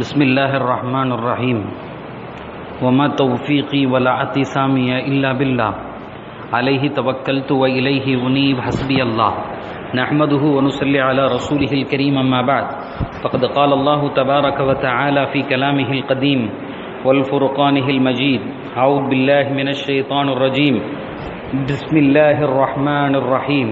بسم الله الرحمن الرحيم وما توفيقي ولا اعتصامي إلا بالله عليه توكلت وإليه أنيب حسبي الله نحمده ونصلي على رسوله الكريم أما بعد فقد قال الله تبارك وتعالى في كلامه القديم والفرقانه المجيد أعوذ بالله من الشيطان الرجيم بسم الله الرحمن الرحيم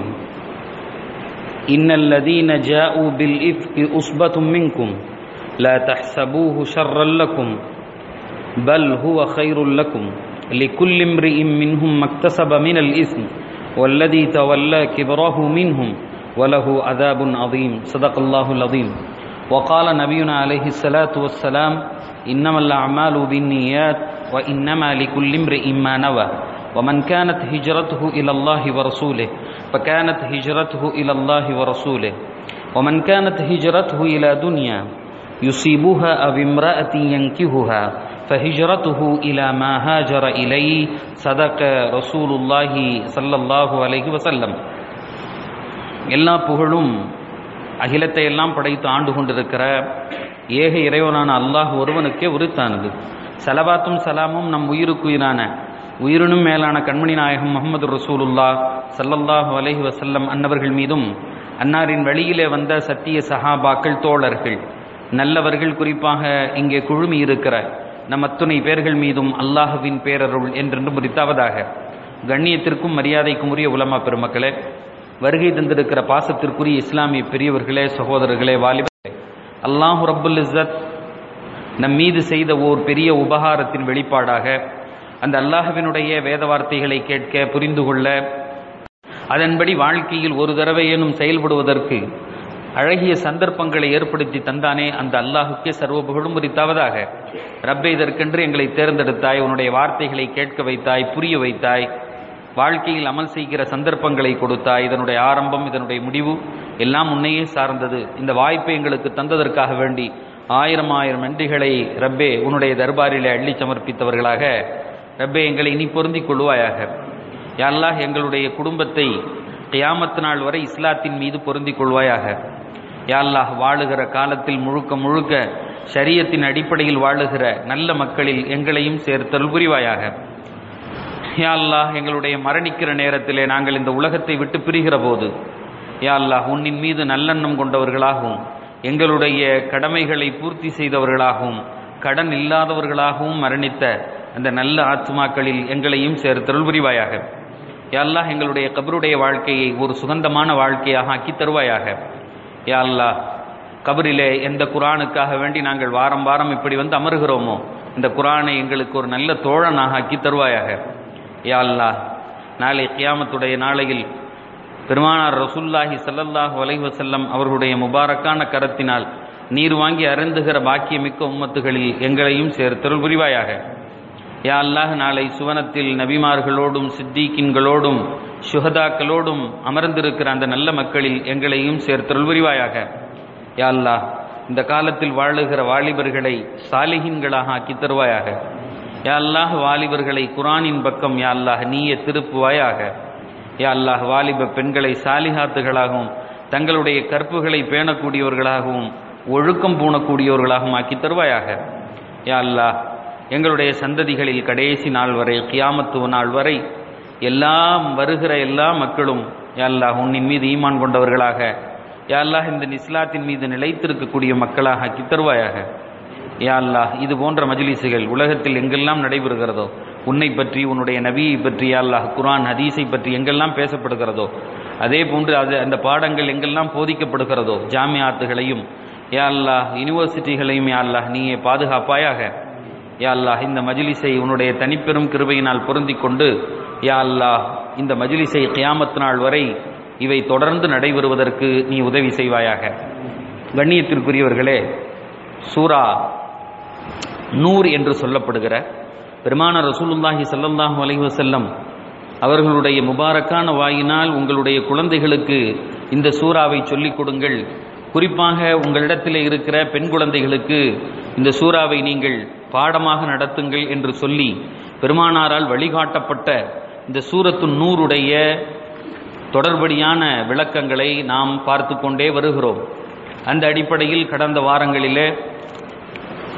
إن الذين جاءوا بالإفك أصبة منكم لا تحسبوه شرا لكم بل هو خير لكم لكل امرئ منهم ما اكتسب من الإثم والذي تولى كبره منهم وله عذاب عظيم صدق الله العظيم وقال نبينا عليه الصلاة والسلام إنما الأعمال بالنيات وإنما لكل امرئ ما نوى ومن كانت هجرته إلى الله ورسوله فكانت هجرته إلى الله ورسوله ومن كانت هجرته إلى دنيا يصيبها أو امرأة ينكهها فهجرته إلى ما هاجر إليه صدق رسول الله صلى الله عليه وسلم எல்லா புகழும் அகிலத்தை எல்லாம் படைத்து ஆண்டு கொண்டிருக்கிற ஏக இறைவனான அல்லாஹ் ஒருவனுக்கே உரித்தானது சலவாத்தும் சலாமும் நம் உயிருக்குயிரான உயிரினும் மேலான கண்மணி நாயகம் முகமது ரசூலுல்லா சல்லல்லாஹு அலஹி வசல்லம் அன்னவர்கள் மீதும் அன்னாரின் வழியிலே வந்த சத்திய சஹாபாக்கள் தோழர்கள் நல்லவர்கள் குறிப்பாக இங்கே குழுமி இருக்கிற நம் அத்துணை பேர்கள் மீதும் அல்லாஹுவின் பேரருள் என்றென்று முறித்தாவதாக கண்ணியத்திற்கும் மரியாதைக்கும் உரிய உலமா பெருமக்களே வருகை தந்திருக்கிற பாசத்திற்குரிய இஸ்லாமிய பெரியவர்களே சகோதரர்களே வாலிபர்களே அல்லாஹு ரப்புல் இஸ்ஸத் நம் மீது செய்த ஓர் பெரிய உபகாரத்தின் வெளிப்பாடாக அந்த அல்லாஹுவினுடைய வேத வார்த்தைகளை கேட்க புரிந்து கொள்ள அதன்படி வாழ்க்கையில் ஒரு தடவையேனும் செயல்படுவதற்கு அழகிய சந்தர்ப்பங்களை ஏற்படுத்தி தந்தானே அந்த அல்லாஹுக்கே சர்வ புகழும் உரித்தாவதாக ரப்பே இதற்கென்று எங்களை தேர்ந்தெடுத்தாய் உன்னுடைய வார்த்தைகளை கேட்க வைத்தாய் புரிய வைத்தாய் வாழ்க்கையில் அமல் செய்கிற சந்தர்ப்பங்களை கொடுத்தாய் இதனுடைய ஆரம்பம் இதனுடைய முடிவு எல்லாம் உன்னையே சார்ந்தது இந்த வாய்ப்பை எங்களுக்கு தந்ததற்காக வேண்டி ஆயிரம் ஆயிரம் நன்றிகளை ரப்பே உன்னுடைய தர்பாரிலே அள்ளி சமர்ப்பித்தவர்களாக ரப்பே எங்களை இனி பொருந்திக் கொள்வாயாக யாரெல்லாம் எங்களுடைய குடும்பத்தை கியாமத்து நாள் வரை இஸ்லாத்தின் மீது பொருந்திக் கொள்வாயாக யாழ்லாஹ் வாழுகிற காலத்தில் முழுக்க முழுக்க ஷரியத்தின் அடிப்படையில் வாழுகிற நல்ல மக்களில் எங்களையும் சேர்த்தல் புரிவாயாக யாழ்லாஹ் எங்களுடைய மரணிக்கிற நேரத்திலே நாங்கள் இந்த உலகத்தை விட்டு பிரிகிற போது யாழ்லாஹ் உன்னின் மீது நல்லெண்ணம் கொண்டவர்களாகவும் எங்களுடைய கடமைகளை பூர்த்தி செய்தவர்களாகவும் கடன் இல்லாதவர்களாகவும் மரணித்த அந்த நல்ல ஆத்மாக்களில் எங்களையும் சேர்த்தருள் புரிவாயாக யாழ்லாஹ் எங்களுடைய கபருடைய வாழ்க்கையை ஒரு சுகந்தமான வாழ்க்கையாக ஆக்கி தருவாயாக யாழ்லா கபரிலே எந்த குரானுக்காக வேண்டி நாங்கள் வாரம் வாரம் இப்படி வந்து அமர்கிறோமோ இந்த குரானை எங்களுக்கு ஒரு நல்ல தோழனாக ஆக்கி தருவாயாக யாழ்லா நாளை கியாமத்துடைய நாளையில் பெருமானார் ரசுல்லாஹி சல்லல்லாஹு வலைவசல்லம் அவர்களுடைய முபாரக்கான கரத்தினால் நீர் வாங்கி அருந்துகிற பாக்கியமிக்க உம்மத்துகளில் எங்களையும் சேர்த்தருள் புரிவாயாக யா அல்லாஹ் நாளை சுவனத்தில் நபிமார்களோடும் சித்திகின்களோடும் சுகதாக்களோடும் அமர்ந்திருக்கிற அந்த நல்ல மக்களில் எங்களையும் சேர்த்தருள் புரிவாயாக யா அல்லாஹ் இந்த காலத்தில் வாழுகிற வாலிபர்களை சாலிகின்களாக ஆக்கி தருவாயாக யா அல்லாஹ் வாலிபர்களை குரானின் பக்கம் யா அல்லாஹ் நீய திருப்புவாயாக யா அல்லாஹ் வாலிப பெண்களை சாலிகாத்துகளாகவும் தங்களுடைய கற்புகளை பேணக்கூடியவர்களாகவும் ஒழுக்கம் பூணக்கூடியவர்களாகவும் ஆக்கி தருவாயாக யா அல்லாஹ் எங்களுடைய சந்ததிகளில் கடைசி நாள் வரை கியாமத்துவ நாள் வரை எல்லாம் வருகிற எல்லா மக்களும் யாழ்லாஹ் உன்னின் மீது ஈமான் கொண்டவர்களாக யாழ்லாஹ் இந்த இஸ்லாத்தின் மீது நிலைத்திருக்கக்கூடிய மக்களாக ஆக்கி தருவாயாக யாழ்லாஹ் இது போன்ற மஜிலிசுகள் உலகத்தில் எங்கெல்லாம் நடைபெறுகிறதோ உன்னை பற்றி உன்னுடைய நபியை பற்றி யாழ்லாஹ் குரான் ஹதீஸை பற்றி எங்கெல்லாம் பேசப்படுகிறதோ அதே போன்று அது அந்த பாடங்கள் எங்கெல்லாம் போதிக்கப்படுகிறதோ ஜாமியாத்துகளையும் யாழ்லாஹ் யூனிவர்சிட்டிகளையும் யாழ்லாஹ் நீயே பாதுகாப்பாயாக யா அல்லாஹ் இந்த மஜிலிஸை உன்னுடைய தனிப்பெரும் கிருபையினால் பொருந்தி கொண்டு யா அல்லாஹ் இந்த மஜிலிஸை கியாமத் நாள் வரை இவை தொடர்ந்து நடைபெறுவதற்கு நீ உதவி செய்வாயாக கண்ணியத்திற்குரியவர்களே சூரா நூர் என்று சொல்லப்படுகிற பெருமான ரசூலுல்லாஹி சல்லல்லாஹு அலைஹி வசல்லம் அவர்களுடைய முபாரக்கான வாயினால் உங்களுடைய குழந்தைகளுக்கு இந்த சூறாவை சொல்லிக் கொடுங்கள் குறிப்பாக உங்களிடத்தில் இருக்கிற பெண் குழந்தைகளுக்கு இந்த சூறாவை நீங்கள் பாடமாக நடத்துங்கள் என்று சொல்லி பெருமானாரால் வழிகாட்டப்பட்ட இந்த சூரத்து நூறுடைய தொடர்படியான விளக்கங்களை நாம் பார்த்து கொண்டே வருகிறோம் அந்த அடிப்படையில் கடந்த வாரங்களிலே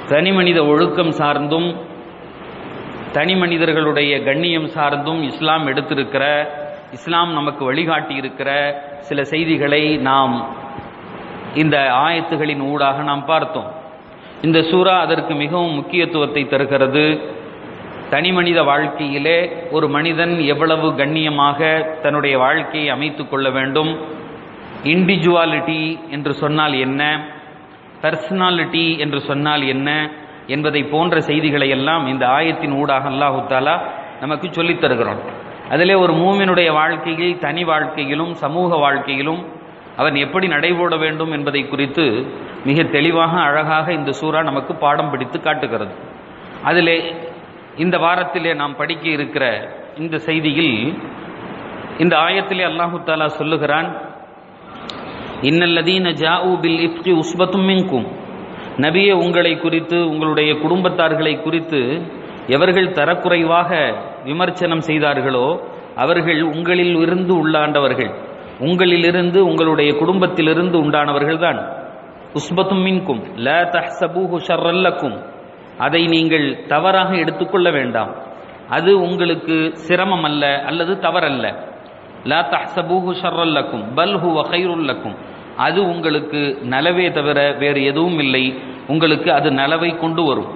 தனி மனித ஒழுக்கம் சார்ந்தும் தனி மனிதர்களுடைய கண்ணியம் சார்ந்தும் இஸ்லாம் எடுத்திருக்கிற இஸ்லாம் நமக்கு வழிகாட்டி இருக்கிற சில செய்திகளை நாம் இந்த ஆயத்துகளின் ஊடாக நாம் பார்த்தோம் இந்த சூறா அதற்கு மிகவும் முக்கியத்துவத்தை தருகிறது தனி மனித வாழ்க்கையிலே ஒரு மனிதன் எவ்வளவு கண்ணியமாக தன்னுடைய வாழ்க்கையை அமைத்துக் கொள்ள வேண்டும் இண்டிவிஜுவாலிட்டி என்று சொன்னால் என்ன பர்சனாலிட்டி என்று சொன்னால் என்ன என்பதை போன்ற செய்திகளை எல்லாம் இந்த ஆயத்தின் ஊடாக அல்லாஹு தாலா நமக்கு சொல்லித் தருகிறோம் அதிலே ஒரு மூமினுடைய வாழ்க்கையில் தனி வாழ்க்கையிலும் சமூக வாழ்க்கையிலும் அவன் எப்படி நடைபோட வேண்டும் என்பதை குறித்து மிக தெளிவாக அழகாக இந்த சூறா நமக்கு பாடம் பிடித்து காட்டுகிறது அதிலே இந்த வாரத்திலே நாம் படிக்க இருக்கிற இந்த செய்தியில் இந்த ஆயத்திலே அல்லாஹு தாலா சொல்லுகிறான் இன்னல்லதீன ஜாஊ பில் இஃப்கி உஸ்பத்தும் மின்கும் நபியே உங்களை குறித்து உங்களுடைய குடும்பத்தார்களை குறித்து எவர்கள் தரக்குறைவாக விமர்சனம் செய்தார்களோ அவர்கள் உங்களில் இருந்து உள்ளாண்டவர்கள் உங்களிலிருந்து உங்களுடைய குடும்பத்திலிருந்து உண்டானவர்கள் தான் உஸ்பத்தும் மின்கும் ல தஹ்சபூஹு ஷர்ரல்லக்கும் அதை நீங்கள் தவறாக எடுத்துக்கொள்ள வேண்டாம் அது உங்களுக்கு சிரமம் அல்ல அல்லது தவறல்ல லா தஹ்சபூஹு ஷர்ரல்லக்கும் பல் ஹுவ கைருல்லக்கும் அது உங்களுக்கு நலவே தவிர வேறு எதுவும் இல்லை உங்களுக்கு அது நலவை கொண்டு வரும்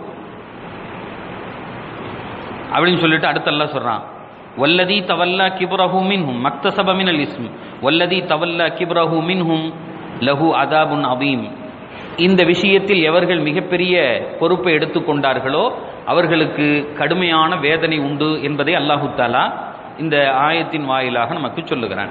அப்படின்னு சொல்லிட்டு அடுத்தெல்லாம் சொல்றான் வல்லதி தவல்லா கிப்ரஹு மின்ஹும் மக்தசப மினல் இஸ்ம் வல்லதி தவல்லா கிப்ரஹு மின்ஹும் லஹு அதாபுன் அவீம் இந்த விஷயத்தில் எவர்கள் மிகப்பெரிய பொறுப்பை எடுத்துக்கொண்டார்களோ அவர்களுக்கு கடுமையான வேதனை உண்டு என்பதை அல்லாஹு தாலா இந்த ஆயத்தின் வாயிலாக நமக்கு சொல்லுகிறான்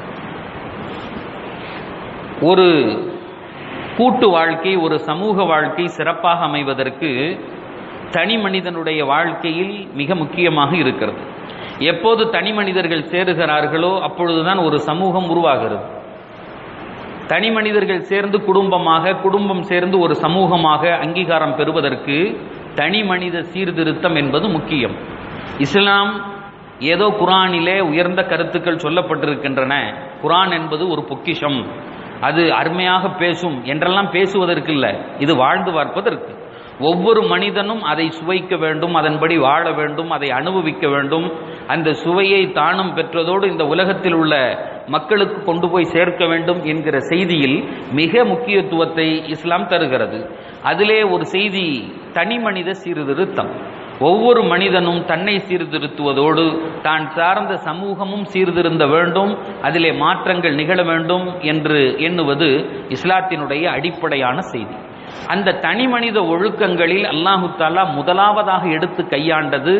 ஒரு கூட்டு வாழ்க்கை ஒரு சமூக வாழ்க்கை சிறப்பாக அமைவதற்கு தனி மனிதனுடைய வாழ்க்கையில் மிக முக்கியமாக இருக்கிறது எப்போது தனி மனிதர்கள் சேருகிறார்களோ அப்பொழுதுதான் ஒரு சமூகம் உருவாகிறது தனி மனிதர்கள் சேர்ந்து குடும்பமாக குடும்பம் சேர்ந்து ஒரு சமூகமாக அங்கீகாரம் பெறுவதற்கு தனி மனித சீர்திருத்தம் என்பது முக்கியம் இஸ்லாம் ஏதோ குரானிலே உயர்ந்த கருத்துக்கள் சொல்லப்பட்டிருக்கின்றன குரான் என்பது ஒரு பொக்கிஷம் அது அருமையாக பேசும் என்றெல்லாம் பேசுவதற்கு இல்லை இது வாழ்ந்து பார்ப்பதற்கு ஒவ்வொரு மனிதனும் அதை சுவைக்க வேண்டும் அதன்படி வாழ வேண்டும் அதை அனுபவிக்க வேண்டும் அந்த சுவையை தானும் பெற்றதோடு இந்த உலகத்தில் உள்ள மக்களுக்கு கொண்டு போய் சேர்க்க வேண்டும் என்கிற செய்தியில் மிக முக்கியத்துவத்தை இஸ்லாம் தருகிறது அதிலே ஒரு செய்தி தனி மனித சீர்திருத்தம் ஒவ்வொரு மனிதனும் தன்னை சீர்திருத்துவதோடு தான் சார்ந்த சமூகமும் சீர்திருந்த வேண்டும் அதிலே மாற்றங்கள் நிகழ வேண்டும் என்று எண்ணுவது இஸ்லாத்தினுடைய அடிப்படையான செய்தி அந்த தனி மனித ஒழுக்கங்களில் அல்லாஹு தாலா முதலாவதாக எடுத்து கையாண்டது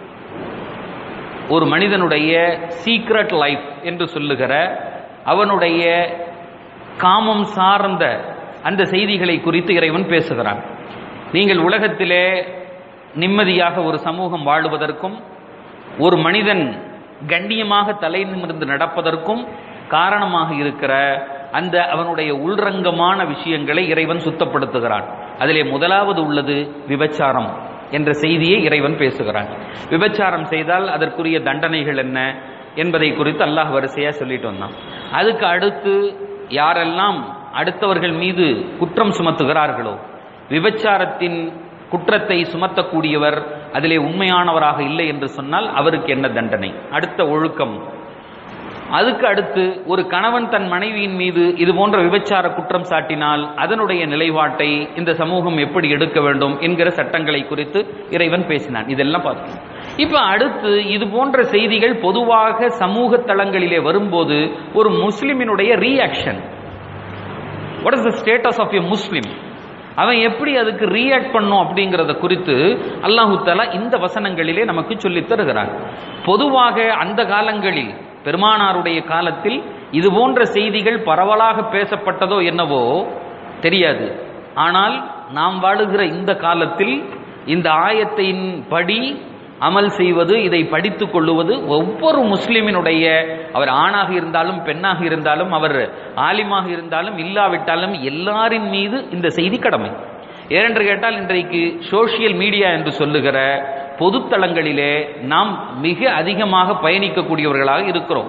ஒரு மனிதனுடைய சீக்ரெட் லைஃப் என்று சொல்லுகிற அவனுடைய காமம் சார்ந்த அந்த செய்திகளை குறித்து இறைவன் பேசுகிறான் நீங்கள் உலகத்திலே நிம்மதியாக ஒரு சமூகம் வாழுவதற்கும் ஒரு மனிதன் கண்ணியமாக தலை நிமிர்ந்து நடப்பதற்கும் காரணமாக இருக்கிற அந்த அவனுடைய உள்ரங்கமான விஷயங்களை இறைவன் சுத்தப்படுத்துகிறான் அதிலே முதலாவது உள்ளது விபச்சாரம் என்ற செய்தியை இறைவன் பேசுகிறான் விபச்சாரம் செய்தால் அதற்குரிய தண்டனைகள் என்ன என்பதை குறித்து அல்லாஹ் வரிசையா சொல்லிட்டு வந்தான் அதுக்கு அடுத்து யாரெல்லாம் அடுத்தவர்கள் மீது குற்றம் சுமத்துகிறார்களோ விபச்சாரத்தின் குற்றத்தை சுமத்தக்கூடியவர் அதிலே உண்மையானவராக இல்லை என்று சொன்னால் அவருக்கு என்ன தண்டனை அடுத்த ஒழுக்கம் அதுக்கு அடுத்து ஒரு கணவன் தன் மனைவியின் மீது இது போன்ற விபச்சார குற்றம் சாட்டினால் அதனுடைய நிலைப்பாட்டை இந்த சமூகம் எப்படி எடுக்க வேண்டும் என்கிற சட்டங்களை குறித்து இறைவன் பேசினான் இதெல்லாம் பார்த்தோம் இப்ப அடுத்து இது போன்ற செய்திகள் பொதுவாக சமூக தளங்களிலே வரும்போது ஒரு முஸ்லிமினுடைய reaction what is the status of a Muslim அவன் எப்படி அதுக்கு ரியாக்ட் பண்ணும் அப்படிங்கிறத குறித்து அல்லாஹு தாலா இந்த வசனங்களிலே நமக்கு சொல்லித் தருகிறான் பொதுவாக அந்த காலங்களில் பெருமானாருடைய காலத்தில் இது போன்ற செய்திகள் பரவலாக பேசப்பட்டதோ என்னவோ தெரியாது ஆனால் நாம் வாழுகிற இந்த காலத்தில் இந்த ஆயத்தின் படி அமல் செய்வது இதை படித்துக் கொள்ளுவது ஒவ்வொரு முஸ்லிமினுடைய அவர் ஆணாக இருந்தாலும் பெண்ணாக இருந்தாலும் அவர் ஆலிமாக இருந்தாலும் இல்லாவிட்டாலும் எல்லாரின் மீது இந்த செய்தி கடமை ஏனென்று கேட்டால் இன்றைக்கு சோசியல் மீடியா என்று சொல்லுகிற பொதுத்தளங்களிலே நாம் மிக அதிகமாக பயணிக்கக்கூடியவர்களாக இருக்கிறோம்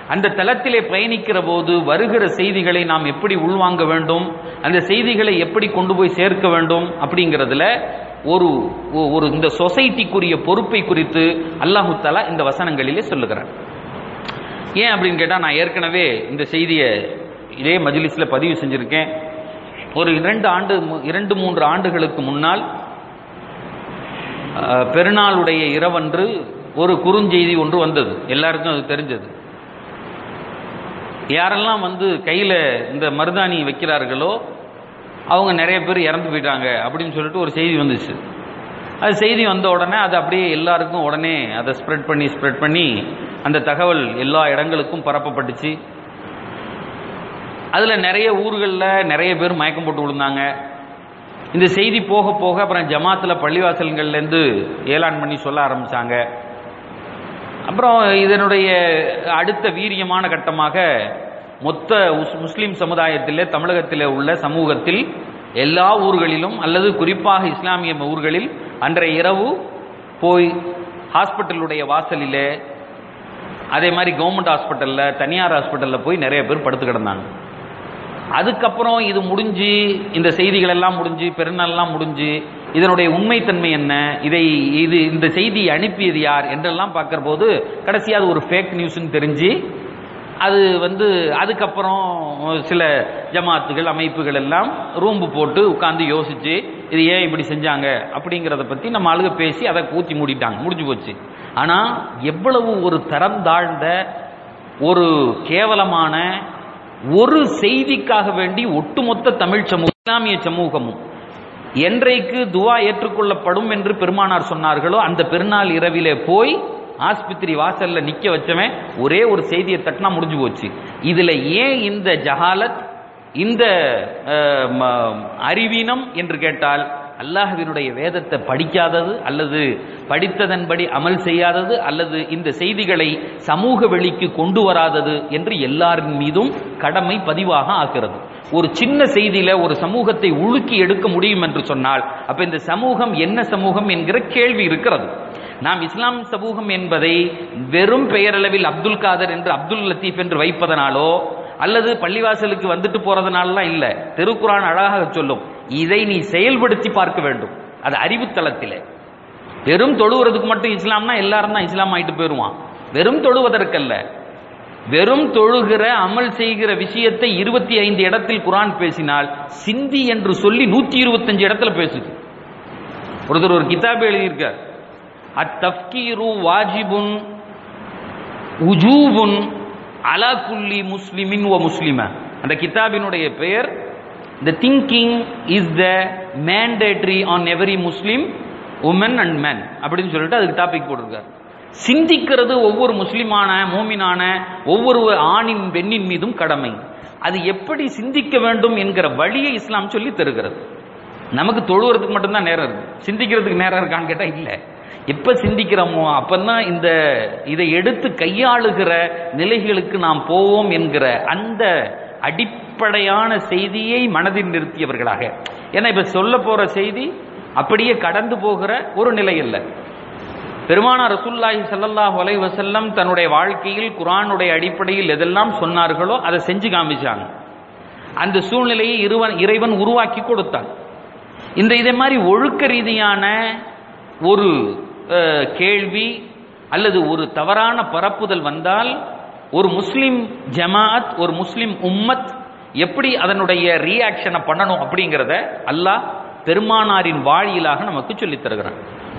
அந்த தளத்திலே பயணிக்கிற போது வருகிற செய்திகளை நாம் எப்படி உள்வாங்க வேண்டும் அந்த செய்திகளை எப்படி கொண்டு போய் சேர்க்க வேண்டும் அப்படிங்கிறதுல ஒரு ஒரு இந்த சொசைட்டிக்குரிய பொறுப்பை குறித்து அல்லாஹு தஆலா இந்த வசனங்களிலே சொல்லுகிறார் ஏன் அப்படின்னு கேட்டா நான் ஏற்கனவே இந்த செய்தியை இதே மஜ்லிஸ்ல பதிவு செஞ்சிருக்கேன் ஒரு இரண்டு ஆண்டு மு- இரண்டு மூன்று ஆண்டுகளுக்கு முன்னால் அஹ், பெருநாளுடைய இரவன்று ஒரு குறுஞ்செய்தி ஒன்று வந்தது எல்லாருக்கும் அது தெரிஞ்சது யாரெல்லாம் வந்து கையில இந்த மருதாணி வைக்கிறார்களோ அவங்க நிறைய பேர் இறந்து போயிட்டாங்க அப்படின்னு சொல்லிட்டு ஒரு செய்தி வந்துச்சு அது செய்தி வந்த உடனே அது அப்படியே எல்லாருக்கும் உடனே அதை ஸ்ப்ரெட் பண்ணி ஸ்ப்ரெட் பண்ணி அந்த தகவல் எல்லா இடங்களுக்கும் பரப்பப்பட்டுச்சு அதுல நிறைய ஊர்களில் நிறைய பேர் மயக்கம் போட்டு விழுந்தாங்க இந்த செய்தி போக போக அப்புறம் ஜமாத்தில் பள்ளிவாசல்கள்லேருந்து ஏலான் பண்ணி சொல்ல ஆரம்பிச்சாங்க அப்புறம் இதனுடைய அடுத்த வீரியமான கட்டமாக மொத்த உஸ்- முஸ்லிம் சமுதாயத்திலே தமிழகத்திலே உள்ள சமூகத்தில் எல்லா ஊர்களிலும் அல்லது குறிப்பாக இஸ்லாமிய ஊர்களில் அன்றைய இரவு போய் ஹாஸ்பிட்டலுடைய வாசலிலே அதே மாதிரி கவர்மெண்ட் ஹாஸ்பிட்டல்ல தனியார் ஹாஸ்பிட்டல்ல போய் நிறைய பேர் படுத்து கிடந்தாங்க அதுக்கப்புறம் இது முடிஞ்சு இந்த செய்திகள் எல்லாம் முடிஞ்சு பெருநாள்லாம் முடிஞ்சு இதனுடைய உண்மைத்தன்மை என்ன இதை இது இந்த செய்தி அனுப்பியது யார் என்றெல்லாம் பார்க்கிற போது கடைசியா அது ஒரு ஃபேக் நியூஸ்னு தெரிஞ்சு அது வந்து அதுக்கப்புறம் சில ஜமாத்துகள் அமைப்புகள் எல்லாம் ரூம்பு போட்டு உட்கார்ந்து யோசிச்சு இது ஏன் இப்படி செஞ்சாங்க அப்படிங்கிறத பத்தி நம்ம ஆளுக பேசி அதை கூத்தி மூடிட்டாங்க முடிஞ்சு போச்சு ஆனா எவ்வளவு ஒரு தரம் தாழ்ந்த ஒரு கேவலமான ஒரு செய்திக்காக வேண்டி ஒட்டுமொத்த தமிழ் சமூகம் இஸ்லாமிய சமூகமும் என்றைக்கு துவா ஏற்றுக்கொள்ளப்படும் என்று பெருமானார் சொன்னார்களோ அந்த பெருநாள் இரவிலே போய் ஆஸ்பத்திரி வாசல்ல நிக்க வச்சவன் ஒரே ஒரு செய்தியை தட்டினா முடிஞ்சு போச்சு இதுல ஏன் இந்த ஜஹாலத் இந்த அஹ், ம- அறிவீனம் என்று கேட்டால் அல்லாஹ்வினுடைய வேதத்தை படிக்காதது அல்லது படித்ததன்படி அமல் செய்யாதது அல்லது இந்த செய்திகளை சமூக வெளிக்கு கொண்டு வராதது என்று எல்லாரின் மீதும் கடமை பதிவாக ஆகிறது ஒரு சின்ன செய்தியில ஒரு சமூகத்தை உலுக்கி எடுக்க முடியும் என்று சொன்னால் அப்ப இந்த சமூகம் என்ன சமூகம் என்கிற கேள்வி இருக்கிறது நாம் இஸ்லாம் சமூகம் என்பதை வெறும் பெயரளவில் அப்துல் காதர் என்று அப்துல் லத்தீப் என்று வைப்பதனாலோ அல்லது பள்ளிவாசலுக்கு வந்துட்டு போறதுனாலலாம் இல்ல திருக்குரான் அழகாக சொல்லும் இதை நீ செயல்படுத்தி பார்க்க வேண்டும் அது அறிவுத்தளத்திலே வெறும் தொழுவுறதுக்கு மட்டும் இஸ்லாம்னா எல்லாரும் தான் இஸ்லாம் ஆயிட்டு போயிருவான் வெறும் தொழுவதற்கல்ல வெறும் தொழுகிற அமல் செய்கிற விஷயத்தை இருபத்தி ஐந்து இடத்தில் குரான் பேசினால் சிந்தி என்று சொல்லி நூத்தி இருபத்தஞ்சு இடத்துல பேசுது ஒருத்தர் ஒரு கிதாப் எழுதியிருக்கார் அத்தஃப்கீரு வாஜிபுன் உஜூபுன் அலா குல்லி முஸ்லிமின் ஓ முஸ்லிம அந்த கிதாபினுடைய பெயர் the thinking is the mandatory on every Muslim woman and men அப்படின்னு சொல்லிட்டு அதுக்கு டாபிக் போட்டிருக்கார் சிந்திக்கிறது ஒவ்வொரு முஸ்லிமான மூமினான ஒவ்வொரு ஆணின் பெண்ணின் மீதும் கடமை அது எப்படி சிந்திக்க வேண்டும் என்கிற வழியை இஸ்லாம் சொல்லி தருகிறது நமக்கு தொழுவுறதுக்கு மட்டும்தான் நேரம் இருக்கு சிந்திக்கிறதுக்கு நேரம் இருக்கான்னு கேட்டா இல்ல எப்ப சிந்திக்கிறோமோ அப்பதான் இந்த இதை எடுத்து கையாளுகிற நிலைகளுக்கு நாம் போவோம் என்கிற அந்த அடிப்படையான செய்தியை மனதில் நிறுத்தியவர்களாக ஏன்னா இப்ப சொல்ல போற செய்தி அப்படியே கடந்து போகிற ஒரு நிலை அல்ல பெருமானார் ரசூலுல்லாஹி ஸல்லல்லாஹு அலைஹி வஸல்லம் தன்னுடைய வாழ்க்கையில் குர்ஆனுடைய அடிப்படையில் எதெல்லாம் சொன்னார்களோ அதை செஞ்சு காமிச்சாங்க அந்த சூழ்நிலையை இருவன் இறைவன் உருவாக்கி கொடுத்தான் இந்த இதே மாதிரி ஒழுக்க ரீதியான ஒரு அஹ், கேள்வி அல்லது ஒரு தவறான பரப்புதல் வந்தால் ஒரு முஸ்லிம் ஜமாஅத் ஒரு முஸ்லிம் உம்மத் எப்படி அதனுடைய ரியாக்ஷனை பண்ணணும் அப்படிங்கிறத அல்லாஹ் பெருமானாரின் வாழியிலாக நமக்கு சொல்லித் தருகிறான்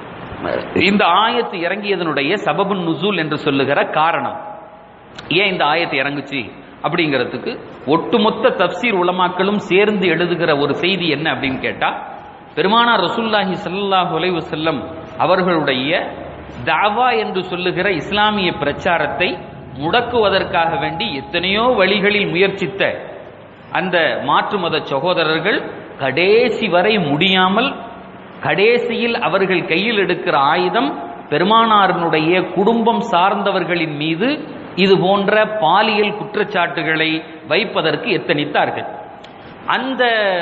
இந்த ஆயத்து இறங்கியதனுடைய சபபுன் நுசூல் என்று சொல்லுகிற காரணம் ஏன் இந்த ஆயத்து இறங்குச்சு அப்படிங்கிறதுக்கு ஒட்டுமொத்த தப்சீர் உலமாக்களும் சேர்ந்து எழுதுகிற ஒரு செய்தி என்ன அப்படின்னு கேட்டா பெருமானார் ரசூலுல்லாஹி ஸல்லல்லாஹு அலைஹி வஸல்லம் அவர்களுடைய தாவா என்று சொல்லுகிற இஸ்லாமிய பிரச்சாரத்தை முடக்குவதற்காக வேண்டி எத்தனையோ வழிகளில் முயற்சித்த அந்த மாற்று மத சகோதரர்கள் கடைசி வரை முடியாமல் கடைசியில் அவர்கள் கையில் எடுக்கிற ஆயுதம் பெருமானாரினுடைய குடும்பம் சார்ந்தவர்களின் மீது இது போன்ற பாலியல் குற்றச்சாட்டுகளை வைப்பதற்கு எத்தனித்தார்கள் அந்த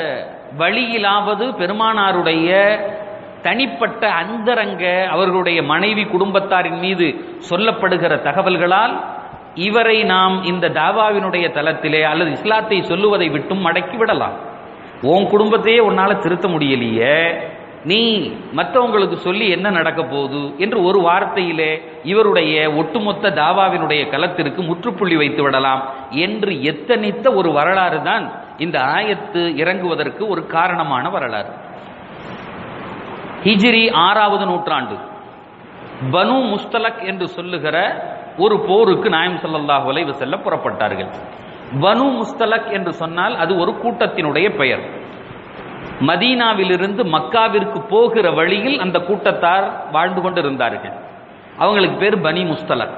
வழியிலாவது பெருமானாருடைய தனிப்பட்ட அந்தரங்க அவர்களுடைய மனைவி குடும்பத்தாரின் மீது சொல்லப்படுகிற தகவல்களால் இவரை நாம் இந்த தாவாவினுடைய தளத்திலே அல்லது இஸ்லாத்தை சொல்லுவதை விட்டும் மடக்கி விடலாம் உன் குடும்பத்தையே உன்னால திருத்த முடியலையே நீ மற்றவங்களுக்கு சொல்லி என்ன நடக்க போகுது என்று ஒரு வார்த்தையிலே இவருடைய ஒட்டுமொத்த தாவாவினுடைய களத்திற்கு முற்றுப்புள்ளி வைத்து விடலாம் என்று எத்தனித்த ஒரு வரலாறு தான் இந்த ஆயத்து இறங்குவதற்கு ஒரு காரணமான வரலாறு ஹிஜ்ரி ஆறாவது நூற்றாண்டு பனு முஸ்தலக் என்று சொல்லுகிற ஒரு போருக்கு நாயம் ஸல்லல்லாஹு அலைஹி வஸல்லம் புறப்பட்டார்கள் பனு முஸ்தலக் என்று சொன்னால் அது ஒரு கூட்டத்தினுடைய பெயர் மதீனாவிலிருந்து மக்காவிற்கு போகிற வழியில் அந்த கூட்டத்தார் வாழ்ந்து கொண்டிருந்தார்கள் அவங்களுக்கு பேர் பனி முஸ்தலக்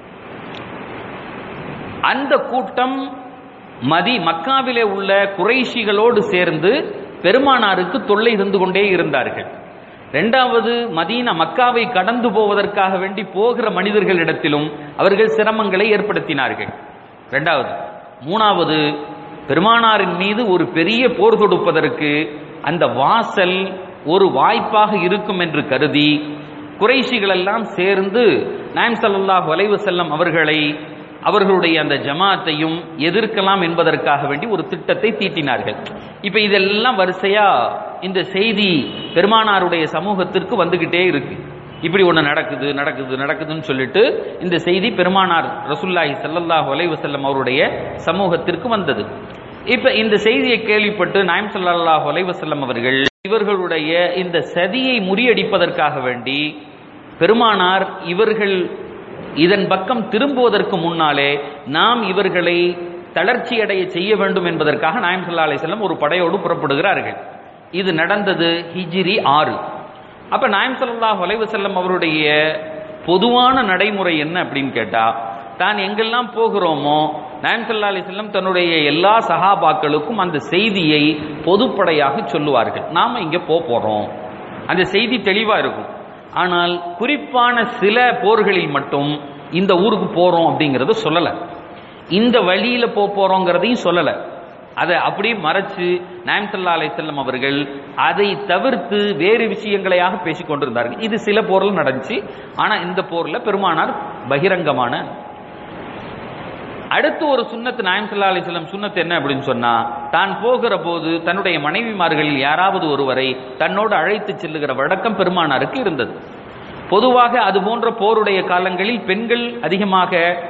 அந்த கூட்டம் மதி மக்காவிலே உள்ள குறைஷிகளோடு சேர்ந்து பெருமானாருக்கு தொல்லை இருந்து கொண்டே இருந்தார்கள் இரண்டாவது மதீனா மக்காவை கடந்து போவதற்காக வேண்டி போகிற மனிதர்களிடத்திலும் அவர்கள் சிரமங்களை ஏற்படுத்தினார்கள் இரண்டாவது மூணாவது பெருமானாரின் மீது ஒரு பெரிய போர் தொடுப்பதற்கு அந்த வாசல் ஒரு வாய்ப்பாக இருக்கும் என்று கருதி குறைஷிகள் எல்லாம் சேர்ந்து நாயம் ஸல்லல்லாஹு அலைஹி வஸல்லம் அவர்களை அவர்களுடைய அந்த ஜமாத்தையும் எதிர்க்கலாம் என்பதற்காக வேண்டி ஒரு திட்டத்தை தீட்டினார்கள் இப்ப இதெல்லாம் வரிசையா இந்த செய்தி பெருமானாருடைய சமூகத்திற்கு வந்துகிட்டே இருக்கு இப்படி ஒன்று நடக்குது நடக்குது நடக்குதுன்னு சொல்லிட்டு இந்த செய்தி பெருமானார் ரசுல்லாஹி ஸல்லல்லாஹு அலைஹி வஸல்லம் அவருடைய சமூகத்திற்கு வந்தது இப்ப இந்த செய்தியை கேள்விப்பட்டு நாயம் ஸல்லல்லாஹு அலைஹி வஸல்லம் அவர்கள் இவர்களுடைய இந்த சதியை முறியடிப்பதற்காக வேண்டி பெருமானார் இவர்கள் இதன் பக்கம் திரும்புவதற்கு முன்னாலே நாம் இவர்களை தளர்ச்சி அடைய செய்ய வேண்டும் என்பதற்காக நாயம் ஸல்லல்லாஹு அலைஹி வஸல்லம் ஒரு படையோடு புறப்படுகிறார்கள் இது நடந்தது ஹிஜ்ரி ஆறு அப்ப நாயம் ஸல்லல்லாஹு அலைஹி வஸல்லம் அவருடைய பொதுவான நடைமுறை என்ன அப்படின்னு கேட்டா தான் எங்கெல்லாம் போகிறோமோ நாயம் ஸல்லல்லாஹு அலைஹி வஸல்லம் தன்னுடைய எல்லா சஹாபாக்களுக்கும் அந்த செய்தியை பொதுப்படையாக சொல்லுவார்கள் நாம இங்க போக போறோம் அந்த செய்தி தெளிவா இருக்கும் ஆனால் குறிப்பான சில போர்களில் மட்டும் இந்த ஊருக்கு போறோம் அப்படிங்கறத சொல்லல இந்த வழியில போக போறோங்கிறதையும் சொல்லல அதை அப்படியே மறைச்சு நாயம் ஸல்லல்லாஹு அலைஹி வஸல்லம் அவர்கள் அதை தவிர்த்து வேறு விஷயங்களையாக பேசிக் கொண்டிருந்தார்கள் இது சில போர்ல நடந்துச்சு ஆனா இந்த போர்ல பெருமானார் பகிரங்கமான அடுத்து ஒரு சுன்னத்து நாயம் ஸல்லல்லாஹு அலைஹி வஸல்லம் சுன்னத்து என்ன அப்படின்னு சொன்னா தான் போகிற போது தன்னுடைய மனைவிமார்களில் யாராவது ஒருவரை தன்னோடு அழைத்து செல்லுகிற வழக்கம் பெருமானாருக்கு இருந்தது பொதுவாக அது போன்ற போருடைய காலங்களில் பெண்கள் அதிகமாக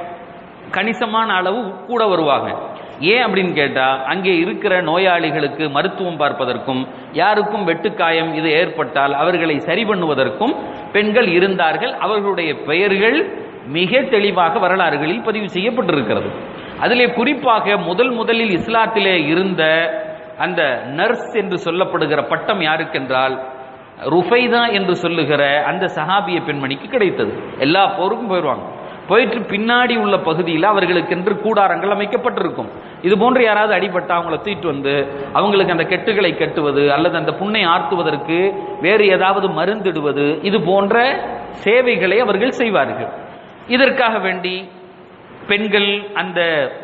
கணிசமான அளவு கூட வருவாங்க ஏன் அப்படின்னு கேட்டா அங்கே இருக்கிற நோயாளிகளுக்கு மருத்துவம் பார்ப்பதற்கும் யாருக்கும் வெட்டுக்காயம் இது ஏற்பட்டால் அவர்களை சரி பண்ணுவதற்கும் பெண்கள் இருந்தார்கள் அவர்களுடைய பெயர்கள் மிக தெளிவாக வரலாறுகளில் பதிவு செய்யப்பட்டிருக்கிறது அதிலே குறிப்பாக முதல் முதலில் இஸ்லாத்திலே இருந்த அந்த நர்ஸ் என்று சொல்லப்படுகிற பட்டம் யாருக்கென்றால் ருஃபைதா என்று சொல்லுகிற அந்த சஹாபிய பெண்மணிக்கு கிடைத்தது எல்லா போருக்கும் போயிடுவாங்க போயிட்டு பின்னாடி உள்ள பகுதியில் அவர்களுக்கென்று கூடாரங்கள் அமைக்கப்பட்டிருக்கும் இது போன்று யாராவது அடிபட்டா அவங்கள தூக்கிட்டு வந்து அவங்களுக்கு அந்த கெட்டுகளை கட்டுவது அல்லது அந்த புண்ணை ஆர்த்துவதற்கு வேறு ஏதாவது மருந்திடுவது இது போன்ற சேவைகளை அவர்கள் செய்வார்கள் இதற்காக வேண்டி பெண்கள் அந்த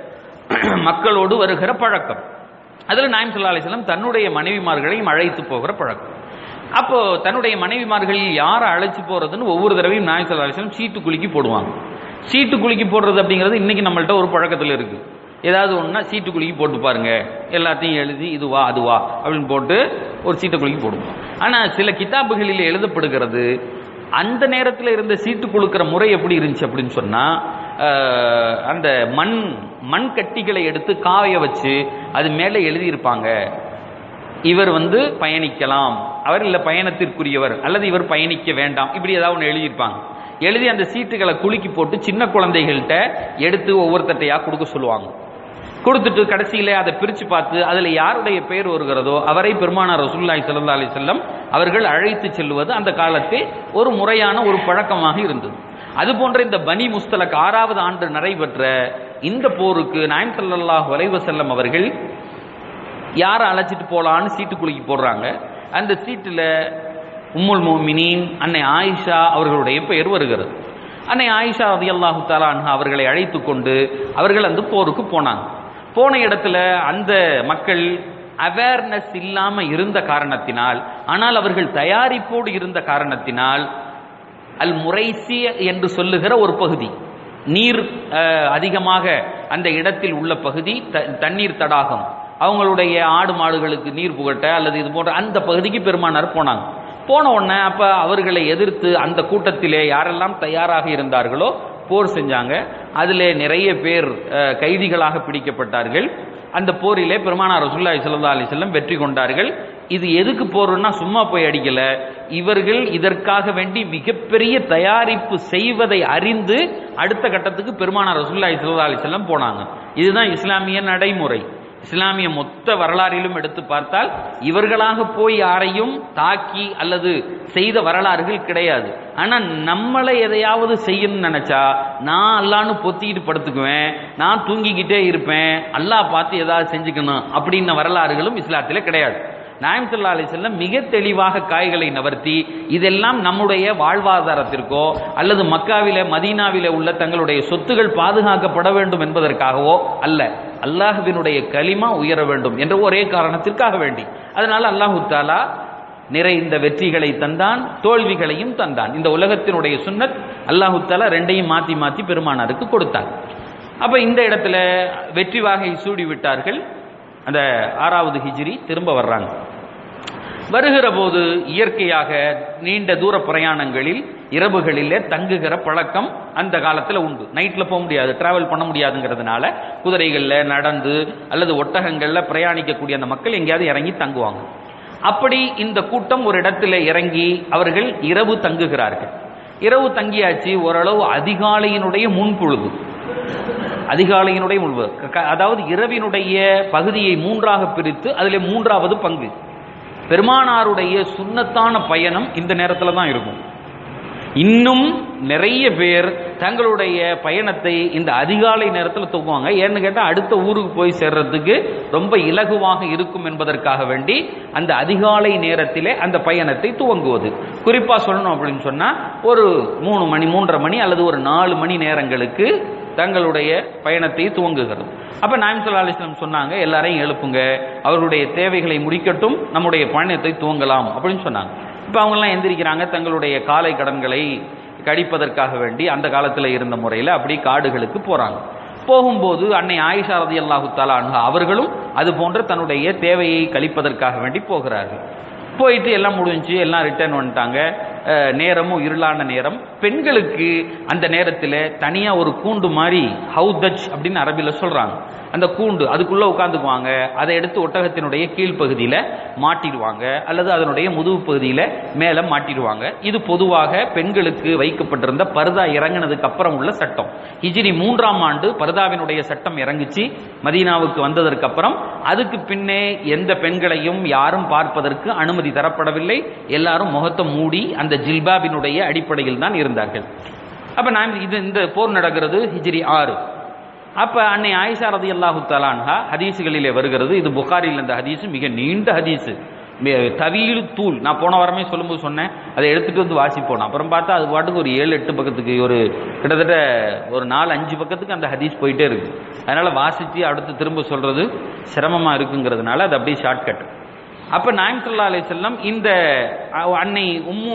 மக்களோடு வருகிற பழக்கம் அதில் நாயம் சொல்லா அலிஸ்லாம் தன்னுடைய மனைவிமார்களையும் அழைத்து போகிற பழக்கம் அப்போ தன்னுடைய மனைவிமார்களில் யாரை அழைச்சு போறதுன்னு ஒவ்வொரு தடவையும் நாயம் சொல்லா அலிஸ்லாம் சீட்டு குலுக்கி போடுவாங்க சீட்டு குலுக்கி போடுறது அப்படிங்கிறது இன்னைக்கு நம்மள்ட்ட ஒரு பழக்கத்தில் இருக்கு ஏதாவது ஒன்றுனா சீட்டு குலுக்கி போட்டு பாருங்க எல்லாத்தையும் எழுதி இதுவா அதுவா அப்படின்னு போட்டு ஒரு சீட்டை குலுக்கி போடுவோம் ஆனால் சில கிதாபுகளில் எழுதப்படுகிறது அந்த நேரத்தில் இருந்த சீட்டு குலுக்கிற முறை எப்படி இருந்துச்சு அப்படின்னு சொன்னா அஹ், அந்த மண் மண் கட்டிகளை எடுத்து காய வச்சு அது மேலே எழுதியிருப்பாங்க இவர் வந்து பயணிக்கலாம் அவர் இல்ல பயணத்திற்குரியவர் அல்லது இவர் பயணிக்க வேண்டாம் இப்படி ஏதாவது ஒன்று எழுதியிருப்பாங்க எழுதி அந்த சீட்டுகளை குலுக்கி போட்டு சின்ன குழந்தைகள்கிட்ட எடுத்து ஒவ்வொருத்தட்டையா கொடுக்க சொல்லுவாங்க கொடுத்துட்டு கடைசியில அதை பிரிச்சு பார்த்து அதுல யாருடைய பெயர் வருகிறதோ அவரை பெருமானார் ரசூலுல்லாஹி ஸல்லல்லாஹு அலைஹி வஸல்லம் அவர்கள் அழைத்து செல்வது அந்த காலத்தில் ஒரு முறையான ஒரு பழக்கமாக இருந்தது அது போன்ற இந்த பனி முஸ்தலக் ஆறாவது ஆண்டு நடைபெற்ற இந்த போருக்கு நாயம் ஸல்லல்லாஹு அலைஹி வஸல்லம் அவர்கள் யாரை அழைச்சிட்டு போலான்னு சீட்டு குலுக்கி போடுறாங்க அந்த சீட்டுல உம்முல் மோமினின் அன்னை ஆயிஷா அவர்களுடைய பெயர் வருகிறது அன்னை ஆயிஷா ரதியல்லாஹு தஆலா அன்ஹா அவர்களை அழைத்து கொண்டு அவர்கள் அந்த போருக்கு போனாங்க போன இடத்துல அந்த மக்கள் அவேர்னஸ் இல்லாம இருந்த காரணத்தினால் ஆனால் அவர்கள் தயாரிப்போடு இருந்த காரணத்தினால் அல் முரைசி என்று சொல்லுகிற ஒரு பகுதி நீர் அஹ், அதிகமாக அந்த இடத்தில் உள்ள பகுதி த- தண்ணீர் தடாகம் அவங்களுடைய ஆடு மாடுகளுக்கு நீர் புகட்ட அல்லது இது போன்ற அந்த பகுதிக்கு பெருமானார் போனாங்க போன உடனே அப்ப அவர்களை எதிர்த்து அந்த கூட்டத்திலே யாரெல்லாம் தயாராக இருந்தார்களோ போர் செஞ்சாங்க அதிலே நிறைய பேர் அஹ், கைதிகளாக பிடிக்கப்பட்டார்கள் அந்த போரிலே பெருமானார் ரசூலுல்லாஹி ஸல்லல்லாஹு அலைஹி வஸல்லம் வெற்றி கொண்டார்கள் இது எதுக்கு போறோம்னா சும்மா போய் அடிக்கல இவர்கள் இதற்காக வேண்டி மிகப்பெரிய தயாரிப்பு செய்வதை அறிந்து அடுத்த கட்டத்துக்கு பெருமானார் ரசூலுல்லாஹி ஸல்லல்லாஹு அலைஹி வஸல்லம் போனாங்க இதுதான் இஸ்லாமிய நடைமுறை இஸ்லாமிய மொத்த வரலாறிலும் எடுத்து பார்த்தால் இவர்களாக போய் யாரையும் தாக்கி அல்லது செய்த வரலாறுகள் கிடையாது ஆனா நம்மளை எதையாவது செய்யணும்னு நினைச்சா நான் அல்லான்னு பொத்திக்கிட்டு படுத்துக்குவேன் நான் தூங்கிக்கிட்டே இருப்பேன் அல்லாஹ் பார்த்து ஏதாவது செஞ்சுக்கணும் அப்படின்ன வரலாறுகளும் இஸ்லாத்தில கிடையாது நாயம் சல்லா அலி செல்லம் மிக தெளிவாக காய்களை நவர்த்தி இதெல்லாம் நம்முடைய வாழ்வாதாரத்திற்கோ அல்லது மக்காவில மதீனாவில உள்ள தங்களுடைய சொத்துகள் பாதுகாக்கப்பட வேண்டும் என்பதற்காகவோ அல்ல அல்லாஹ்வினுடைய கலிமா உயர வேண்டும் என்ற ஒரே காரணத்திற்காக வேண்டி அதனால அல்லாஹு தாலா நிறைந்த வெற்றிகளை தந்தான் தோல்விகளையும் தந்தான் இந்த உலகத்தினுடைய சுன்னத் அல்லாஹு தாலா ரெண்டையும் மாத்தி மாத்தி பெருமானாருக்கு கொடுத்தார் அப்ப இந்த இடத்துல வெற்றி வாகை சூடி விட்டார்கள் அந்த ஆறாவது ஹிஜ்ரி திரும்ப வர்றாங்க வருகிற போது இயற்கையாக நீண்ட தூர பிரயாணங்களில் இரவுகளிலே தங்குகிற பழக்கம் அந்த காலத்துல உண்டு நைட்ல போக முடியாது டிராவல் பண்ண முடியாதுங்கிறதுனால குதிரைகள்ல நடந்து அல்லது ஒட்டகங்கள்ல பிரயாணிக்கக்கூடிய அந்த மக்கள் எங்கேயாவது இறங்கி தங்குவாங்க அப்படி இந்த கூட்டம் ஒரு இடத்துல இறங்கி அவர்கள் இரவு தங்குகிறார்கள் இரவு தங்கியாச்சு ஓரளவு அதிகாலையினுடைய முன்பொழுது அதிகாலையினுடைய முன்பு க- அதாவது இரவினுடைய பகுதியை மூன்றாக பிரித்து அதில் மூன்றாவது பங்கு பெருமானாருடைய சுன்னத்தான பயணம் இந்த நேரத்தில் தான் இருக்கும் இன்னும் நிறைய பேர் தங்களுடைய பயணத்தை இந்த அதிகாலை நேரத்தில் தூக்குவாங்க ஏன்னு கேட்டால் அடுத்த ஊருக்கு போய் சேர்றதுக்கு ரொம்ப இலகுவாக இருக்கும் என்பதற்காக வேண்டி அந்த அதிகாலை நேரத்திலே அந்த பயணத்தை துவங்குவது குறிப்பா சொல்லணும் அப்படின்னு சொன்னா ஒரு மூணு மணி மூன்றரை மணி அல்லது ஒரு நாலு மணி நேரங்களுக்கு தங்களுடைய பயணத்தை துவங்குகிறது அப்ப நாயம் சல்லா அலிஸ்லாம் சொன்னாங்க எல்லாரையும் எழுப்புங்க அவர்களுடைய தேவைகளை முடிக்கட்டும் நம்முடைய பயணத்தை துவங்கலாம் அப்படின்னு சொன்னாங்க இப்ப அவங்க எல்லாம் எந்திரிக்கிறாங்க தங்களுடைய காலை கடன்களை கடிப்பதற்காக வேண்டி அந்த காலத்துல இருந்த முறையில அப்படி காடுகளுக்கு போறாங்க போகும்போது அன்னை ஆயிஷா ரதி அல்லாஹு தாலா அன்ஹா அவர்களும் அது போன்ற தன்னுடைய தேவையை கழிப்பதற்காக வேண்டி போகிறார்கள் போயிட்டு எல்லாம் முடிஞ்சு எல்லாம் ரிட்டர்ன் வந்துட்டாங்க அஹ், நேரமும் இருளான நேரம் பெண்களுக்கு அந்த நேரத்தில் தனியா ஒரு கூண்டு மாதிரி ஹவுதஜ் அப்படின்னு அரபில சொல்றாங்க அந்த கூண்டு அதுக்குள்ள உட்காந்துக்குவாங்க அதை எடுத்து ஒட்டகத்தினுடைய கீழ்ப்பகுதியில மாட்டிடுவாங்க அல்லது அதனுடைய முதுகு பகுதியில மேல மாட்டிடுவாங்க இது பொதுவாக பெண்களுக்கு வைக்கப்பட்டிருந்த பர்தா இறங்கினதுக்கு அப்புறம் உள்ள சட்டம் ஹிஜ்ரி மூன்றாம் ஆண்டு பர்தாவினுடைய சட்டம் இறங்குச்சு மதீனாவுக்கு வந்ததற்கு அப்புறம் அதுக்கு பின்னே எந்த பெண்களையும் யாரும் பார்ப்பதற்கு அனுமதி தரப்படவில்லை எல்லாரும் முகத்தை மூடி அந்த ஜில்பாபினுடைய அடிப்படையில் தான் இருந்தார்கள் அப்ப நான் இது இந்த போர் நடக்கிறது ஹிஜ்ரி ஆறு அப்ப அன்னை ஆயிஷா ரதி அல்லாஹு தலான்ஹா ஹதீஸுகளிலே வருகிறது இது புகாரில் இந்த ஹதீஸ் மிக நீண்ட ஹதீஸ் தவியில் தூள் நான் போன வாரமே சொல்லும்போது சொன்னேன் அதை எடுத்துட்டு வந்து வாசிப்போம் அப்புறம் பார்த்தா அது பாட்டுக்கு ஒரு ஏழு எட்டு பக்கத்துக்கு ஒரு கிட்டத்தட்ட ஒரு நாலு அஞ்சு பக்கத்துக்கு அந்த ஹதீஸ் போயிட்டே இருக்கு அதனால வாசிச்சு அடுத்து திரும்ப சொல்றது சிரமமா இருக்குங்கிறதுனால அது அப்படியே ஷார்ட்கட் அப்ப நாயம் சல்லா அலி செல்லம் இந்த அஹ், அன்னை உம்மு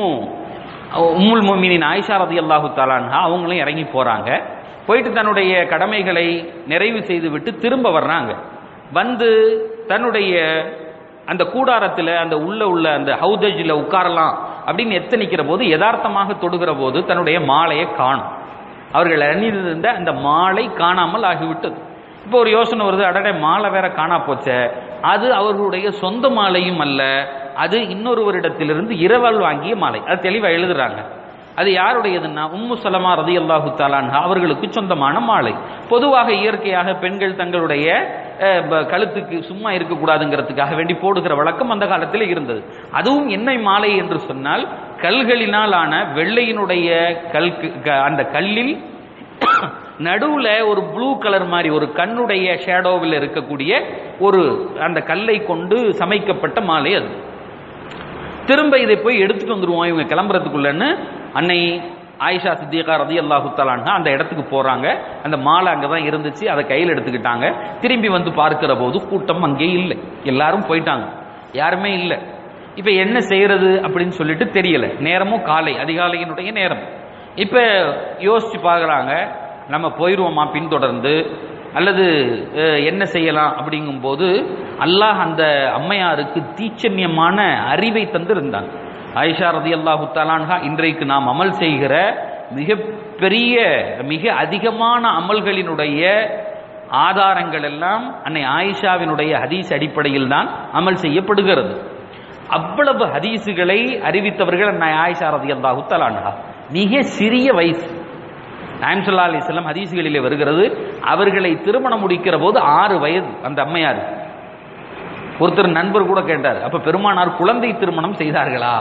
உம்முல் மோமினின் ஆயிஷா ரதி அல்லாஹு தாலான்ஹா அவங்களும் இறங்கி போறாங்க போயிட்டு தன்னுடைய கடமைகளை நிறைவு செய்து விட்டு திரும்ப வர்றாங்க வந்து தன்னுடைய அந்த கூடாரத்தில் அந்த உள்ள உள்ள அந்த ஹவுதஜில் உட்காரலாம் அப்படின்னு எத்தனிக்கிற போது யதார்த்தமாக தொடுகிற போது தன்னுடைய மாலையை காணும் அவர்கள் அணிந்திருந்த அந்த மாலை காணாமல் ஆகிவிட்டது இப்போ ஒரு யோசனை வருது அடடே மாலை வேற காணா போச்சே அது அவர்களுடைய சொந்த மாலையும் அல்ல அது இன்னொருவரிடத்திலிருந்து இரவல் வாங்கிய மாலை அது தெளிவா எழுதுறாங்க அது யாருடையதுன்னா உம்மு சலமா ரதி அல்லாஹு தாலான்ஹா அவர்களுக்கு சொந்தமான மாலை பொதுவாக இயற்கையாக பெண்கள் தங்களுடைய அஹ், ப- கழுத்துக்கு சும்மா இருக்கக்கூடாதுங்கிறதுக்காக வேண்டி போடுகிற வழக்கம் அந்த காலத்தில் இருந்தது அதுவும் எண்ணெய் மாலை என்று சொன்னால் கல்களினால் ஆன வெள்ளையினுடைய கல்கு க- அந்த கல்லில் நடுவுல ஒரு ப்ளூ கலர் மாதிரி ஒரு கண்ணுடைய ஷேடோவில் இருக்கக்கூடிய ஒரு அந்த கல்லை கொண்டு சமைக்கப்பட்ட மாலை அது திரும்ப இதை போய் எடுத்துட்டு வந்துருவோம் இவங்க கிளம்புறதுக்குள்ளன்னு அன்னை ஆயிஷா சித்திகா ரதி அல்லாஹு தலான்ஹா அந்த இடத்துக்கு போறாங்க அந்த மாலை அங்கதான் இருந்துச்சு அதை கையில் எடுத்துக்கிட்டாங்க திரும்பி வந்து பார்க்கிற போது கூட்டம் அங்கே இல்லை எல்லாரும் போயிட்டாங்க யாருமே இல்லை இப்ப என்ன செய்யறது அப்படின்னு சொல்லிட்டு தெரியல நேரமும் காலை அதிகாலையினுடைய நேரம் இப்ப யோசிச்சு பார்க்கறாங்க நம்ம போயிடுவோமா பின்தொடர்ந்து அல்லது அஹ், என்ன செய்யலாம் அப்படிங்கும்போது அல்லாஹ் அந்த அம்மையாருக்கு தீச்சன்யமான அறிவை தந்திருந்தான் ஆயிஷா ரதி அல்லாஹு தலான்ஹா இன்றைக்கு நாம் அமல் செய்கிற மிகப்பெரிய மிக அதிகமான அமல்களினுடைய ஆதாரங்கள் எல்லாம் அன்னை ஆயிஷாவினுடைய ஹதீஸ் அடிப்படையில் தான் அமல் செய்யப்படுகிறது அவ்வளவு ஹதீஸுகளை அறிவித்தவர்கள் அன்னை ஆயிஷா ரதி அல்லாஹு தலான்ஹா மிக சிறிய வயசு நாயம் சொல்லா அலிஸ்லாம் ஹதீசுகளிலே வருகிறது அவர்களை திருமணம் முடிக்கிற போது ஆறு வயது அந்த அம்மையார் ஒருத்தர் நண்பர் கூட கேட்டார் அப்ப பெருமானார் குழந்தை திருமணம் செய்தார்களா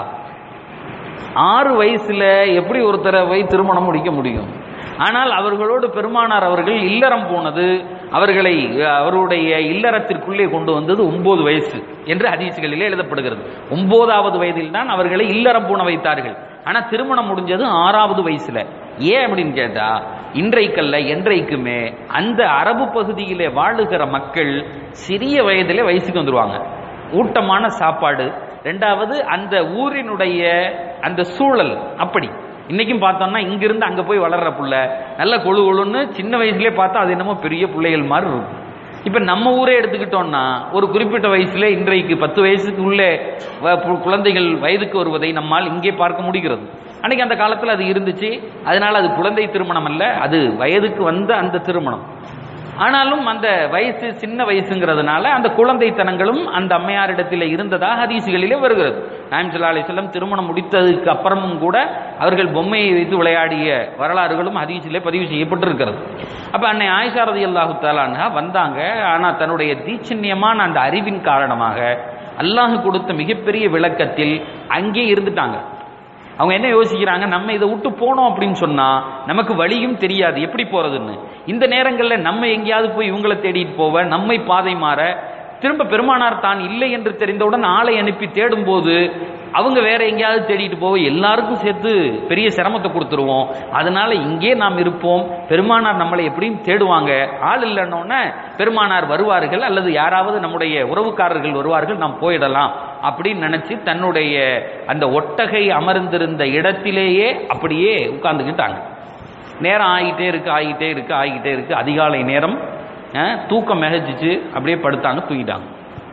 ஆறு வயசுல எப்படி ஒருத்தரை போய் திருமணம் முடிக்க முடியும் ஆனால் அவர்களோடு பெருமானார் அவர்கள் இல்லறம் போனது அவர்களை அவருடைய இல்லறத்திற்குள்ளே கொண்டு வந்தது ஒன்பது வயசு என்று ஹதீசுகளிலே எழுதப்படுகிறது ஒன்பதாவது வயதில் தான் அவர்களை இல்லறம் போன வைத்தார்கள் ஆனா திருமணம் முடிஞ்சது ஆறாவது வயசுல ஏன் அப்படின்னு கேட்டா இன்றைக்கல்ல என்றைக்குமே அந்த அரபு பகுதியிலே வாழுகிற மக்கள் சிறிய வயதிலே வயசுக்கு வந்துருவாங்க ஊட்டமான சாப்பாடு ரெண்டாவது அந்த ஊரினுடைய அந்த சூழல் அப்படி இன்னைக்கும் பார்த்தோம்னா இங்கிருந்து அங்க போய் வளர்ற புள்ள நல்ல கொழு கொழுன்னு சின்ன வயசுலயே பார்த்தா அது என்னமோ பெரிய பிள்ளைகள் மாதிரி இருக்கும் இப்ப நம்ம ஊரே எடுத்துக்கிட்டோம்னா ஒரு குறிப்பிட்ட வயசுல இன்றைக்கு பத்து வயசுக்கு உள்ளே வ- பு- குழந்தைகள் வயதுக்கு வருவதை நம்மால் இங்கே பார்க்க முடிகிறது அன்னைக்கு அந்த காலத்துல அது இருந்துச்சு அதனால அது குழந்தை திருமணம் அல்ல அது வயதுக்கு வந்த அந்த திருமணம் ஆனாலும் அந்த வயசு சின்ன வயசுங்கிறதுனால அந்த குழந்தைத்தனங்களும் அந்த அம்மையாரிடத்தில் இருந்ததாக ஹதீசுகளிலே வருகிறது நாயம் சல்லா அலிஸ்லம் திருமணம் முடித்ததுக்கு அப்புறமும் கூட அவர்கள் பொம்மையை வைத்து விளையாடிய வரலாறுகளும் ஹதீஸிலே பதிவு செய்யப்பட்டிருக்கிறது அப்ப அன்னை ஆயிஷா ரதி அல்லாஹு தாலான்ஹா வந்தாங்க ஆனா தன்னுடைய தீட்சண்யமான அந்த அறிவின் காரணமாக அல்லாஹ் கொடுத்த மிகப்பெரிய விளக்கத்தில் அங்கே இருந்துட்டாங்க அவங்க என்ன யோசிக்கிறாங்க நம்ம இதை விட்டு போனோம் அப்படின்னு சொன்னா நமக்கு வழியும் தெரியாது எப்படி போறதுன்னு இந்த நேரங்களில் நம்ம எங்கேயாவது போய் இவங்களை தேடிட்டு போவ நம்மை பாதை மாற திரும்ப பெருமானார் தான் இல்லை என்று தெரிந்தவுடன் ஆளை அனுப்பி தேடும் போது அவங்க வேற எங்கேயாவது தேடிட்டு போக எல்லாருக்கும் சேர்த்து பெரிய சிரமத்தை கொடுத்துருவோம் அதனால இங்கே நாம் இருப்போம் பெருமானார் நம்மளை எப்படியும் தேடுவாங்க ஆள் இல்லைன்னொன்னே பெருமானார் வருவார்கள் அல்லது யாராவது நம்முடைய உறவுக்காரர்கள் வருவார்கள் நாம் போயிடலாம் அப்படின்னு நினைச்சு தன்னுடைய அந்த ஒட்டகை அமர்ந்திருந்த இடத்திலேயே அப்படியே உட்கார்ந்துக்கிட்டாங்க நேரம் ஆகிட்டே இருக்கு ஆகிட்டே இருக்கு ஆகிட்டே இருக்கு அதிகாலை நேரம் அஹ், தூக்கம் மிகச்சிச்சு அப்படியே படுத்தாங்க தூங்கிட்டாங்க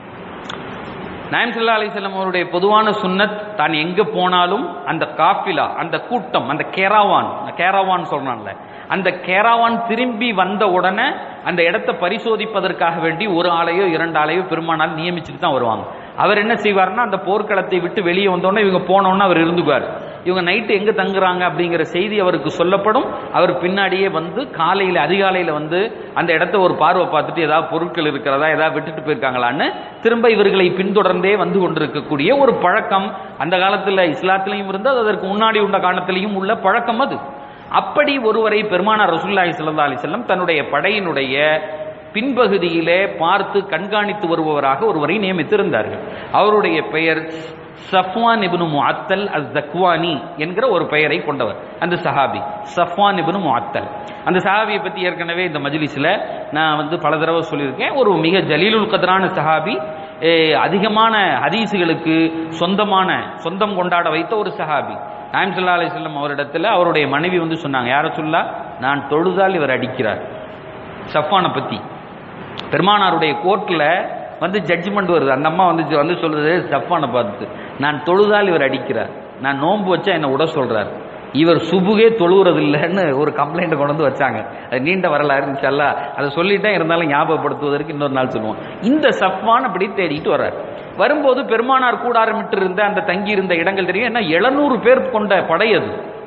நாயம் சல்லா அலிசல்லம் அவருடைய பொதுவான சுன்னத் தான் எங்க போனாலும் அந்த காஃபிலா அந்த கூட்டம் அந்த கேராவான் கேராவான் சொல்றான்ல அந்த கேராவான் திரும்பி வந்த உடனே அந்த இடத்தை பரிசோதிப்பதற்காக வேண்டி ஒரு ஆளையோ இரண்டு ஆளையோ பெருமானால் நியமிச்சுட்டு தான் வருவாங்க அவர் என்ன செய்வார்னா அந்த போர்க்களத்தை விட்டு வெளியே வந்தோடனே இவங்க போனோன்னு அவர் இருந்துக்குவார் இவங்க நைட்டு எங்க தங்குறாங்க அப்படிங்கிற செய்தி அவருக்கு சொல்லப்படும் அவர் பின்னாடியே வந்து காலையில அதிகாலையில வந்து அந்த இடத்த ஒரு பார்வை பார்த்துட்டு ஏதாவது பொருட்கள் இருக்கிறதா ஏதாவது விட்டுட்டு போயிருக்காங்களான்னு திரும்ப இவர்களை பின்தொடர்ந்தே வந்து கொண்டிருக்கக்கூடிய ஒரு பழக்கம் அந்த காலத்துல இஸ்லாத்திலையும் இருந்து அதற்கு முன்னாடி உள்ள காலத்திலையும் உள்ள பழக்கம் அது அப்படி ஒருவரை பெருமானார் ரசூலுல்லாஹி ஸல்லல்லாஹு அலைஹி வஸல்லம் தன்னுடைய படையினுடைய பின்பகுதியிலே பார்த்து கண்காணித்து வருபவராக ஒருவரை நியமித்திருந்தார்கள் அவருடைய பெயர் சஃப்வான் இப்னு முஅத்தல் அஸ் ஜக்வானி என்கிற ஒரு பெயரை கொண்டவர் அந்த சஹாபி சஃப்வான் இப்னு முஅத்தல் அந்த சஹாபியை பத்தி ஏற்கனவே இந்த மஜ்லிஸ்ல நான் வந்து பல தடவை சொல்லியிருக்கேன் ஒரு மிக ஜலீலுல் கதரான சஹாபி eh, அதிகமான ஹதீஸுகளுக்கு சொந்தமான சொந்தம் கொண்டாட வைத்த ஒரு சஹாபி நாயம் சல்லா அலிஸ்லாம் அவரிடத்துல அவருடைய மனைவி வந்து சொன்னாங்க யார சொல்லா நான் தொழுதால் இவர் அடிக்கிறார் சஃப்வானை பத்தி பெருமானாருடைய கோர்ட்ல வந்து ஜட்ஜ்மெண்ட் வருது அந்த அம்மா வந்து வந்து சொல்றது சஃப்வானை பார்த்து நான் தொழுதால் இவர் அடிக்கிறார் நான் நோன்பு வச்சா என்னை விட சொல்றார் இவர் சுபுகே தொழுகிறது இல்லைன்னு ஒரு கம்ப்ளைண்ட் கொண்டு வந்து வச்சாங்க அது நீண்ட வரலாறு இருந்துச்சல்ல அதை சொல்லிட்டேன் இருந்தாலும் ஞாபகப்படுத்துவதற்கு இன்னொரு நாள் சொல்லுவோம் இந்த சஃப்வான் அப்படி தேடிட்டு வர்றார் வரும்போது பெருமானார் கூடாரமிட்டு இருந்த அந்த தங்கி இருந்த இடங்கள் தெரியும் ஏன்னா எழுநூறு பேர் கொண்ட படை அது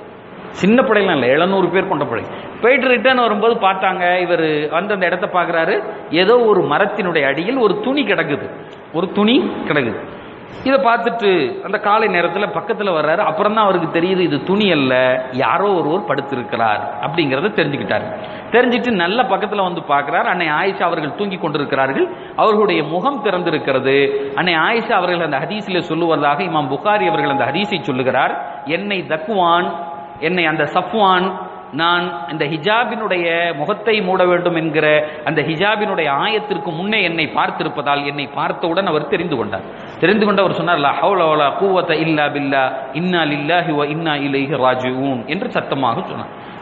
சின்ன படையெல்லாம் இல்லை எழுநூறு பேர் கொண்ட படை போயிட்டு ரிட்டர்ன் வரும்போது பார்த்தாங்க இவர் வந்து அந்த இடத்த பார்க்குறாரு ஏதோ ஒரு மரத்தினுடைய அடியில் ஒரு துணி கிடக்குது ஒரு துணி கிடக்குது இதை பார்த்துட்டு அந்த காலை நேரத்தில் பக்கத்தில் வர்றாரு அப்புறம் தான் அவருக்கு தெரியுது இது துணி அல்ல யாரோ ஒருவர் படுத்திருக்கிறார் அப்படிங்கிறத தெரிஞ்சுக்கிட்டாரு தெரிஞ்சுட்டு நல்ல பக்கத்தில் வந்து பார்க்கிறார் அன்னை ஆயிஷா அவர்கள் தூங்கி கொண்டிருக்கிறார்கள் அவர்களுடைய முகம் திறந்திருக்கிறது அன்னை ஆயிஷா அவர்கள் அந்த ஹதீஸிலே சொல்லுவதாக இமாம் புகாரி அவர்கள் அந்த ஹதீஸை சொல்லுகிறார் என்னை தக்குவான் என்னை அந்த சஃப்வான் நான் இந்த ஹிஜாபினுடைய முகத்தை மூட வேண்டும் என்கிற அந்த ஹிஜாபினுடைய ஆயத்திற்கு முன்னே என்னை பார்த்திருப்பதால் என்னை பார்த்தவுடன் அவர் தெரிந்து கொண்டார் தெரிந்து கொண்டு அவர் சொன்னார் லா ஹவுல வலா குவத்த இல்லா பில்லா இன்னா லில்லாஹி வ இன்னா இலைஹி ராஜிஊன் என்று சத்தமாக சொன்னார்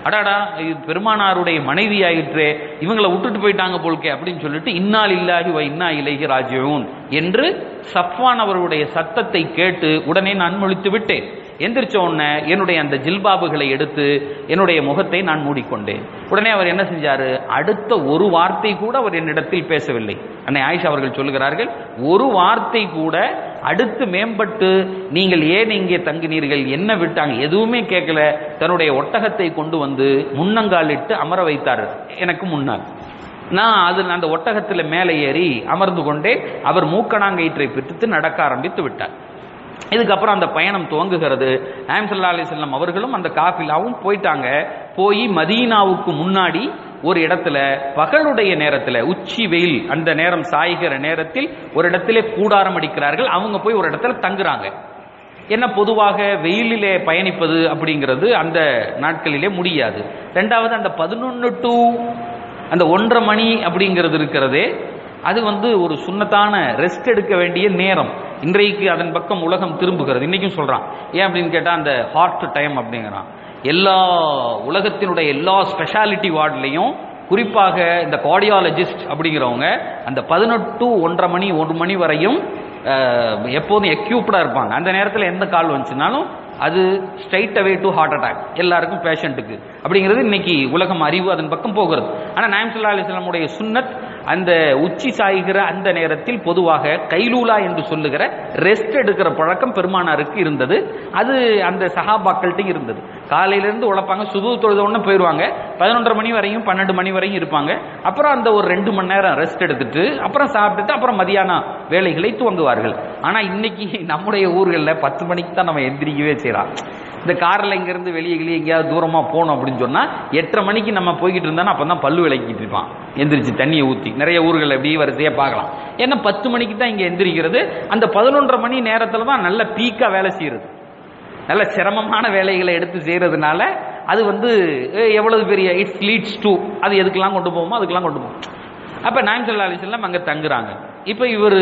அடாடா இது பெருமானாருடைய மனைவி ஆயிற்றே இவங்களை விட்டுட்டு போயிட்டாங்க போல்கே அப்படின்னு சொல்லிட்டு இன்னால் இல்லாஹி வ இன்னா இலைஹி ராஜிஊன் என்று சஃப்வான் அவருடைய சத்தத்தை கேட்டு உடனே நான் முழித்து விட்டேன் எந்திரிச்ச உடனே என்னுடைய அந்த ஜில்பாபுகளை எடுத்து என்னுடைய முகத்தை நான் மூடிக்கொண்டேன் உடனே அவர் என்ன செஞ்சாரு அடுத்த ஒரு வார்த்தை கூட அவர் என்னிடத்தில் பேசவில்லை அன்னை ஆயிஷா அவர்கள் சொல்லுகிறார்கள் ஒரு வார்த்தை கூட அடுத்து மேம்பட்டு நீங்கள் ஏன் இங்கே தங்கினீர்கள் என்ன விட்டாங்க எதுவுமே கேட்கல தன்னுடைய ஒட்டகத்தை கொண்டு வந்து முன்னங்காலிட்டு அமர வைத்தார் எனக்கு முன்னால் நான் அது அந்த ஒட்டகத்தில் மேலே ஏறி அமர்ந்து கொண்டே அவர் மூக்கணாங்கயிற்றை பிடித்து நடக்க ஆரம்பித்து விட்டார் இதுக்கப்புறம் அந்த பயணம் துவங்குகிறது நாயம் சல்லா அலிஸ்லாம் அவர்களும் அந்த காஃபிலாவும் போயிட்டாங்க போய் மதீனாவுக்கு முன்னாடி ஒரு இடத்துல பகலுடைய நேரத்தில் உச்சி வெயில் அந்த நேரம் சாய்கிற நேரத்தில் ஒரு இடத்திலே கூடாரம் அடிக்கிறார்கள் அவங்க போய் ஒரு இடத்துல தங்குறாங்க என்ன பொதுவாக வெயிலிலே பயணிப்பது அப்படிங்கிறது அந்த நாட்களிலே முடியாது ரெண்டாவது அந்த பதினொன்று டு அந்த ஒன்றரை மணி அப்படிங்கிறது இருக்கிறதே அது வந்து ஒரு சுண்ணத்தான ரெஸ்ட் எடுக்க வேண்டிய நேரம் இன்றைக்கு அதன் பக்கம் உலகம் திரும்புகிறது இன்னைக்கும் சொல்றான் ஏன் அப்படின்னு கேட்டா அந்த ஹார்ட் டைம் அப்படிங்கிறான் எல்லா உலகத்தினுடைய எல்லா ஸ்பெஷாலிட்டி வார்டுலையும் குறிப்பாக இந்த கார்டியாலஜிஸ்ட் அப்படிங்கிறவங்க அந்த பதினெட்டு ஒன்றரை மணி ஒரு மணி வரையும் அஹ், எப்போதும் எக்யூப்டா இருப்பாங்க அந்த நேரத்தில் எந்த கால் வந்துச்சுனாலும் அது straight away to heart attack எல்லாருக்கும் பேஷண்ட்டுக்கு அப்படிங்கிறது இன்னைக்கு உலகம் அறிவு அதன் பக்கம் போகிறது ஆனால் நாயம் சல்லா அலிஸ்லாமுடைய சுன்னத் அந்த உச்சி சாய்கிற அந்த நேரத்தில் பொதுவாக கைலூலா என்று சொல்லுகிற ரெஸ்ட் எடுக்கிற பழக்கம் பெருமானாருக்கு இருந்தது அது அந்த சஹாபாக்கள்கிட்ட இருந்தது காலையிலேருந்து உழைப்பாங்க சுது தொழுத உடனே போயிடுவாங்க பதினொன்றரை மணி வரையும் பன்னெண்டு மணி வரையும் இருப்பாங்க அப்புறம் அந்த ஒரு ரெண்டு மணி நேரம் ரெஸ்ட் எடுத்துட்டு அப்புறம் சாப்பிட்டுட்டு அப்புறம் மதியான வேலைகளை துவங்குவார்கள் ஆனால் இன்னைக்கு நம்முடைய ஊர்களில் பத்து மணிக்கு தான் நம்ம எந்திரிக்கவே செய்யலாம் இந்த காரில் இங்கேருந்து வெளியே வெளியே எங்கேயாவது தூரமாக போகணும் அப்படின்னு சொன்னால் எட்டரை மணிக்கு நம்ம போய்கிட்டு இருந்தாலும் அப்போ தான் பல்லு விளக்கிட்டு இருப்பான் எந்திரிச்சு தண்ணியை ஊற்றி நிறைய ஊர்கள் எப்படி வரிசையாக பார்க்கலாம் ஏன்னா பத்து மணிக்கு தான் இங்கே எந்திரிக்கிறது அந்த பதினொன்றரை மணி நேரத்தில் தான் நல்ல பீக்காக வேலை செய்கிறது நல்ல சிரமமான வேலைகளை எடுத்து செய்கிறதுனால அது வந்து அஹ், எவ்வளவு பெரிய இட்ஸ் லீட்ஸ் டு அது எதுக்கெல்லாம் கொண்டு போவோமோ அதுக்கெல்லாம் கொண்டு போகும் அப்போ நாயம் சல்லா அலிஸ்லாம் அங்கே தங்குறாங்க இப்போ இவர்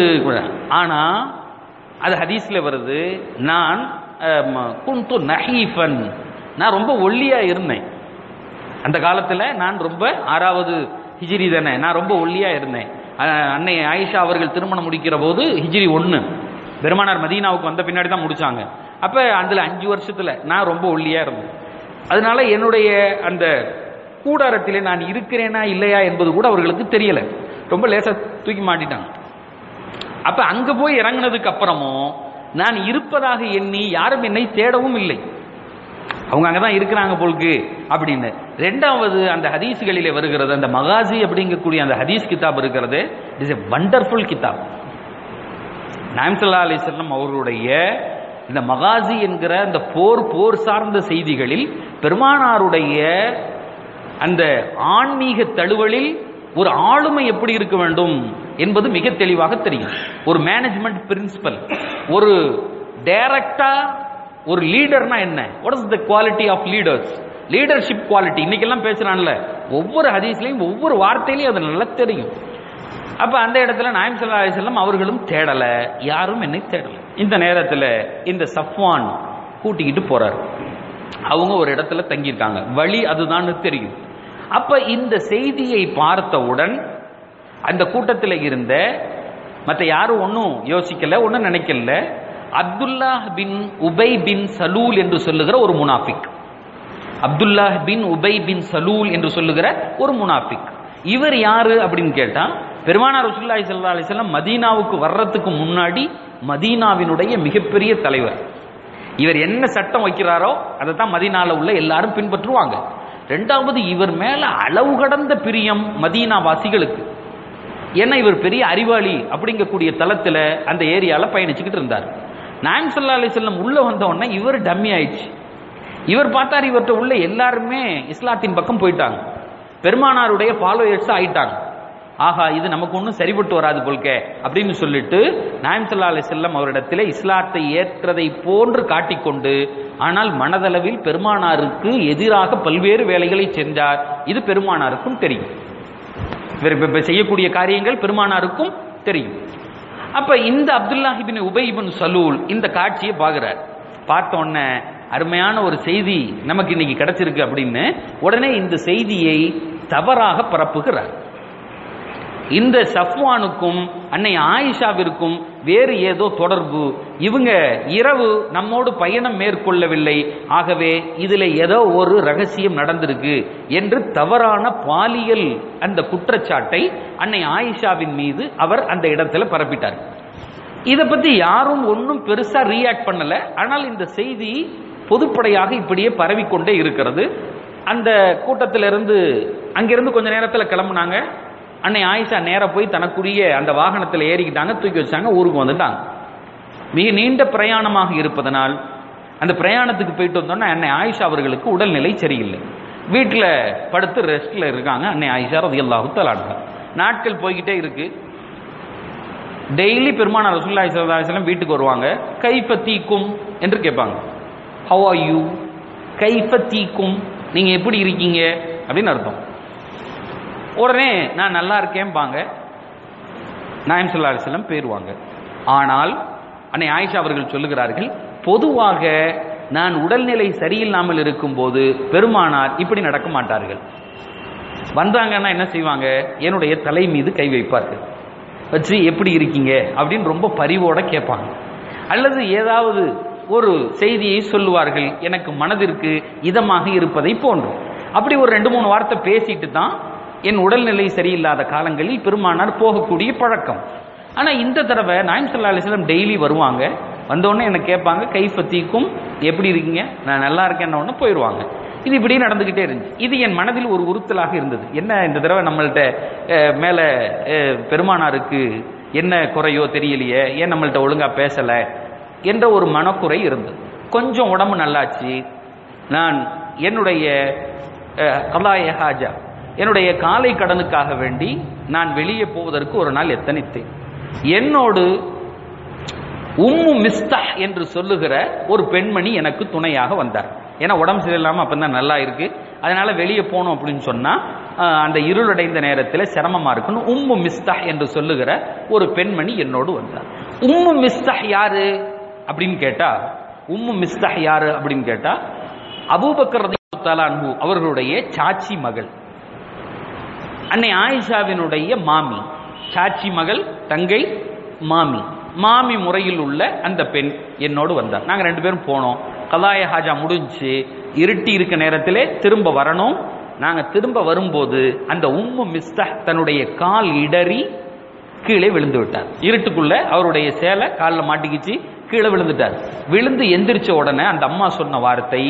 ஆனால் அது ஹதீஸில் வருது நான் அம், குந்து நஹீஃபன் நான் ரொம்ப ஒல்லியா இருந்தேன் அந்த காலத்தில் நான் ரொம்ப ஆறாவது ஹிஜ்ரி தானே நான் ரொம்ப ஒல்லியா இருந்தேன் அஹ், அன்னை ஆயிஷா அவர்கள் திருமணம் முடிக்கிற போது ஹிஜ்ரி ஒன்று பெருமானார் மதீனாவுக்கு வந்த பின்னாடி தான் முடிச்சாங்க அப்போ அதில் அஞ்சு வருஷத்தில் நான் ரொம்ப ஒல்லியா இருந்தேன் அதனால என்னுடைய அந்த கூடாரத்திலே நான் இருக்கிறேனா இல்லையா என்பது கூட அவர்களுக்கு தெரியல ரொம்ப லேசா தூக்கி மாட்டிட்டாங்க அப்ப அங்க போய் இறங்குனதுக்கு அப்புறமும் நான் இருப்பதாக எண்ணி யாரும் என்னை தேடவும் இல்லை அவங்க அங்கதான் இருக்கிறாங்க போலுக்கு அப்படின்னு ரெண்டாவது அந்த ஹதீஸ்களிலே வருகிறது அந்த மகாசி அப்படிங்கக்கூடிய அந்த ஹதீஸ் கிதாப் இருக்கிறது இஸ் எ வண்டர்ஃபுல் கிதாப் நாயம்சல்லா அலிஸ்லாம் அவர்களுடைய இந்த மகாசி என்கிற அந்த போர் போர் சார்ந்த செய்திகளில் பெருமானாருடைய அந்த ஆன்மீக தழுவலில் ஒரு ஆளுமை எப்படி இருக்க வேண்டும் என்பது மிக தெளிவாக தெரியும் ஒரு மேனேஜ்மெண்ட் பிரின்சிபல் ஒரு டைரக்டா ஒரு லீடர்னா என்ன what is the quality of leaders leadership quality இன்னைக்கெல்லாம் பேசுறான்ல ஒவ்வொரு ஹதீஸ்லையும் ஒவ்வொரு வார்த்தையிலையும் அது நல்லா தெரியும் அப்ப அந்த இடத்துல நாயம் சல்லா அலிசல்லம் அவர்களும் தேடல யாரும் என்னை தேடல இந்த நேரத்துல இந்த சஃப்வான் கூட்டிக்கிட்டு போறாரு அவங்க ஒரு இடத்துல தங்கியிருக்காங்க வழி அதுதான் தெரியும் அப்ப இந்த செய்தியை பார்த்தவுடன் அந்த கூட்டத்தில் இருந்த மற்ற யாரும் ஒன்றும் யோசிக்கல ஒன்றும் நினைக்கல அப்துல்லா பின் உபை பின் சலூல் என்று சொல்லுகிற ஒரு முனாஃபிக் அப்துல்லா பின் உபை பின் சலூல் என்று சொல்லுகிற ஒரு முனாஃபிக் இவர் யாரு அப்படின்னு கேட்டா பெருமானார் ரசூலுல்லாஹி ஸல்லல்லாஹு அலைஹி வஸல்லம் மதீனாவுக்கு வர்றதுக்கு முன்னாடி மதீனாவினுடைய மிகப்பெரிய தலைவர் இவர் என்ன சட்டம் வைக்கிறாரோ அதை தான் மதீனால உள்ள எல்லாரும் பின்பற்றுவாங்க ரெண்டாவது இவர் மேல அளவு கடந்த பிரியம் மதீனா வாசிகளுக்கு ஏன்னா இவர் பெரிய அறிவாளி அப்படிங்கக்கூடிய தளத்துல அந்த ஏரியால பயணிச்சுக்கிட்டு இருந்தார் நாயம் சல்லா அலி செல்லம் உள்ள வந்த உடனே இவர் டம்மி ஆயிடுச்சு இவர் பார்த்தார் இவர்கிட்ட உள்ள எல்லாருமே இஸ்லாத்தின் பக்கம் போயிட்டாங்க பெருமானாருடைய ஃபாலோயர்ஸ் ஆயிட்டாங்க ஆஹா இது நமக்கு ஒன்றும் சரிபட்டு வராது போல்க அப்படின்னு சொல்லிட்டு நாயம் சல்லா அலி செல்லம் அவரிடத்திலே இஸ்லாத்தை ஏற்றதை போன்று காட்டிக்கொண்டு ஆனால் மனதளவில் பெருமானாருக்கு எதிராக பல்வேறு வேலைகளை செஞ்சார் இது பெருமானாருக்கும் தெரியும் இவர் இப்ப- இப்ப செய்யக்கூடிய காரியங்கள் பெருமானாருக்கும் தெரியும் அப்ப இந்த அப்துல்லாஹிபின் உபைபின் சலூல் இந்த காட்சியை பார்க்கிறார் பார்த்த உடனே அருமையான ஒரு செய்தி நமக்கு இன்னைக்கு கிடைச்சிருக்கு அப்படின்னு உடனே இந்த செய்தியை தவறாக பரப்புகிறார் இந்த சஃப்வானுக்கும் அன்னை ஆயிஷாவிற்கும் வேறு ஏதோ தொடர்பு இவங்க இரவு நம்மோடு பயணம் மேற்கொள்ளவில்லை ஆகவே இதுல ஏதோ ஒரு ரகசியம் நடந்திருக்கு என்று தவறான பாலியல் அந்த குற்றச்சாட்டை அன்னை ஆயிஷாவின் மீது அவர் அந்த இடத்துல பரப்பிட்டார் இதை பத்தி யாரும் ஒன்றும் பெருசா ரியாக்ட் பண்ணல ஆனால் இந்த செய்தி பொதுப்படையாக இப்படியே பரவிக்கொண்டே இருக்கிறது அந்த கூட்டத்திலிருந்து அங்கிருந்து கொஞ்ச நேரத்தில் கிளம்புனாங்க அன்னை ஆயிஷா நேரா போய் தனக்குரிய அந்த வாகனத்தில் ஏறிக்கிட்டாங்க தூக்கி வச்சாங்க ஊருக்கு வந்துட்டாங்க மிக நீண்ட பிரயாணமாக இருப்பதனால் அந்த பிரயாணத்துக்கு போயிட்டு வந்தோன்னா அன்னை ஆயிஷா அவர்களுக்கு உடல்நிலை சரியில்லை வீட்டில் படுத்து ரெஸ்ட்ல இருக்காங்க அன்னை ஆயிஷா ரதி அல்லாஹு தலான்கள் நாட்கள் போய்கிட்டே இருக்கு டெய்லி பெருமான ரசூல்லாய் சல்லாஹம் வீட்டுக்கு வருவாங்க கைஃப தீக்கும் என்று கேட்பாங்க ஹவ் ஆர் யூ கைஃப தீக்கும் நீங்க எப்படி இருக்கீங்க அப்படின்னு அர்த்தம் உடனே நான் நல்லா இருக்கேன்பாங்க நாயம் சொல்லா அலிஸ்லம் போயிடுவாங்க ஆனால் அன்னை ஆயிஷா அவர்கள் சொல்லுகிறார்கள் பொதுவாக நான் உடல்நிலை சரியில்லாமல் இருக்கும்போது பெருமானார் இப்படி நடக்க மாட்டார்கள் வந்தாங்கன்னா என்ன செய்வாங்க என்னுடைய தலை மீது கை வைப்பார்கள் வச்சு எப்படி இருக்கீங்க அப்படின்னு ரொம்ப பரிவோட கேட்பாங்க அல்லது ஏதாவது ஒரு செய்தியை சொல்லுவார்கள் எனக்கு மனதிற்கு இதமாக இருப்பதை போன்றும் அப்படி ஒரு ரெண்டு மூணு வார்த்தை பேசிட்டு தான் என் உடல்நிலை சரியில்லாத காலங்களில் பெருமானார் போகக்கூடிய பழக்கம் ஆனா இந்த தடவை நாயம் சல்லா அலிஸ்லாம் டெய்லி வருவாங்க வந்தோடனே என்ன கேட்பாங்க கைப்பத்திக்கும் எப்படி இருக்கீங்க நான் நல்லா இருக்கேன்ன உடனே போயிடுவாங்க இது இப்படி நடந்துகிட்டே இருந்துச்சு இது என் மனதில் ஒரு உறுத்தலாக இருந்தது என்ன இந்த தடவை நம்மள்ட்ட அஹ், மேல அஹ், பெருமானாருக்கு என்ன குறையோ தெரியலையே ஏன் நம்மள்ட்ட ஒழுங்கா பேசல என்ற ஒரு மனக்குறை இருந்தது கொஞ்சம் உடம்பு நல்லாச்சு நான் என்னுடைய அஹ், கலாய ஹாஜா என்னுடைய காலை கடனுக்காக வேண்டி நான் வெளியே போவதற்கு ஒரு நாள் எத்தனித்தேன் என்னோடு உம்மு மிஸ்தஹ் என்று சொல்லுகிற ஒரு பெண்மணி எனக்கு துணையாக வந்தார் ஏன்னா உடம்பு சரியில்லாம அப்பதான் நல்லா இருக்கு அதனால வெளியே போகணும் அப்படின்னு சொன்னா ஆஹ், அந்த இருளடைந்த நேரத்தில் சிரமமா இருக்குன்னு உம்மு மிஸ்தஹ் என்று சொல்லுகிற ஒரு பெண்மணி என்னோடு வந்தார் உம்மு மிஸ்தஹ் யாரு அப்படின்னு கேட்டா உம்மு மிஸ்தஹ் யாரு அப்படின்னு கேட்டா அபூபக்கர் ரலியல்லாஹு தஆலா அன்ஹு அவர்களுடைய சாச்சி மகள் அன்னை ஆயிஷாவினுடைய மாமி சாச்சி மகள் தங்கை மாமி மாமி முறையில் உள்ள அந்த பெண் என்னோடு வந்தார் நாங்க ரெண்டு பேரும் போனோம் கலாய ஹாஜா முடிஞ்சு இருட்டி இருக்க நேரத்திலே திரும்ப வரணும் நாங்க திரும்ப வரும்போது அந்த உம்மு மிஸ்தஹ் தன்னுடைய கால் இடறி கீழே விழுந்து விட்டார் இருட்டுக்குள்ள அவருடைய சேலை காலில் மாட்டிக்கிச்சு கீழே விழுந்துட்டார் விழுந்து எந்திரிச்ச உடனே அந்த அம்மா சொன்ன வார்த்தை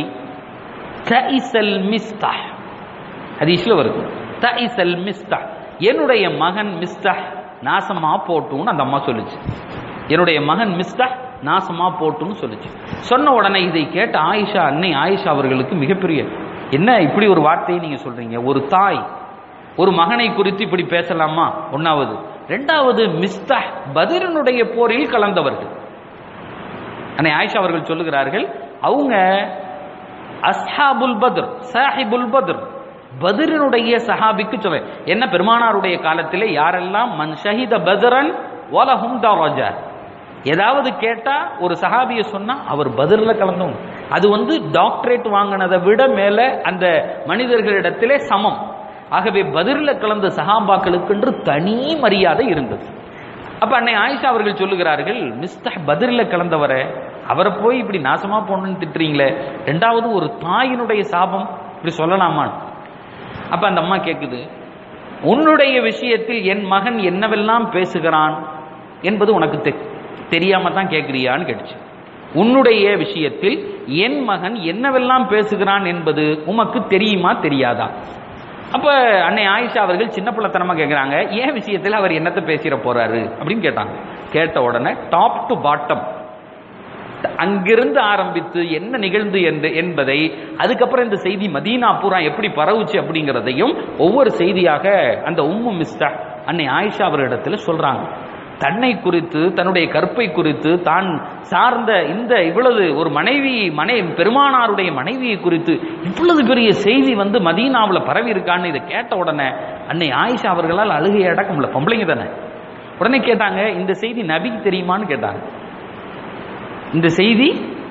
தஇசல் மிஸ்தஹ் ஹதீஸ்ல வருது தஇசல் மிஸ்தஹ் என்னுடைய மகன் மிஸ்தஹ் நாசமா போட்டும்னு அந்த அம்மா சொல்லுச்சு என்னுடைய மகன் மிஸ்தஹ் நாசமா போட்டும்னு சொல்லுச்சு சொன்ன உடனே இதை கேட்ட ஆயிஷா அன்னை ஆயிஷா அவர்களுக்கு மிகப்பெரிய என்ன இப்படி ஒரு வார்த்தையை நீங்க சொல்றீங்க ஒரு தாய் ஒரு மகனை குறித்து இப்படி பேசலாமா ஒன்னாவது ரெண்டாவது மிஸ்தஹ் பதிரனுடைய போரில் கலந்தவர்கள் அன்னை ஆயிஷா அவர்கள் சொல்லுகிறார்கள் அவங்க அஸ்ஹாபுல் பத்ர் சாஹிபுல் பத்ர் பத்ரினுடைய சஹாபிக்கு சொல்ல என்ன பெருமானாருடைய காலத்திலே யாரெல்லாம் மன் ஷஹித பத்ரன் வலஹும் தரஜா ஏதாவது கேட்டா ஒரு சஹாபிய சொன்னா அவர் பதிரில் கலந்தவங்க அது வந்து டாக்டரேட் வாங்கினதை விட மேல அந்த மனிதர்களிடத்திலே சமம் ஆகவே பதிரில் கலந்த சஹாபாக்களுக்கென்று தனி மரியாதை இருந்தது அப்ப அன்னை ஆயிஷா அவர்கள் சொல்லுகிறார்கள் மிஸ்தஹ் பதிரில் கலந்தவரை அவரை போய் இப்படி நாசமா போகணும்னு திட்டுறீங்களே ரெண்டாவது ஒரு தாயினுடைய சாபம் இப்படி சொல்லலாமா அப்ப அந்த அம்மா கேக்குது உன்னுடைய விஷயத்தில் என் மகன் என்னவெல்லாம் பேசுகிறான் என்பது உனக்கு தெ- தெரியாம தான் கேட்கிறியான்னு கேட்டுச்சு உன்னுடைய விஷயத்தில் என் மகன் என்னவெல்லாம் பேசுகிறான் என்பது உமக்கு தெரியுமா தெரியாதா அப்ப அன்னை ஆயிஷா அவர்கள் சின்ன பிள்ளைத்தனமா கேட்கிறாங்க ஏன் விஷயத்தில் அவர் என்னத்தை பேசிட போறாரு அப்படின்னு கேட்டாங்க கேட்ட உடனே டாப் டு பாட்டம் அங்கிருந்து ஆரம்பித்து என்ன நிகழ்ந்து என்று என்பதை அதுக்கப்புறம் இந்த செய்தி மதீனா பூரா எப்படி பரவுச்சு அப்படிங்கிறதையும் ஒவ்வொரு செய்தியாக அந்த உம்மு மிஸ்டா அன்னை ஆயிஷா அவரிடத்துல சொல்றாங்க தன்னை குறித்து தன்னுடைய கற்பை குறித்து தான் சார்ந்த இந்த இவ்வளவு ஒரு மனைவி மனை பெருமானாருடைய மனைவியை குறித்து இவ்வளவு பெரிய செய்தி வந்து மதீனாவுல பரவி இருக்கான்னு இதை கேட்ட உடனே அன்னை ஆயிஷா அவர்களால் அழுகையை அடக்க முடியல பொம்பளைங்க தானே உடனே கேட்டாங்க இந்த செய்தி நபிக்கு தெரியுமான்னு கேட்டாங்க இந்த செய்தி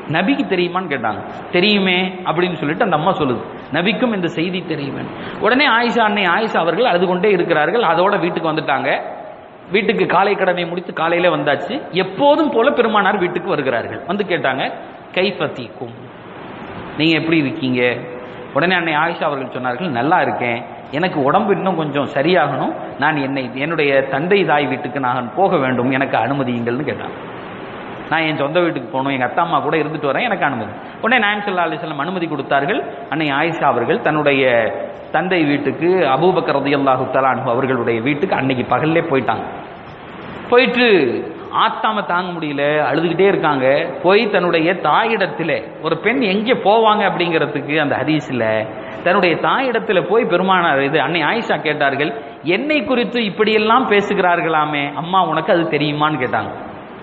நபிக்கு தெரியுமான்னு கேட்டாங்க தெரியுமே அப்படின்னு சொல்லிட்டு அந்த அம்மா சொல்லுது நபிக்கும் இந்த செய்தி தெரியுமே உடனே ஆயிஷா அன்னை ஆயிஷா அவர்கள் அழுது கொண்டே இருக்கிறார்கள் அதோட வீட்டுக்கு வந்துட்டாங்க வீட்டுக்கு காலை கடனை முடித்து காலையில வந்தாச்சு எப்போதும் போல பெருமானார் வீட்டுக்கு வருகிறார்கள் வந்து கேட்டாங்க கைஃபத்திக்கும் நீங்க எப்படி இருக்கீங்க உடனே அன்னை ஆயிஷா அவர்கள் சொன்னார்கள் நல்லா இருக்கேன் எனக்கு உடம்பு இன்னும் கொஞ்சம் சரியாகணும் நான் என்னை என்னுடைய தந்தை தாய் வீட்டுக்கு நான் போக வேண்டும் எனக்கு அனுமதியுங்கள்னு கேட்டாங்க நான் என் சொந்த வீட்டுக்கு போகணும் எங்க அத்தா அம்மா கூட இருந்துட்டு வரேன் எனக்கு அனுமதி உடனே நாயம் சல்லா அலிஸ்லாம் அனுமதி கொடுத்தார்கள் அன்னை ஆயிஷா அவர்கள் தன்னுடைய தந்தை வீட்டுக்கு அபூபக்கர் ரதியல்லாஹு தலான் அவர்களுடைய வீட்டுக்கு அன்னைக்கு பகல்லே போயிட்டாங்க போயிட்டு ஆத்தாம தாங்க முடியல அழுதுகிட்டே இருக்காங்க போய் தன்னுடைய தாயிடத்துல ஒரு பெண் எங்கே போவாங்க அப்படிங்கிறதுக்கு அந்த ஹதீஸ்ல தன்னுடைய தாயிடத்துல போய் பெருமானார் இது அன்னை ஆயிஷா கேட்டார்கள் என்னை குறித்து இப்படியெல்லாம் பேசுகிறார்களாமே அம்மா உனக்கு அது தெரியுமான்னு கேட்டாங்க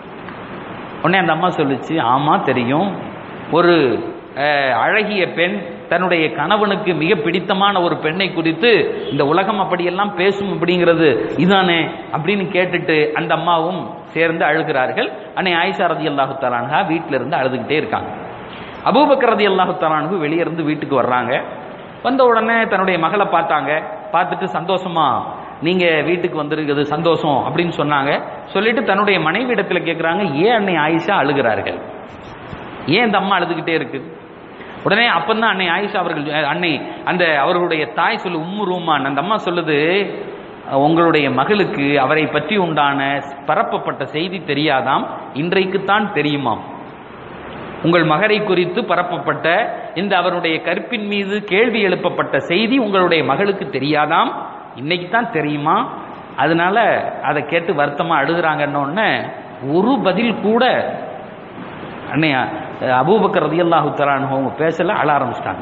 உடனே அந்த அம்மா சொல்லுச்சு ஆமா தெரியும் ஒரு அஹ், அழகிய பெண் தன்னுடைய கணவனுக்கு மிக பிடித்தமான ஒரு பெண்ணை குறித்து இந்த உலகம் அப்படியெல்லாம் பேசும் அப்படிங்கிறது இதானே அப்படின்னு கேட்டுட்டு அந்த அம்மாவும் சேர்ந்து அழுகிறார்கள் அன்னை ஆயிஷா ரதி அல்லாஹு தலான்ஹா வீட்டில இருந்து அழுதுகிட்டே இருக்காங்க அபூபக்கர் ரதி அல்லாஹு தலான்ஹு வெளியே இருந்து வீட்டுக்கு வர்றாங்க வந்த உடனே தன்னுடைய மகளை பார்த்தாங்க பார்த்துட்டு சந்தோஷமா நீங்க வீட்டுக்கு வந்திருக்கிறது சந்தோஷம் அப்படின்னு சொன்னாங்க சொல்லிட்டு தன்னுடைய மனைவி இடத்துல கேட்குறாங்க ஏன் அன்னை ஆயிஷா அழுகிறார்கள் ஏன் இந்த அம்மா அழுதுகிட்டே இருக்கு உடனே அப்பந்தான் அன்னை ஆயிஷா அவர்கள் அஹ், அன்னை அந்த அவர்களுடைய தாய் சொல்லு உம்மு ரூமான் அந்த அம்மா சொல்லுது அஹ், உங்களுடைய மகளுக்கு அவரை பற்றி உண்டான பரப்பப்பட்ட செய்தி தெரியாதாம் இன்றைக்குத்தான் தெரியுமாம் உங்கள் மகரை குறித்து பரப்பப்பட்ட இந்த அவருடைய கற்பின் மீது கேள்வி எழுப்பப்பட்ட செய்தி உங்களுடைய மகளுக்கு தெரியாதாம் இன்னைக்கு தான் தெரியுமா அதனால அதை கேட்டு வருத்தமா அழுகுறாங்கன்ன உடனே ஒரு பதில் கூட அன்னையா அபூபக்கர் ரதியல்லாஹு தலான் அவங்க பேசல அழ ஆரம்பிச்சிட்டாங்க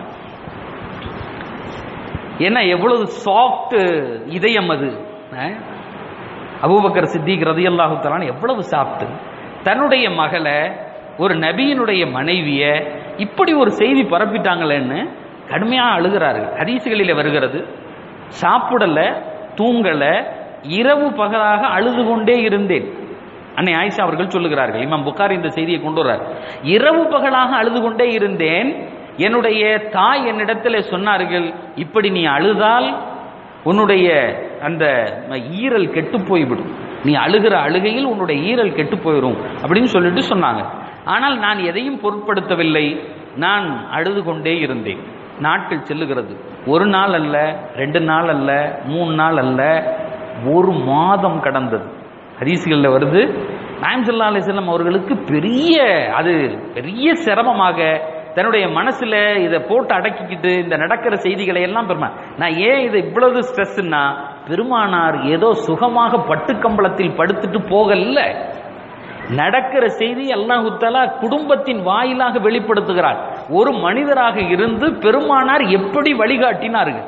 ஏன்னா எவ்வளவு சாஃப்ட் இதயம் அது அஹ்? அபூபக்கர் சித்திக் ரதியல்லாஹு தலான் எவ்வளவு சாஃப்ட் தன்னுடைய மகளை ஒரு நபியினுடைய மனைவிய இப்படி ஒரு செய்தி பரப்பிட்டாங்களேன்னு கடுமையா அழுகிறார்கள் ஹதீசுகளில் வருகிறது சாப்பிடல தூங்கல இரவு பகலாக அழுது கொண்டே இருந்தேன் அன்னை ஆயிஷா அவர்கள் சொல்லுகிறார்கள் இமாம் புகார் இந்த செய்தியை கொண்டு வர்றார் இரவு பகலாக அழுது கொண்டே இருந்தேன் என்னுடைய தாய் என்னிடத்தில் சொன்னார்கள் இப்படி நீ அழுதால் உன்னுடைய அந்த ஈரல் கெட்டு போய்விடும் நீ அழுகிற அழுகையில் உன்னுடைய ஈரல் கெட்டு போயிடும் அப்படின்னு சொல்லிட்டு சொன்னாங்க ஆனால் நான் எதையும் பொருட்படுத்தவில்லை நான் அழுது கொண்டே இருந்தேன் நாட்கள் செல்லுகிறது ஒரு நாள் அல்ல ரெண்டு நாள் அல்ல மூணு நாள் அல்ல ஒரு மாதம் கடந்தது ஹதீஸ்களில் வருது நாயம் சல்லா அலிஸ்லாம் அவர்களுக்கு பெரிய அது பெரிய சிரமமாக தன்னுடைய மனசுல இதை போட்டு அடக்கிக்கிட்டு இந்த நடக்கிற செய்திகளை எல்லாம் பெருமா நான் ஏன் இது இவ்வளவு ஸ்ட்ரெஸ்னா பெருமானார் ஏதோ சுகமாக பட்டுக்கம்பளத்தில் படுத்துட்டு போகல நடக்கிற செய்தி அல்லாஹு தஆலா குடும்பத்தின் வாயிலாக வெளிப்படுத்துகிறார் ஒரு மனிதராக இருந்து பெருமானார் எப்படி வழிகாட்டினார்கள்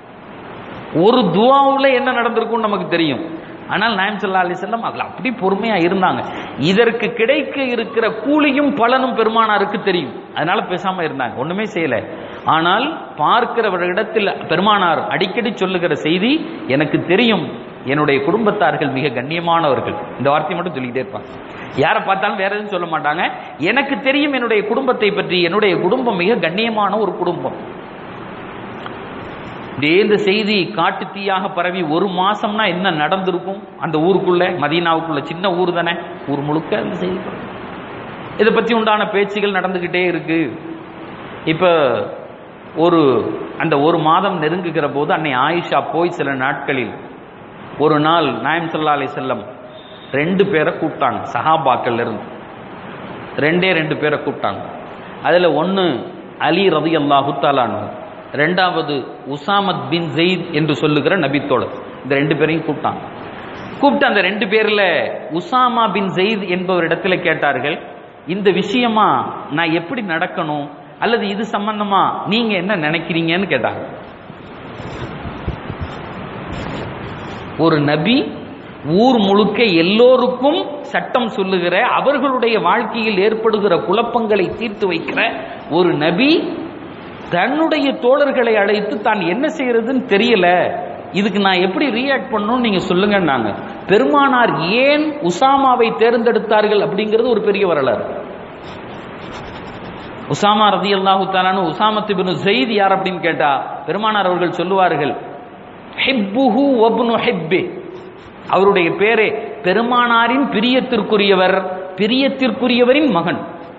ஒரு துவாவுல என்ன நடந்திருக்கும் நமக்கு தெரியும் ஆனால் நாயம் சல்லா அலி செல்லம் அதில் அப்படி பொறுமையா இருந்தாங்க இதற்கு கிடைக்க இருக்கிற கூலியும் பலனும் பெருமானாருக்கு தெரியும் அதனால பேசாம இருந்தாங்க ஒண்ணுமே செய்யல ஆனால் பார்க்கிறவர்களிடத்தில் பெருமானார் அடிக்கடி சொல்லுகிற செய்தி எனக்கு தெரியும் என்னுடைய குடும்பத்தார்கள் மிக கண்ணியமானவர்கள் இந்த வார்த்தையை மட்டும் சொல்லிக்கிட்டே இருப்பாங்க யாரை பார்த்தாலும் வேற எதுவும் சொல்ல மாட்டாங்க எனக்கு தெரியும் என்னுடைய குடும்பத்தை பற்றி என்னுடைய குடும்பம் மிக கண்ணியமான ஒரு குடும்பம் இப்படியே இந்த செய்தி காட்டு தீயாக பரவி ஒரு மாசம்னா என்ன நடந்திருக்கும் அந்த ஊருக்குள்ள மதீனாவுக்குள்ள சின்ன ஊர் தானே ஊர் முழுக்க இந்த செய்தி பரவும். இதை பற்றி உண்டான பேச்சுகள் நடந்துகிட்டே இருக்கு இப்ப ஒரு அந்த ஒரு மாதம் நெருங்குகிற போது அன்னை ஆயிஷா போய் சில நாட்களில் ஒரு நாள் நாயம் சல்லா அலி செல்லம் ரெண்டு பேரை கூப்பிட்டாங்க சஹாபாக்கள் இருந்து ரெண்டே ரெண்டு பேரை கூப்பிட்டாங்க அதுல ஒன்னு அலி ரதி அல்லாஹு தாலானு ரெண்டாவது உசாமத் பின் ஜெயித் என்று சொல்லுகிற நபித்தோழர் இந்த ரெண்டு பேரையும் கூப்பிட்டாங்க கூப்பிட்டு அந்த ரெண்டு பேர்ல உசாமா பின் ஜெயித் என்பவரிடத்துல கேட்டார்கள் இந்த விஷயமா நான் எப்படி நடக்கணும் அல்லது இது சம்பந்தமா நீங்க என்ன நினைக்கிறீங்கன்னு கேட்டாங்க ஒரு நபி ஊர் முழுக்க எல்லோருக்கும் சட்டம் சொல்லுகிற அவர்களுடைய வாழ்க்கையில் ஏற்படுகிற குழப்பங்களை தீர்த்து வைக்கிற ஒரு நபி தன்னுடைய தோழர்களை அழைத்து தான் என்ன செய்யறதுன்னு தெரியல இதுக்கு நான் எப்படி ரியாக்ட் பண்ணணும்னு நீங்க சொல்லுங்கன்னாங்க பெருமானார் ஏன் உசாமாவை தேர்ந்தெடுத்தார்கள் அப்படிங்கிறது ஒரு பெரிய வரலாறு உசாமா ரதி அல்லாஹு தாலானு உசாமத்து பின் ஜெயித் யார் அப்படின்னு கேட்டா பெருமானார் அவர்கள் சொல்லுவார்கள் ஹிப்புஹு வப்னு ஹிப்பி அவருடைய பேரே பெருமானாரின் பிரியத்திற்குரியவர் பிரியத்திற்குரியவரின் மகன்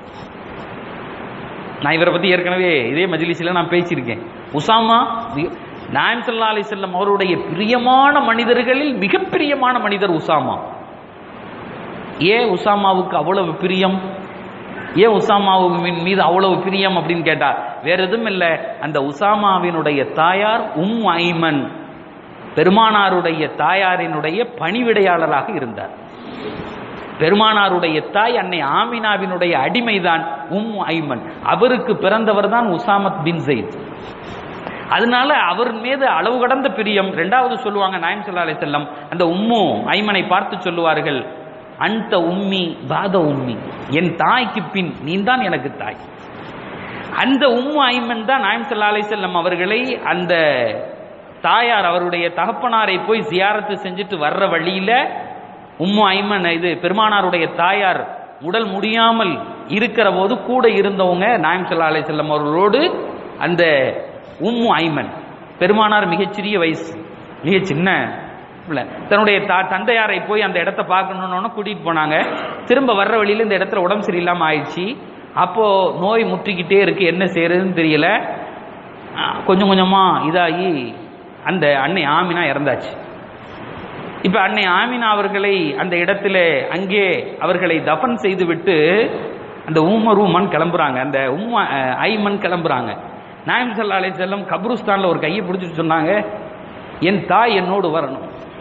நான் இவரை பத்தி ஏற்கனவே இதே மஜ்லிஸில் நான் பேசியிருக்கேன் உசாமா நாயம் சல்லா அலி செல்லம் அவருடைய பிரியமான மனிதர்களில் மிக பிரியமான மனிதர் உசாமா ஏன் உசாமாவுக்கு அவ்வளவு பிரியம் ஏன் உசாமாவின் மீது அவ்வளவு பிரியம் அப்படின்னு கேட்டா வேற எதுவும் இல்லை அந்த உசாமாவினுடைய தாயார் உம் ஐமன் பெருமானாருடைய தாயாரினுடைய பணிவிடையாளராக இருந்தார் பெருமானாருடைய தாய் அன்னை ஆமினாவினுடைய அடிமைதான் உம் ஐமன் அவருக்கு பிறந்தவர் தான் உசாமத் பின் ஜெயித் அதனால அவர் மீது அளவு கடந்த பிரியம் ரெண்டாவது சொல்லுவாங்க நாயம் சல்லா அலி செல்லம் அந்த உம்மு ஐமனை பார்த்து சொல்லுவார்கள் அந்த உம்மி பாத உம்மி என் தாய்க்கு பின் நீ தான் எனக்கு தாய் அந்த உம்மு ஐமன் தான் நாயம் சல்லா அலி செல்லம் அவர்களை அந்த தாயார் அவருடைய தகப்பனாரை போய் ஜியாரத்து செஞ்சுட்டு வர்ற வழியில உம்மு ஐமன் இது பெருமானாருடைய தாயார் உடல் முடியாமல் இருக்கிற போது கூட இருந்தவங்க நாயம் சல்லா அலி செல்லம் அவர்களோடு அந்த உம்மு ஐமன் பெருமானார் மிகச்சிறிய வயசு மிக சின்ன பிள்ளை தன்னுடைய தா தந்தையாரை போய் அந்த இடத்த பார்க்கணுன்னு கூட்டிட்டு போனாங்க திரும்ப வர்ற வழியில இந்த இடத்துல உடம்பு சரியில்லாம ஆயிடுச்சு அப்போ நோய் முற்றிக்கிட்டே இருக்கு என்ன செய்யறதுன்னு தெரியல கொஞ்சம் கொஞ்சமா இதாகி அந்த அன்னை ஆமினா இறந்தாச்சு இப்ப அன்னை ஆமினா அவர்களை அந்த இடத்துல அங்கே அவர்களை தஃபன் செய்து விட்டு அந்த உமர் உமன் கிளம்புறாங்க அந்த உம்மா ஐமன் கிளம்புறாங்க நாயம் சல்லா அலி செல்லம் கப்ருஸ்தான்ல ஒரு கையை பிடிச்சிட்டு சொன்னாங்க என் தாய் என்னோடு வரணும்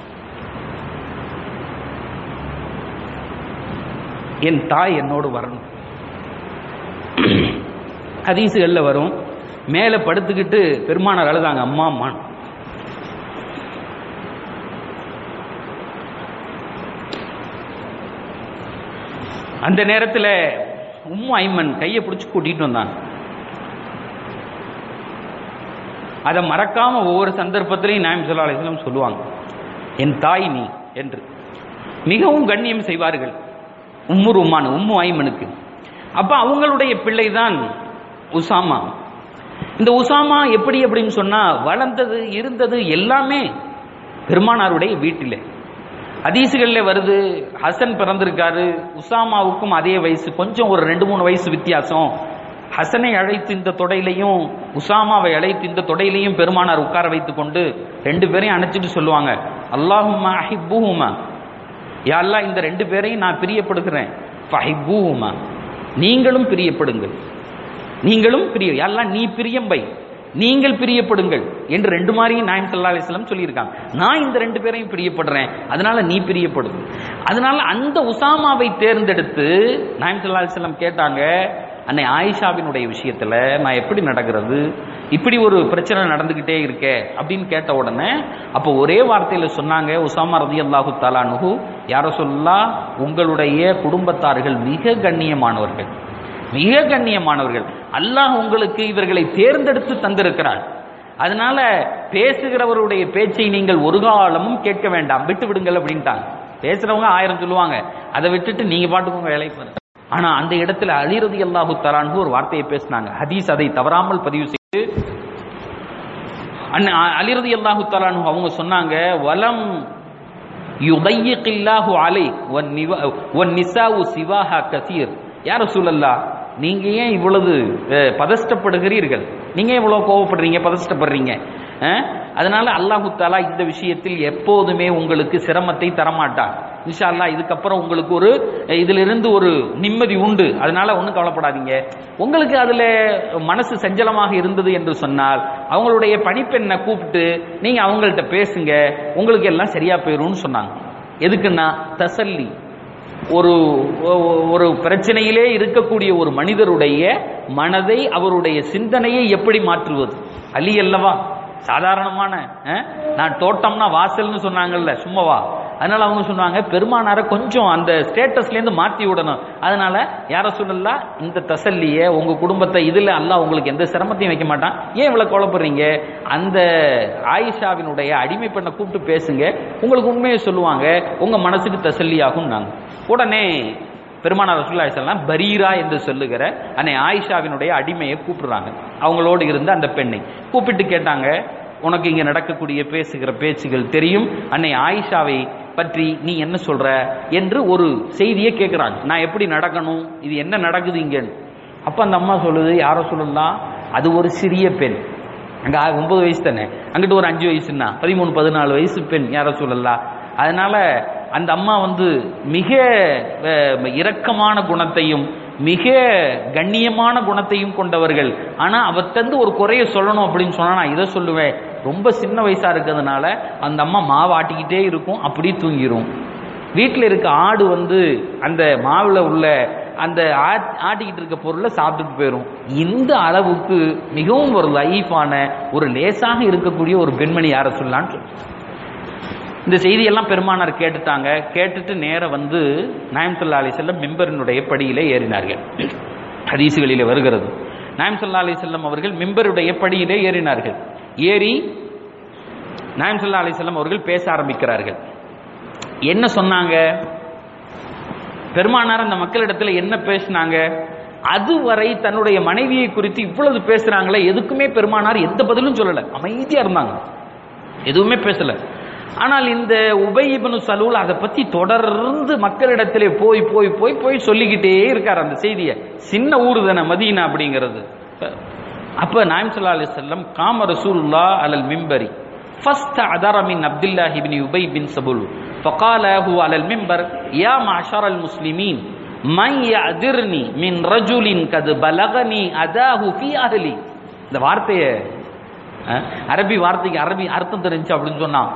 என் தாய் என்னோடு வரணும் ஹதீசுகள்ல வரும் மேலே படுத்துக்கிட்டு பெருமானார் அழுதாங்க அம்மா அம்மான் அந்த நேரத்தில் உம்மு ஐமன் கையை பிடிச்சி கூட்டிட்டு வந்தாங்க அதை மறக்காம ஒவ்வொரு சந்தர்ப்பத்திலையும் நாயம் சொல்லா அலிஸ்லாம் சொல்லுவாங்க என் தாய் நீ என்று மிகவும் கண்ணியம் செய்வார்கள் உம்மு ருமான் உம்மு ஐமனுக்கு அப்ப அவங்களுடைய பிள்ளை தான் உசாமா இந்த உசாமா எப்படி அப்படின்னு சொன்னா வளர்ந்தது இருந்தது எல்லாமே பெருமானாருடைய வீட்டிலே ஹதீசுகள்ல வருது ஹசன் பிறந்திருக்காரு உசாமாவுக்கும் அதே வயசு கொஞ்சம் ஒரு ரெண்டு மூணு வயசு வித்தியாசம் ஹசனை அழைத்து இந்த தொடையிலையும் உசாமாவை அழைத்து இந்த தொடையிலையும் பெருமானார் உட்கார வைத்துக் கொண்டு ரெண்டு பேரையும் அணைச்சிட்டு சொல்லுவாங்க அல்லாஹுமா அஹிப்புஹுமா யாழ்லா இந்த ரெண்டு பேரையும் நான் பிரியப்படுகிறேன் ஃபஹிப்புஹுமா நீங்களும் பிரியப்படுங்கள் நீங்களும் பிரிய யாழ்லா நீ பிரியம் பை நீங்கள் பிரியப்படுங்கள் என்று ரெண்டு மாதிரியும் நாயம் சல்லா அலிஸ்லாம் சொல்லியிருக்காங்க நான் இந்த ரெண்டு பேரையும் பிரியப்படுறேன் அதனால நீ பிரியப்படும் அதனால அந்த உசாமாவை தேர்ந்தெடுத்து நாயம் சல்லா அலிஸ்லாம் கேட்டாங்க அன்னை ஆயிஷாவினுடைய விஷயத்துல நான் எப்படி நடக்கிறது இப்படி ஒரு பிரச்சனை நடந்துகிட்டே இருக்கே அப்படின்னு கேட்ட உடனே அப்போ ஒரே வார்த்தையில சொன்னாங்க உசாமா ரதி அல்லாஹு தாலானுகு யார சொல்லா உங்களுடைய குடும்பத்தார்கள் மிக கண்ணியமானவர்கள் மிக கண்ணியமானவர்கள் அல்லாஹ் உங்களுக்கு இவர்களை தேர்ந்தெடுத்து தந்திருக்கிறார் அதனால பேசுகிறவருடைய பேச்சை நீங்கள் ஒரு காலமும் கேட்க வேண்டாம் விட்டு விடுங்கள் அப்படின்ட்டாங்க பேசுறவங்க ஆயிரம் சொல்லுவாங்க அதை விட்டுட்டு நீங்க பாட்டுக்கும் வேலை பாருங்க ஆனா அந்த இடத்துல அலிரதி அல்லாஹு தலான்னு ஒரு வார்த்தையை பேசினாங்க ஹதீஸ் அதை தவறாமல் பதிவு செய்து அலிரதி அல்லாஹு தலானு அவங்க சொன்னாங்க வலம் யுதையில்லாஹு அலை ஒன் நிசாவு சிவாஹா கசீர் யார சூழல்லா நீங்க ஏன் இவ்வளவு பதஷ்டப்படுகிறீர்கள் நீங்க ஏன் இவ்வளவு கோவப்படுறீங்க பதஷ்டப்படுறீங்க அதனால அல்லாஹு தாலா இந்த விஷயத்தில் எப்போதுமே உங்களுக்கு சிரமத்தை தரமாட்டார் இன்ஷா அல்லா இதுக்கப்புறம் உங்களுக்கு ஒரு இதிலிருந்து ஒரு நிம்மதி உண்டு அதனால ஒன்றும் கவலைப்படாதீங்க உங்களுக்கு அதுல மனசு சஞ்சலமாக இருந்தது என்று சொன்னால் அவங்களுடைய பணிப்பெண்ணை கூப்பிட்டு நீங்க அவங்கள்ட்ட பேசுங்க உங்களுக்கு எல்லாம் சரியா போயிரும்னு சொன்னாங்க எதுக்குன்னா தசல்லி ஒரு ஒரு பிரச்சனையிலே இருக்கக்கூடிய ஒரு மனிதருடைய மனதை அவருடைய சிந்தனையை எப்படி மாற்றுவது அலி அல்லவா சாதாரணமான நான் தோட்டம்னா வாசல்னு சொன்னாங்கல்ல சும்மாவா அதனால அவங்க சொன்னாங்க பெருமானார கொஞ்சம் அந்த ஸ்டேட்டஸ்ல இருந்து மாத்தி விடணும் அதனால யார சொல்லலாம் இந்த தசல்லிய உங்க குடும்பத்தை இதுல அல்ல உங்களுக்கு எந்த சிரமத்தையும் வைக்க மாட்டான் ஏன் இவ்வளவு குழப்பறீங்க அந்த ஆயிஷாவினுடைய அடிமை பெண்ணை கூப்பிட்டு பேசுங்க உங்களுக்கு உண்மையை சொல்லுவாங்க உங்க மனசுக்கு தசல்லி ஆகும் நாங்க உடனே பெருமானார் ரசூலுல்லாஹி ஸல்லல்லாஹு அலைஹி பரீரா என்று சொல்லுகிற அன்னை ஆயிஷாவினுடைய அடிமையை கூப்பிடுறாங்க அவங்களோடு இருந்த அந்த பெண்ணை கூப்பிட்டு கேட்டாங்க உனக்கு இங்க நடக்கக்கூடிய பேசுகிற பேச்சுகள் தெரியும் அன்னை ஆயிஷாவை பற்றி நீ என்ன சொல்ற என்று ஒரு செய்தியை கேட்கிறாங்க நான் எப்படி நடக்கணும் இது என்ன நடக்குது இங்கன்னு அப்ப அந்த அம்மா சொல்லுது யாரோ சொல்லலாம் அது ஒரு சிறிய பெண் அங்க ஆ- ஒன்பது வயசு தானே அங்கிட்டு ஒரு அஞ்சு வயசுன்னா பதிமூணு பதினாலு வயசு பெண் யாரோ சொல்லலாம் அதனால அந்த அம்மா வந்து மிக அஹ், இரக்கமான குணத்தையும் மிக கண்ணியமான குணத்தையும் கொண்டவர்கள் ஆனா அவர்கிட்ட ஒரு குறைய சொல்லணும் அப்படின்னு சொன்னா நான் இதை சொல்லுவேன் ரொம்ப சின்ன வயசா இருக்கிறதுனால அந்த அம்மா மாவு ஆட்டிக்கிட்டே இருக்கும் அப்படியே தூங்கிரும் வீட்டில் இருக்க ஆடு வந்து அந்த மாவுல உள்ள அந்த ஆட்- ஆட்டிக்கிட்டு இருக்க பொருளை சாப்பிட்டுட்டு போயிடும் இந்த அளவுக்கு மிகவும் ஒரு லைஃபான ஒரு லேசாக இருக்கக்கூடிய ஒரு பெண்மணி யாரை சொல்லலான்னு சொல்லு. இந்த செய்தியெல்லாம் பெருமானார் கேட்டுட்டாங்க கேட்டுட்டு நேர வந்து நாயம் சல்லா அலி செல்லம் மிம்பரினுடைய படியிலே ஏறினார்கள் ஹதீசுகளிலே வருகிறது நாயம் சல்லா அலி செல்லம் அவர்கள் மிம்பருடைய படியிலே ஏறினார்கள் ஏறி நாயம் சல்லா அலி செல்லம் அவர்கள் பேச ஆரம்பிக்கிறார்கள் என்ன சொன்னாங்க பெருமானார் அந்த மக்களிடத்துல என்ன பேசினாங்க அதுவரை தன்னுடைய மனைவியை குறித்து இவ்வளவு பேசுறாங்களே எதுக்குமே பெருமானார் எந்த பதிலும் சொல்லல அமைதியா இருந்தாங்க எதுவுமே பேசல ஆனால் இந்த உபயிபனு சலூல் அதை பத்தி தொடர்ந்து மக்களிடத்திலே போய் போய் போய் போய் சொல்லிக்கிட்டே இருக்கார் அந்த செய்தியை சின்ன ஊர் தானே மதீனா அப்படிங்கிறது அப்ப நாயம் ஸல்லல்லாஹு அலைஹி வஸல்லம் காம ரசூலுல்லாஹ் அலல் மிம்பரி ஃபஸ்ட் அதர மின் அப்துல்லாஹ் இப்னு உபை பின் சபுல் فقال هو على المنبر يا معشر المسلمين من يعذرني من رجل قد بلغني أداه في أهلي இந்த வார்த்தையை அஹ், அரபி வார்த்தைக்கு அரபி அர்த்தம் தெரிஞ்சு அப்படின்னு சொன்னான்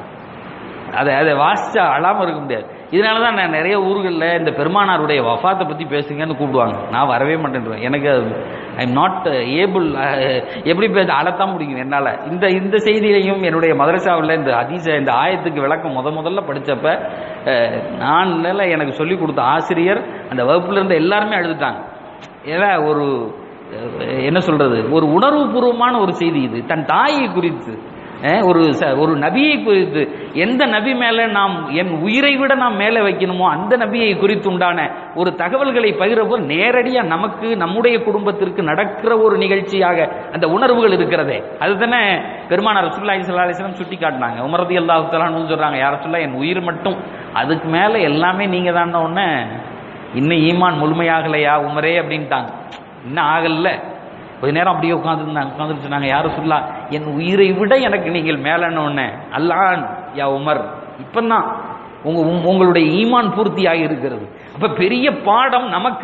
அதை அதை வாசிச்சா அழாம இருக்க முடியாது இதனால தான் நான் நிறைய ஊர்களில் இந்த பெருமானாருடைய வஃபாத்தை பற்றி பேசுங்கன்னு கூப்பிடுவாங்க நான் வரவே மாட்டேன்றேன் எனக்கு ஐ எம் நாட் ஏபிள் எப்படி பேச அழத்தான் முடியும் என்னால் இந்த இந்த செய்தியையும் என்னுடைய மதரசாவில் இந்த ஹதீஸ இந்த ஆயத்துக்கு விளக்கம் முத முதல்ல படித்தப்ப நான் இல்ல எனக்கு சொல்லி கொடுத்த ஆசிரியர் அந்த வகுப்புல இருந்த எல்லாருமே அழுதுட்டாங்க ஏன்னா ஒரு அஹ், என்ன சொல்றது ஒரு உணர்வுபூர்வமான ஒரு செய்தி இது தன் தாயை குறித்து அஹ், ஒரு ச- ஒரு நபியை குறித்து எந்த நபி மேல நாம் என் உயிரை விட நாம் மேலே வைக்கணுமோ அந்த நபியை குறித்து உண்டான ஒரு தகவல்களை பகிரப்போ நேரடியா நமக்கு நம்முடைய குடும்பத்திற்கு நடக்கிற ஒரு நிகழ்ச்சியாக அந்த உணர்வுகள் இருக்கிறதே அதுதானே பெருமானார் ரசூலுல்லாஹி ஸல்லல்லாஹு அலைஹி வஸல்லம் சுட்டி காட்டினாங்க உமர் ரலியல்லாஹு தஆலான்னு சொல்றாங்க யார சொல்ல என் உயிர் மட்டும் அதுக்கு மேல எல்லாமே நீங்க தான் உடனே இன்னும் ஈமான் முழுமையாகலையா உமரே அப்படின்ட்டாங்க இன்னும் ஆகல கொஞ்ச நேரம் அப்படியே உட்காந்துருந்தாங்க உட்காந்துட்டு சொன்னாங்க யாரும் சொல்லா என் உயிரை விட எனக்கு நீங்கள் மேலன்னு ஒண்ணு அல்லான் யா உமர் இப்பதான் உங்க உங்க- உங்களுடைய ஈமான் பூர்த்தியாகி இருக்கிறது அப்ப பெரிய பாடம் நமக்கு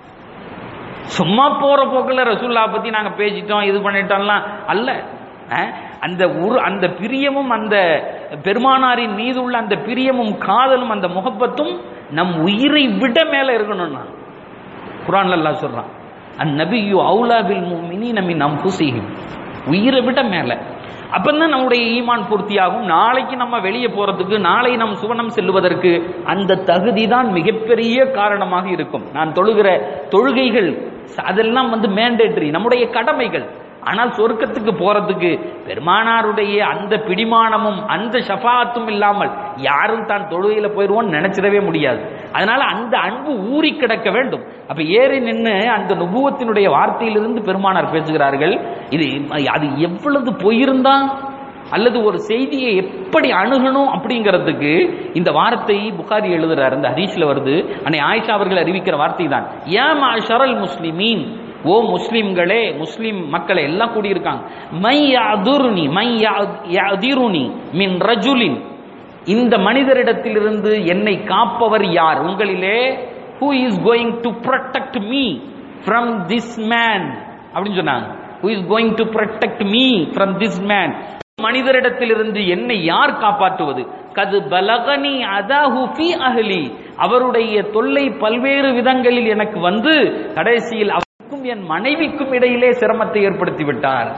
சும்மா போற போக்குல ரசூல்லா பத்தி நாங்க பேசிட்டோம் இது பண்ணிட்டோம்லாம் அல்ல அஹ், அந்த உரு அந்த பிரியமும் அந்த பெருமானாரின் மீது உள்ள அந்த பிரியமும் காதலும் அந்த முகப்பத்தும் நம் உயிரை விட மேல இருக்கணும்னா குரான்ல அல்லாஹ் சொல்றான் அந்நபியு அவுலா பில் முஃமினீன மின் அன்ஃபுஸிஹிம் உயிரை விட மேல அப்பதான் நம்முடைய ஈமான் பூர்த்தியாகும் நாளைக்கு நம்ம வெளியே போறதுக்கு நாளை நம் சுவனம் செல்லுவதற்கு அந்த தகுதி தான் மிகப்பெரிய காரணமாக இருக்கும் நான் தொழுகிற தொழுகைகள் அதெல்லாம் வந்து மேண்டேட்டரி நம்முடைய கடமைகள் ஆனால் சொர்க்கத்துக்கு போறதுக்கு பெருமானாருடைய அந்த பிடிமானமும் அந்த ஷஃபாத்தும் இல்லாமல் யாரும் தான் தொழுகையில போயிடுவோம்னு நினைச்சிடவே முடியாது அதனால அந்த அன்பு ஊறி கிடக்க வேண்டும் அப்ப ஏறி நின்று அந்த நுபுவத்தினுடைய வார்த்தையிலிருந்து பெருமானார் பேசுகிறார்கள் இது அது எவ்வளவு பொயிருந்தா அல்லது ஒரு செய்தியை எப்படி அணுகணும் அப்படிங்கிறதுக்கு இந்த வார்த்தை புகாரி எழுதுறாரு இந்த ஹதீஸ்ல வருது அன்னை ஆயிஷா அவர்கள் அறிவிக்கிற வார்த்தை தான் ஏமா ஷரல் முஸ்லிமீன் ஓ முஸ்லிம்களே முஸ்லிம் மக்களை எல்லாம் கூடியிருக்காங்க மை யாதுர்னி மை யாதிருனி மின் ரஜுலின் இந்த மனிதரிடத்திலிருந்து என்னை காப்பவர் யார் உங்களிலே who is going to protect me from this man அப்படின்னு சொன்னாங்க who is going to protect me from this man மனிதரிடத்திலிருந்து என்னை யார் காப்பாற்றுவது கது பலகனி அதாஹு ஃபி அஹ்லி அவருடைய தொல்லை பல்வேறு விதங்களில் எனக்கு வந்து கடைசியில் அவருக்கும் என் மனைவிக்கும் இடையிலே சிரமத்தை ஏற்படுத்தி விட்டார்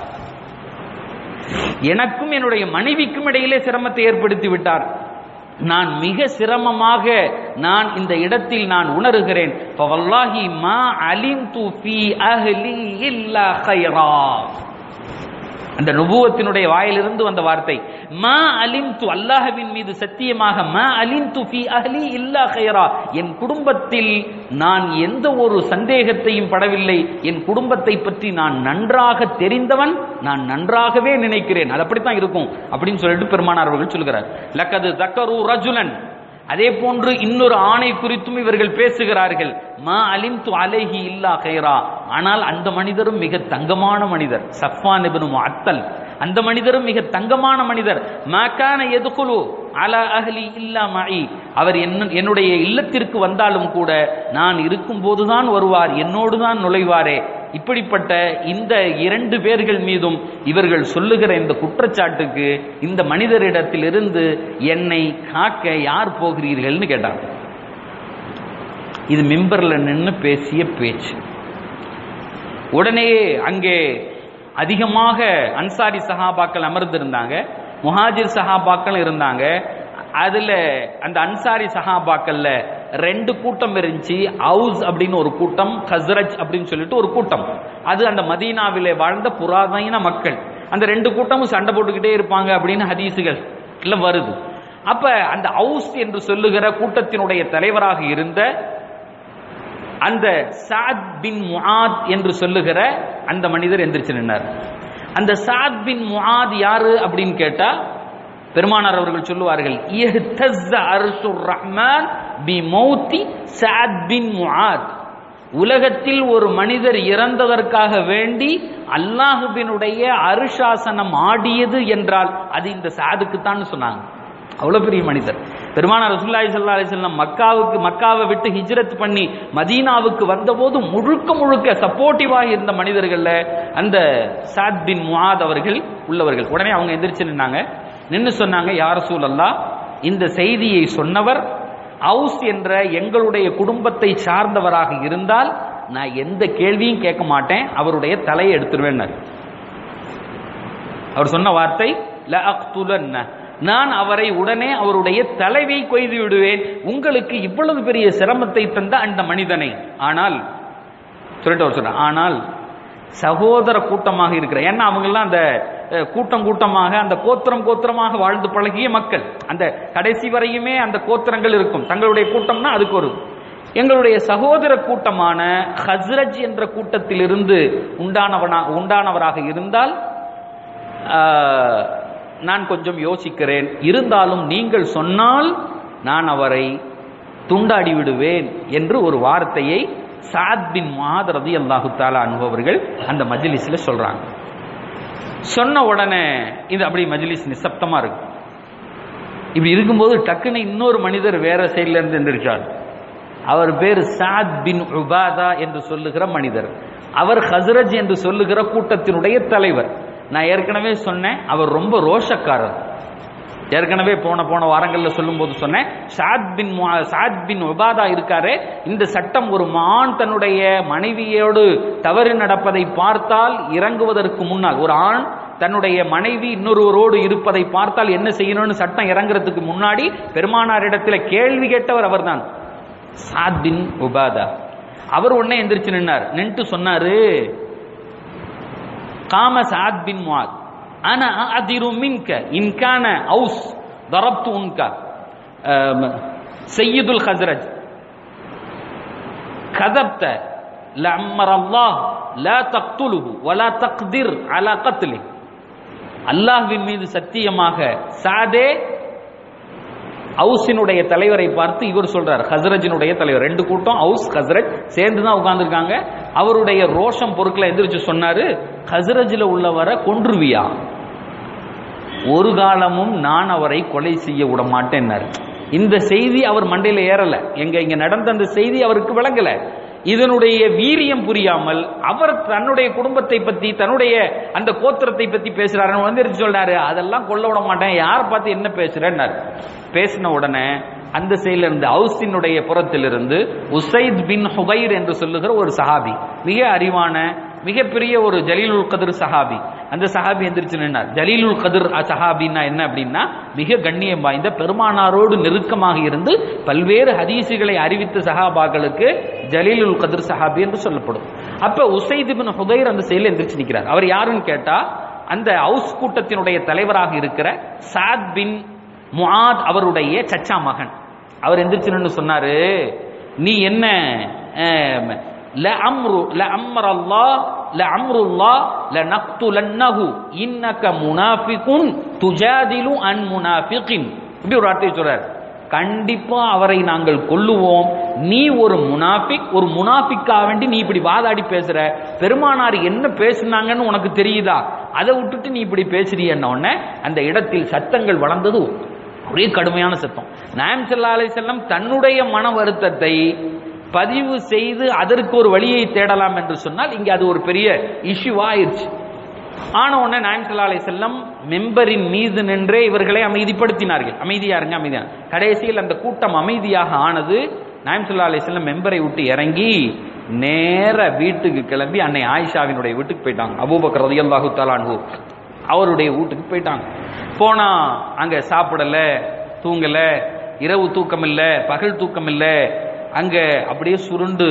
எனக்கும் என்னுடைய மனைவிக்கும் இடையிலே சிரமத்தை ஏற்படுத்தி விட்டார் நான் மிக சிரமமாக நான் இந்த இடத்தில் நான் உணர்கிறேன் ஃபவல்லாஹி மா அலிம்து ஃபீ அஹ்லி இல்லா கைரா அந்த நுபுவத்தினுடைய வாயிலிருந்து வந்த வார்த்தை மா அலிம்து அல்லாஹ்வின் மீது சத்தியமாக மா அலிம்து ஃபி அஹ்லி இல்லா கைரா என் குடும்பத்தில் நான் எந்த ஒரு சந்தேகத்தையும் படவில்லை என் குடும்பத்தை பற்றி நான் நன்றாக தெரிந்தவன் நான் நன்றாகவே நினைக்கிறேன் அது அப்படித்தான் இருக்கும் அப்படின்னு சொல்லிட்டு பெருமானார் அவர்கள் சொல்கிறார் லக்கது தக்கரு ரஜுலன் அதே போன்று இன்னொரு ஆணை குறித்தும் இவர்கள் பேசுகிறார்கள் மா அலிம்து அலைஹி இல்லா கைரா ஆனால் அந்த மனிதரும் மிக தங்கமான மனிதர் சஃபான் இப்னு முஅத்தல் அந்த மனிதரும் மிக தங்கமான மனிதர் மாக்கான எதுகுலு அலா அஹ்லி இல்லா மஇ அவர் என்ன என்னுடைய இல்லத்திற்கு வந்தாலும் கூட நான் இருக்கும் போதுதான் வருவார் என்னோடு தான் நுழைவாரே இப்படிப்பட்ட இந்த இரண்டு பேர்கள் மீதும் இவர்கள் சொல்லுகிற இந்த குற்றச்சாட்டுக்கு இந்த மனிதரிடத்திலிருந்து என்னை காக்க யார் போகிறீர்கள்னு கேட்டாங்க இது மிம்பர்ல நின்று பேசிய பேச்சு உடனே அங்கே அதிகமாக அன்சாரி சஹாபாக்கள் அமர்ந்திருந்தாங்க முஹாஜிர் சஹாபாக்கள் இருந்தாங்க அதுல அந்த அன்சாரி சஹாபாக்கள்ல ரெண்டு கூட்டம் இருந்துச்சு ஹவுஸ் அப்படின்னு ஒரு கூட்டம் ஹஸ்ரஜ் அப்படின்னு சொல்லிட்டு ஒரு கூட்டம் அது அந்த மதீனாவிலே வாழ்ந்த புராதன மக்கள் அந்த ரெண்டு கூட்டமும் சண்டை போட்டுக்கிட்டே இருப்பாங்க அப்படின்னு ஹதீசுகள் எல்லாம் வருது அப்ப அந்த ஹவுஸ் என்று சொல்லுகிற கூட்டத்தினுடைய தலைவராக இருந்த அந்த சாத் பின் முஆத் என்று சொல்லுகிற அந்த மனிதர் எந்திரிச்சு நின்னார் அந்த சாத் பின் முஆத் யாரு அப்படின்னு கேட்டா பெருமானார் அவர்கள் சொல்லுவார்கள் இஹ்தஸ்ஸ அர்ஷுர் ரஹ்மான் பி மௌத்தி சாத் பின் முஆத் உலகத்தில் ஒரு மனிதர் இறந்ததற்காக வேண்டி அல்லாஹுவினுடைய அருஷாசனம் ஆடியது என்றால் அது இந்த சாதுக்கு தான் சொன்னாங்க அவ்வளவு பெரிய மனிதர் பெருமானார் ரசூலுல்லாஹி ஸல்லல்லாஹு அலைஹி வஸல்லம் மக்காவுக்கு மக்காவை விட்டு ஹிஜ்ரத் பண்ணி மதீனாவுக்கு வந்தபோது முழுக்க முழுக்க சப்போர்ட்டிவாக இருந்த மனிதர்கள்ல அந்த சாத் பின் முஆத் அவர்கள் உள்ளவர்கள் உடனே அவங்க எந்திரிச்சு நின்னாங்க நின்னு சொன்னாங்க யார் ரசூலல்லா இந்த செய்தியை சொன்னவர் ஹவுஸ் என்ற எங்களுடைய குடும்பத்தை சார்ந்தவராக இருந்தால் நான் எந்த கேள்வியும் கேட்க மாட்டேன் அவருடைய தலையை எடுத்துருவேன் அவர் சொன்ன வார்த்தை ல அக்துலன்ன நான் அவரை உடனே அவருடைய தலைவை கொய்து விடுவேன் உங்களுக்கு இவ்வளவு பெரிய சிரமத்தை தந்த அந்த மனிதனை ஆனால் சொல்லிட்டு அவர் சொல்ற ஆனால் சகோதர கூட்டமாக இருக்கிற ஏன்னா அவங்கெல்லாம் அந்த அஹ், கூட்டம் கூட்டமாக அந்த கோத்திரம் கோத்திரமாக வாழ்ந்து பழகிய மக்கள் அந்த கடைசி வரையுமே அந்த கோத்திரங்கள் இருக்கும் தங்களுடைய கூட்டம்னா அதுக்கு ஒரு எங்களுடைய சகோதர கூட்டமான ஹஸ்ரஜ் என்ற கூட்டத்திலிருந்து உண்டானவனா உண்டானவராக இருந்தால் ஆஹ், நான் கொஞ்சம் யோசிக்கிறேன் இருந்தாலும் நீங்கள் சொன்னால் நான் அவரை துண்டாடி விடுவேன் என்று ஒரு வார்த்தையை சாத் பின் மாத் ரதி அல்லாஹு தாலா அனுபவர்கள் அந்த மஜ்லிஸ்ல சொல்றாங்க சொன்ன உடனே இது அப்படி மஜ்லிஸ் நிசப்தமா இருக்கு இப்படி இருக்கும்போது டக்குன்னு இன்னொரு மனிதர் வேற சைட்ல இருந்து எந்திரிச்சார் அவர் பேர் சாத் பின் உபாதா என்று சொல்லுகிற மனிதர் அவர் ஹஸ்ரஜ் என்று சொல்லுகிற கூட்டத்தினுடைய தலைவர் நான் ஏற்கனவே சொன்னேன் அவர் ரொம்ப ரோஷக்காரர் ஏற்கனவே போன போன வாரங்கள்ல சொல்லும்போது சொன்னேன் சாத் பின் முஆ- சாத் பின் உபாதா இருக்காரே இந்த சட்டம் ஒரு மான் தன்னுடைய மனைவியோடு தவறு நடப்பதை பார்த்தால் இறங்குவதற்கு முன்னால் ஒரு ஆண் தன்னுடைய மனைவி இன்னொருவரோடு இருப்பதை பார்த்தால் என்ன செய்யணும்னு சட்டம் இறங்குறதுக்கு முன்னாடி பெருமானாரிடத்துல கேள்வி கேட்டவர் அவர்தான் சாத் பின் உபாதா அவர் உடனே எந்திரிச்சு நின்னார் நின்ட்டு சொன்னாரு காம சாத் பின் முஆத் انا اعذر منك ان كان اوس ضربت انك سيد الخزرج كذبت لعمر الله لا تقتله ولا تقدر على قتله அல்லாஹ்வின் மீது சத்தியமாக சாதே ஹவுஸினுடைய தலைவரை பார்த்து இவர் சொல்றார் ஹஸ்ரஜினுடைய தலைவர் ரெண்டு கூட்டம் ஹவுஸ் ஹஸ்ரஜ் சேர்ந்து தான் உட்கார்ந்துருக்காங்க அவருடைய ரோஷம் பொருட்களை எந்திரிச்சு சொன்னாரு ஹஸ்ரஜில் உள்ளவரை கொன்றுவியா ஒரு காலமும் நான் அவரை கொலை செய்ய விட மாட்டேன்னாரு இந்த செய்தி அவர் மண்டையில ஏறல எங்க இங்க நடந்த அந்த செய்தி அவருக்கு விளங்கல இதனுடைய வீரியம் புரியாமல் அவர் தன்னுடைய குடும்பத்தை பத்தி தன்னுடைய அந்த கோத்திரத்தை பத்தி பேசுறாரு வந்து சொல்றாரு அதெல்லாம் கொல்ல விட மாட்டேன் யாரை பார்த்து என்ன பேசுறேன்னாரு பேசின உடனே அந்த சைடுல இருந்து ஹவுஸினுடைய புறத்திலிருந்து உசைத் பின் ஹுபைர் என்று சொல்லுகிற ஒரு சஹாபி மிக அறிவான மிகப்பெரிய ஒரு ஜலீலுல் கதிர் சஹாபி அந்த சஹாபி எந்திரிச்சு நின்னார் ஜலீலுல் கதிர் சஹாபின்னா என்ன அப்படின்னா மிக கண்ணியம் வாய்ந்த பெருமானாரோடு நெருக்கமாக இருந்து பல்வேறு ஹதீசுகளை அறிவித்த சஹாபாக்களுக்கு ஜலீலுல் கதிர் சஹாபி என்று சொல்லப்படும் அப்ப உசைத் பின் ஹுதைர் அந்த செயலில் எந்திரிச்சு நிற்கிறார் அவர் யாருன்னு கேட்டா அந்த ஹவுஸ் கூட்டத்தினுடைய தலைவராக இருக்கிற சாத் பின் முஆத் அவருடைய சச்சா மகன் அவர் எந்திரிச்சு சொன்னாரு நீ என்ன அஹ், லஅம்ரு லஅம்ரல்லாஹ் லஅம்ருல்லாஹ் லனக்துலன்னஹு இன்னக முனாஃபிகுன் துஜாதிலு அன் முனாஃபிகின் இப்படி ஒரு வார்த்தையை சொல்றார் கண்டிப்பா அவரை நாங்கள் கொல்லுவோம் நீ ஒரு முனாஃபிக் ஒரு முனாஃபிக்கா வேண்டி நீ இப்படி வாதாடி பேசுற பெருமானார் என்ன பேசுனாங்கன்னு உனக்கு தெரியுதா அதை விட்டுட்டு நீ இப்படி பேசுறியன்ன உடனே அந்த இடத்தில் சத்தங்கள் வளர்ந்தது ஒரே கடுமையான சத்தம் நாயம் ஸல்லல்லாஹு அலைஹி வஸல்லம் தன்னுடைய மன வருத்தத்தை பதிவு செய்து அதற்கு ஒரு வழியை தேடலாம் என்று சொன்னால் இங்க அது ஒரு பெரிய இஷ்யூவா ஆயிருச்சு ஆன உடனே நாயம் ஸல்லல்லாஹு அலைஹி வஸல்லம் மெம்பரின் மீது நின்றே இவர்களை அமைதிப்படுத்தினார்கள் அமைதியா இருங்க அமைதியா கடைசியில் அந்த கூட்டம் அமைதியாக ஆனது நாயம் ஸல்லல்லாஹு அலைஹி வஸல்லம் மெம்பரை விட்டு இறங்கி நேர வீட்டுக்கு கிளம்பி அன்னை ஆயிஷாவினுடைய வீட்டுக்கு போயிட்டாங்க அபூபக்கர் ரலியல்லாஹு தஆலா அன்ஹு அவருடைய வீட்டுக்கு போயிட்டாங்க போனா அங்க சாப்பிடல தூங்கல இரவு தூக்கம் இல்ல பகல் தூக்கம் இல்ல அங்க அப்படியே சுருண்டு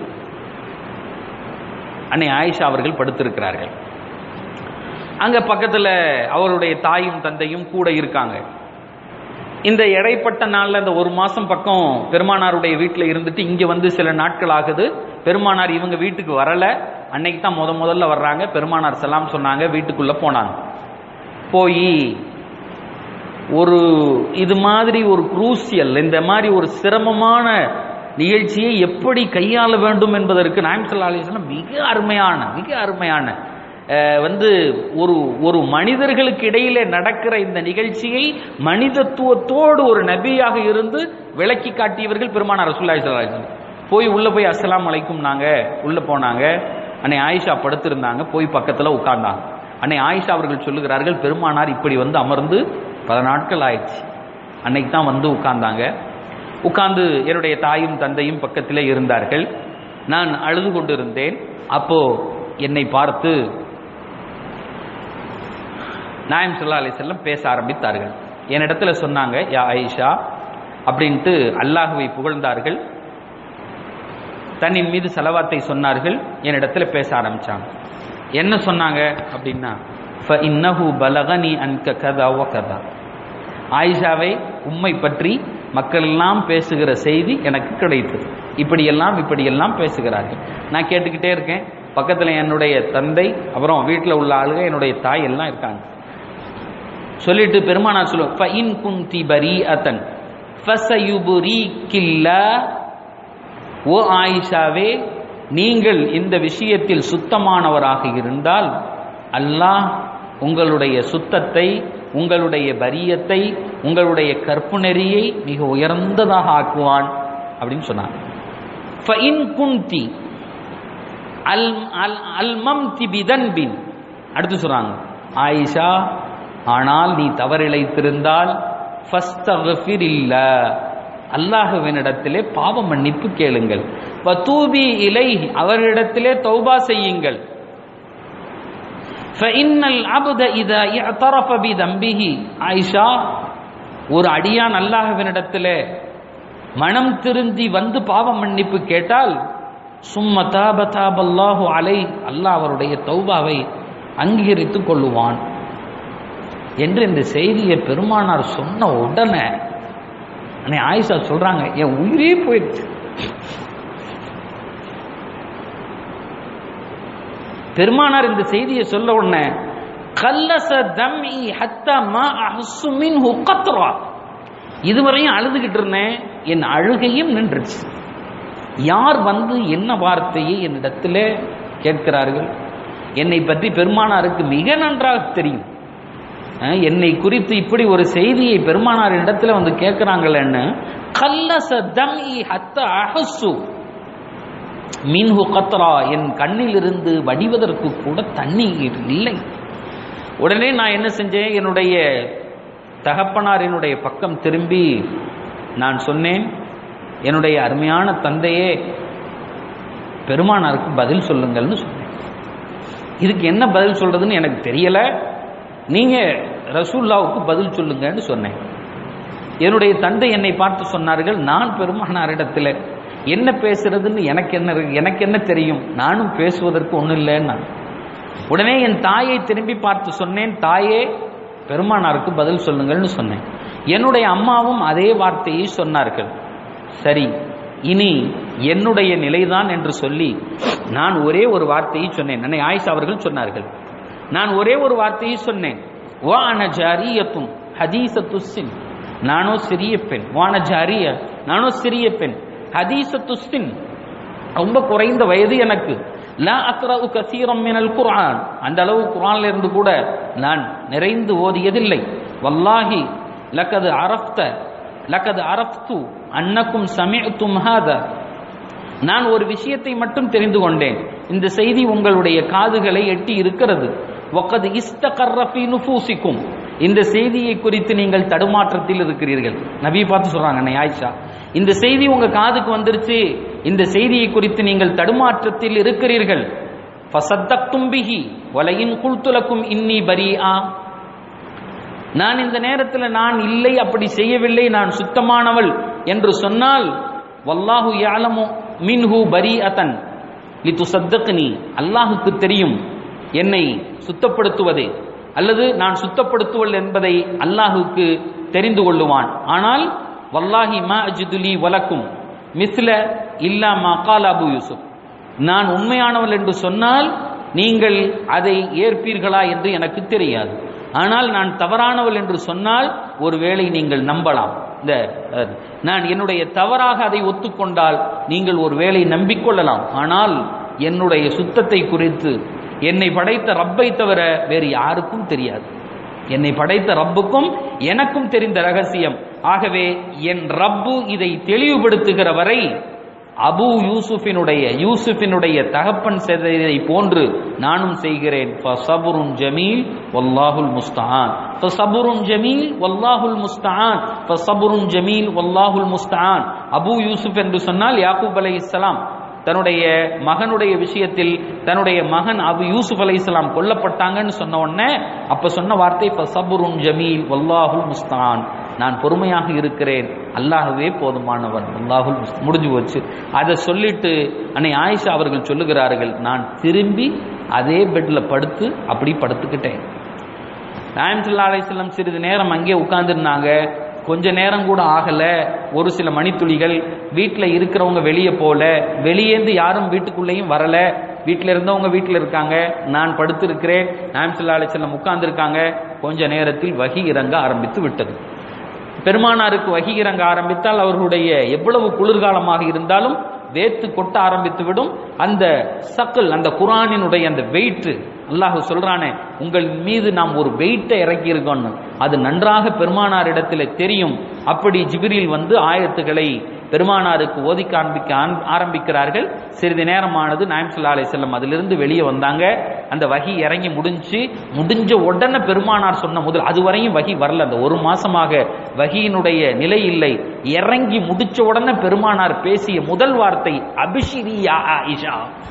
அன்னை ஆயிஷா அவர்கள் படுத்திருக்கிறார்கள் அங்க பக்கத்துல அவருடைய தாயும் தந்தையும் கூட இருக்காங்க இந்த இடைப்பட்ட நாள்ல இந்த ஒரு மாசம் பக்கம் பெருமானாருடைய வீட்டில் இருந்துட்டு இங்க வந்து சில நாட்கள் ஆகுது பெருமானார் இவங்க வீட்டுக்கு வரல அன்னைக்கு தான் முத முதல்ல வர்றாங்க பெருமானார் சலாம் சொன்னாங்க வீட்டுக்குள்ள போனாங்க போய் ஒரு இது மாதிரி ஒரு குரூசியல் இந்த மாதிரி ஒரு சிரமமான நிகழ்ச்சியை எப்படி கையாள வேண்டும் என்பதற்கு நாயம் ஸல்லல்லாஹு அலைஹி வஸல்லம் மிக அருமையான மிக அருமையான அஹ், வந்து ஒரு ஒரு மனிதர்களுக்கு இடையிலே நடக்கிற இந்த நிகழ்ச்சியை மனிதத்துவத்தோடு ஒரு நபியாக இருந்து விளக்கி காட்டியவர்கள் பெருமானார் ரசூலுல்லாஹி ஸல்லல்லாஹு அலைஹி வஸல்லம் போய் உள்ள போய் அஸ்ஸலாமு அலைக்கும் நாங்க உள்ள போனாங்க அன்னை ஆயிஷா படுத்திருந்தாங்க போய் பக்கத்துல உட்கார்ந்தாங்க அன்னை ஆயிஷா அவர்கள் சொல்லுகிறார்கள் பெருமானார் இப்படி வந்து அமர்ந்து பல நாட்கள் ஆயிடுச்சு அன்னைக்கு தான் வந்து உட்கார்ந்தாங்க உட்கார்ந்து என்னுடைய தாயும் தந்தையும் பக்கத்திலே இருந்தார்கள் நான் அழுது கொண்டிருந்தேன் அப்போ என்னை பார்த்து நாயம் ஸல்லல்லாஹு அலைஹி வஸல்லம் பேச ஆரம்பித்தார்கள் என்னிடத்துல சொன்னாங்க யா ஆயிஷா அப்படின்ட்டு அல்லாஹுவை புகழ்ந்தார்கள் தன்னின் மீது செலவாத்தை சொன்னார்கள் என்னிடத்துல பேச ஆரம்பிச்சாங்க என்ன சொன்னாங்க அப்படின்னா فَإِنَّهُ بَلَغَنِي أَنْكَ كَذَا وَكَذَا ஆயிஷாவை உம்மை பற்றி மக்கள் எல்லாம் பேசுகிற செய்தி எனக்கு கிடைத்தது இப்படியெல்லாம் இப்படியெல்லாம் பேசுகிறார்கள் நான் கேட்டுக்கிட்டே இருக்கேன் பக்கத்துல என்னுடைய தந்தை அப்புறம் வீட்டில் உள்ள ஆளுங்க என்னுடைய தாய் எல்லாம் இருக்காங்க சொல்லிட்டு பெருமானார் சொல்லு ஃபஇன் குந்தி பரீஅத்தன் ஃபஸயுபுரீகில்லா ஓ ஆயிஷாவே நீங்கள் இந்த விஷயத்தில் சுத்தமானவராக இருந்தால் அல்லாஹ் உங்களுடைய சுத்தத்தை உங்களுடைய பரியத்தை உங்களுடைய கற்பு நெறியை மிக உயர்ந்ததாக ஆக்குவான் அப்படின்னு சொன்னாங்க ஃபஇன் குந்தி அல் அல் அல்மம்தி பிதன்பின் அடுத்து சொல்றாங்க ஆயிஷா ஆனால் நீ தவறிழைத்திருந்தால் ஃபஸ்தக்ஃபிரில்ல அல்லாஹுவினிடத்திலே பாவ மன்னிப்பு கேளுங்கள் வதூபி இலை அவரிடத்திலே தௌபா செய்யுங்கள் فإن العبد إذا اعترف بذنبه ஆயிஷா ஒரு அடியான் அல்லாஹ்வினிடத்திலே மனம் திருந்தி வந்து பாவ மன்னிப்பு கேட்டால் சும்ம தாப தாபல்லாஹு அலை அல்லாஹ் அவருடைய தௌபாவை அங்கீகரித்துக் கொள்ளுவான் என்று இந்த செய்தியை பெருமானார் சொன்ன உடனே அன்னை ஆயிஷா சொல்றாங்க என் உயிரே போயிடுச்சு பெருமானார் இந்த செய்தியை சொல்ல உடனே கல்லச தம்மி ஹத்தா மா அஹ்சு மின்ஹு கத்ரா இதுவரையும் அழுதுகிட்டு இருந்தேன் என் அழுகையும் நின்றுச்சு யார் வந்து என்ன வார்த்தையை என்னிடத்தில் கேட்கிறார்கள் என்னை பற்றி பெருமானாருக்கு மிக நன்றாக தெரியும் அஹ், என்னை குறித்து இப்படி ஒரு செய்தியை பெருமானார் இடத்துல வந்து கேட்கிறாங்களேன்னு கல்லச தம்மி ஹத்த அஹசு மீன்ஹு கத்ரா என் கண்ணிலிருந்து வடிவதற்கு கூட தண்ணீர் இல்லை உடனே நான் என்ன செஞ்சேன் என்னுடைய தகப்பனாரினுடைய பக்கம் திரும்பி நான் சொன்னேன் என்னுடைய அருமையான தந்தையே பெருமானாருக்கு பதில் சொல்லுங்கள்னு சொன்னேன் இதுக்கு என்ன பதில் சொல்றதுன்னு எனக்கு தெரியல நீங்க ரசூல்லாவுக்கு பதில் சொல்லுங்கன்னு சொன்னேன் என்னுடைய தந்தை என்னை பார்த்து சொன்னார்கள் நான் பெருமானாரிடத்தில் என்ன பேசுறதுன்னு எனக்கு என்ன இருக்கு? எனக்கு என்ன தெரியும் நானும் பேசுவதற்கு ஒன்றும் இல்லைன்னா உடனே என் தாயை திரும்பி பார்த்து சொன்னேன் தாயே பெருமானாருக்கு பதில் சொல்லுங்கள்னு சொன்னேன் என்னுடைய அம்மாவும் அதே வார்த்தையை சொன்னார்கள் சரி இனி என்னுடைய நிலைதான் என்று சொல்லி நான் ஒரே ஒரு வார்த்தையை சொன்னேன் அன்னை ஆயிஷா அவர்கள் சொன்னார்கள் நான் ஒரே ஒரு வார்த்தையை சொன்னேன் வான ஜாரியத்தும் ஹதீசத்து சின் நானோ சிறிய பெண் வான ஜாரிய நானோ சிறிய பெண் ஹதீசத்து சின் ரொம்ப குறைந்த வயது எனக்கு லா அக்ரவு கசீரம் மினல் குர்ஆன் அந்த அளவு குர்ஆன்ல இருந்து கூட நான் நிறைந்து ஓதியதில்லை வல்லாஹி லக்கது அரஃப்த லக்கது அரஃப்து அன்னக்கும் சமிஅத்தும் ஹாதா நான் ஒரு விஷயத்தை மட்டும் தெரிந்து கொண்டேன் இந்த செய்தி உங்களுடைய காதுகளை எட்டி இருக்கிறது வக்கது இஸ்தகர்ர ஃபீ நுஃபூசிக்கும் இந்த செய்தியை குறித்து நீங்கள் தடுமாற்றத்தில் இருக்கிறீர்கள் நபி பார்த்து சொல்றாங்க அன்னை ஆயிஷா இந்த செய்தி உங்க காதுக்கு வந்துருச்சு இந்த செய்தியை குறித்து நீங்கள் தடுமாற்றத்தில் இருக்கிறீர்கள் ஃபசத்தக்தும் பிஹி வலையின் குல்துலக்கும் இன்னி பரீஆ நான் இந்த நேரத்தில் நான் இல்லை அப்படி செய்யவில்லை நான் சுத்தமானவள் என்று சொன்னால் வல்லாஹு யாலமு மின்ஹு பரீஅதன் லிதுசத்தக்னி அல்லாஹுக்கு தெரியும் என்னை சுத்தப்படுத்துவதே அல்லது நான் சுத்தப்படுத்துவல் என்பதை அல்லாஹுக்கு தெரிந்து கொள்ளுவான் ஆனால் வல்லாஹி மா அஜிதுலி வலக்கும் மிஸ்ல இல்லா மா கால் அபு யூசுப் நான் உண்மையானவள் என்று சொன்னால் நீங்கள் அதை ஏற்பீர்களா என்று எனக்கு தெரியாது ஆனால் நான் தவறானவள் என்று சொன்னால் ஒருவேளை நீங்கள் நம்பலாம் இந்த அஹ், நான் என்னுடைய தவறாக அதை ஒத்துக்கொண்டால் நீங்கள் ஒருவேளை நம்பிக்கொள்ளலாம் ஆனால் என்னுடைய சுத்தத்தை குறித்து என்னை படைத்த ரப்பை தவிர வேறு யாருக்கும் தெரியாது என்னை படைத்த ரப்புக்கும் எனக்கும் தெரிந்த ரகசியம் ஆகவே என் ரப்பு இதை தெளிவுபடுத்துகிற வரை அபு யூசுஃபினுடைய யூசுஃபினுடைய தகப்பன் செய்ததை போன்று நானும் செய்கிறேன் ஃபசபுருன் ஜமீல் வல்லாஹுல் முஸ்தஆன் ஃபசபுருன் ஜமீல் வல்லாஹுல் முஸ்தஆன் ஃபசபுருன் ஜமீல் வல்லாஹுல் முஸ்தஆன் அபு யூசுப் என்று சொன்னால் யாக்கூப் அலைஹிஸ்ஸலாம் தன்னுடைய மகனுடைய விஷயத்தில் தன்னுடைய மகன் அபு யூசுப் அலைஹிஸ்ஸலாம் கொல்லப்பட்டாங்கன்னு சொன்ன உடனே அப்ப சொன்ன வார்த்தை ஃபசபுருன் ஜமீல் வல்லாஹுல் முஸ்தஆன் நான் பொறுமையாக இருக்கிறேன் அல்லாஹ்வே போதுமானவன் அல்லாஹுல் முஸ்த- முடிஞ்சு போச்சு அதை சொல்லிட்டு அன்னை ஆயிஷா அவர்கள் சொல்லுகிறார்கள் நான் திரும்பி அதே பெட்ல படுத்து அப்படி படுத்துக்கிட்டேன் நாயம்சுல்லா அலைஹிஸ்ஸலாம் சிறிது நேரம் அங்கே உட்கார்ந்துருந்தாங்க கொஞ்ச நேரம் கூட ஆகல ஒரு சில மணித்துளிகள் வீட்டில் இருக்கிறவங்க வெளியே போல வெளியேந்து யாரும் வீட்டுக்குள்ளேயும் வரல வீட்டில் இருந்தவங்க வீட்டில் இருக்காங்க நான் படுத்திருக்கிறேன் நாயம்சுல்லா அலைஹிஸ்ஸலாம் உட்கார்ந்துருக்காங்க கொஞ்ச நேரத்தில் வகி இறங்க ஆரம்பித்து விட்டது பெருமானாருக்கு வகி இறங்க ஆரம்பித்தால் அவர்களுடைய எவ்வளவு குளிர்காலமாக இருந்தாலும் வேத்து கொட்ட ஆரம்பித்து விடும் அந்த சக்கல் அந்த குரானினுடைய அந்த வெயிட் அல்லாஹ் சொல்றானே உங்கள் மீது நாம் ஒரு வெயிட்டை இறக்கி இருக்கோம்னு அது நன்றாக பெருமானாரிடத்தில் தெரியும் அப்படி ஜிபிரில் வந்து ஆயத்துகளை பெருமானாருக்கு ஓதி காண்பிக்க ஆன்- ஆரம்பிக்கிறார்கள் சிறிது நேரமானது நாயம் சொல்லா அலை செல்லம் அதிலிருந்து வெளியே வந்தாங்க அந்த வகி இறங்கி முடிஞ்சு முடிஞ்ச உடனே பெருமானார் சொன்ன முதல் அதுவரையும் வகி வரல அந்த ஒரு மாசமாக வகியினுடைய நிலை இல்லை இறங்கி முடிச்ச உடனே பெருமானார் பேசிய முதல் வார்த்தை அபிஷிரி யா ஆயிஷா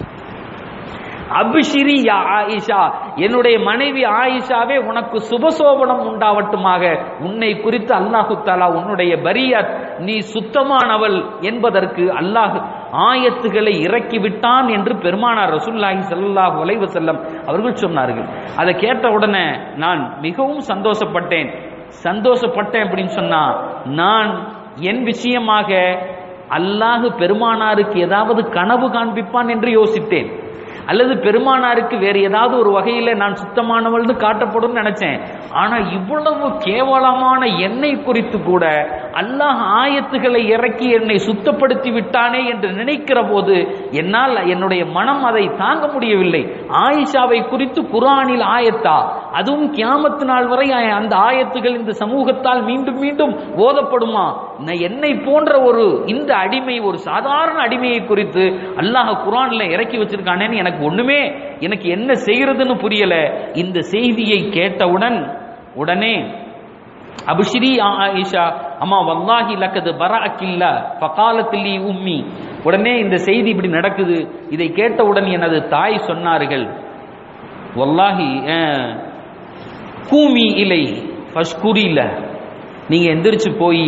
அபிஷிரி யா ஆயிஷா என்னுடைய மனைவி ஆயிஷாவே உனக்கு சுபசோபனம் உண்டாவட்டுமாக உன்னை குறித்து அல்லாஹு தாலா உன்னுடைய பரியாத் நீ சுத்தமானவள் என்பதற்கு அல்லாஹ் ஆயத்துகளை இறக்கி விட்டான் என்று பெருமானார் ரசூலுல்லாஹி ஸல்லல்லாஹு அலைஹி வஸல்லம் அவர்கள் சொன்னார்கள் அதை கேட்ட உடனே நான் மிகவும் சந்தோஷப்பட்டேன் சந்தோஷப்பட்டேன் அப்படின்னு சொன்னா நான் என் விஷயமாக அல்லாஹ் பெருமானாருக்கு ஏதாவது கனவு காண்பிப்பான் என்று யோசித்தேன் அல்லது பெருமானாருக்கு வேறு ஏதாவது ஒரு வகையில நான் சுத்தமானவள்னு காட்டப்படும் நினைச்சேன் ஆனா இவ்வளவு கேவலமான என்னை குறித்து கூட அல்லாஹ் ஆயத்துகளை இறக்கி என்னை சுத்தப்படுத்தி விட்டானே என்று நினைக்கிற போது என்னால் என்னுடைய மனம் அதை தாங்க முடியவில்லை ஆயிஷாவை குறித்து குரானில் ஆயத்தா அதுவும் கியாமத்து நாள் வரை அந்த ஆயத்துகள் இந்த சமூகத்தால் மீண்டும் மீண்டும் ஓதப்படுமா நான் என்னை போன்ற ஒரு இந்த அடிமை ஒரு சாதாரண அடிமையை குறித்து அல்லாஹ் குரான்ல இறக்கி வச்சிருக்கானேன்னு எனக்கு ஒண்ணுமே எனக்கு என்ன செய்யறதுன்னு புரியல இந்த செய்தியை கேட்டவுடன் உடனே அபிஷிரி ஆயிஷா அம்மா வல்லாஹி லக்கது பராக்கில்லா ஃபகாலத்தில்லி உம்மி உடனே இந்த செய்தி இப்படி நடக்குது இதை கேட்டவுடன் எனது தாய் சொன்னார்கள் வல்லாஹி அஹ், கூமி இலை ஃபஷ்குரில நீங்க எந்திரிச்சு போய்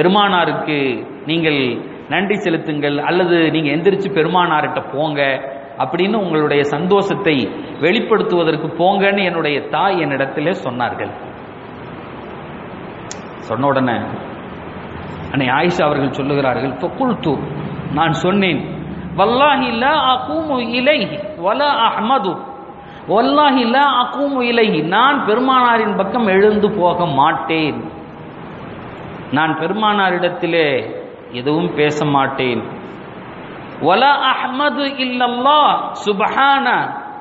பெருமானாருக்கு நீங்கள் நன்றி செலுத்துங்கள் அல்லது நீங்க எந்திரிச்சு பெருமானார்கிட்ட போங்க அப்படின்னு உங்களுடைய சந்தோஷத்தை வெளிப்படுத்துவதற்கு போங்கன்னு என்னுடைய தாய் என்னிடத்திலே சொன்னார்கள் சொன்ன உடனே அன்னை ஆயிஷா அவர்கள் சொல்லுகிறார்கள் ஃபகுல்து நான் சொன்னேன் வல்லாஹி லா அகூமு இலைஹி வலா அஹ்மது வல்லாஹி லா அகூமு இலைஹி நான் பெருமானாரின் பக்கம் எழுந்து போக மாட்டேன் நான் பெருமானாரிடத்திலே எதுவும் பேச மாட்டேன் வலா அஹ்மது இல்லல்லாஹ் சுப்ஹான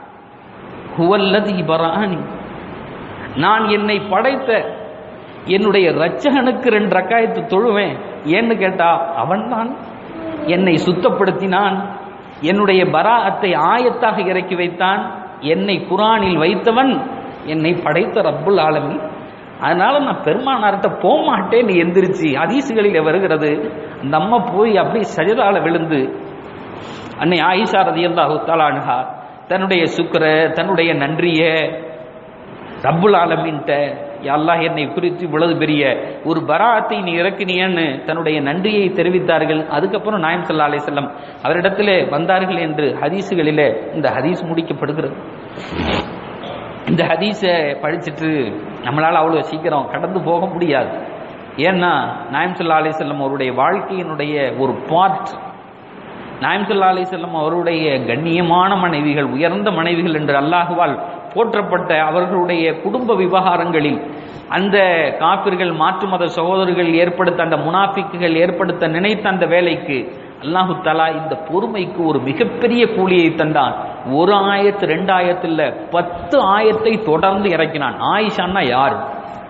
ஹுவல்லதி பரானி நான் என்னை படைத்த என்னுடைய ரச்சகனுக்கு ரெண்டு ரக்காயத்து தொழுவேன் ஏன்னு கேட்டா அவன்தான் என்னை சுத்தப்படுத்தினான் என்னுடைய பராஅத்தை ஆயத்தாக இறக்கி வைத்தான் என்னை குரானில் வைத்தவன் என்னை படைத்த ரப்புல் ஆலமி அதனால நான் பெருமானார்கிட்ட போக மாட்டேன் எந்திரிச்சு ஹதீசுகளில் வருகிறது அந்த அம்மா போய் அப்படி சஜதால விழுந்து அன்னை ஆயிஷா ரதியல்லாஹு தஆலான்ஹா தன்னுடைய சுக்கர தன்னுடைய நன்றிய ரப்புல் ஆலமின்ட்ட அல்லாஹ் என்னை குறித்து இவ்வளவு பெரிய ஒரு பராத்தை நீ இறக்கினியன்னு தன்னுடைய நன்றியை தெரிவித்தார்கள் அதுக்கப்புறம் நாயம் சல்லா அலை செல்லம் அவரிடத்திலே வந்தார்கள் என்று ஹதீஸுகளிலே இந்த ஹதீஸ் முடிக்கப்படுகிறது இந்த ஹதீஸை படிச்சுட்டு நம்மளால அவ்வளவு சீக்கிரம் கடந்து போக முடியாது ஏன்னா நாயம் சல்லா அலை செல்லம் அவருடைய வாழ்க்கையினுடைய ஒரு பார்ட் நாயம் சல்லா அலை செல்லம் அவருடைய கண்ணியமான மனைவிகள் உயர்ந்த மனைவிகள் என்று அல்லாஹுவால் போற்றப்பட்ட அவர்களுடைய குடும்ப விவகாரங்களில் அந்த காப்பிர்கள் மாற்று மத சகோதரர்கள் ஏற்படுத்த அந்த முனாஃபிக்குகள் ஏற்படுத்த நினைத்த அந்த வேலைக்கு அல்லாஹு தலா இந்த பொறுமைக்கு ஒரு மிகப்பெரிய கூலியை தந்தான் ஒரு ஆயத்து ரெண்டு ஆயத்துல பத்து ஆயத்தை தொடர்ந்து இறக்கினான் ஆயிஷான்னா யார்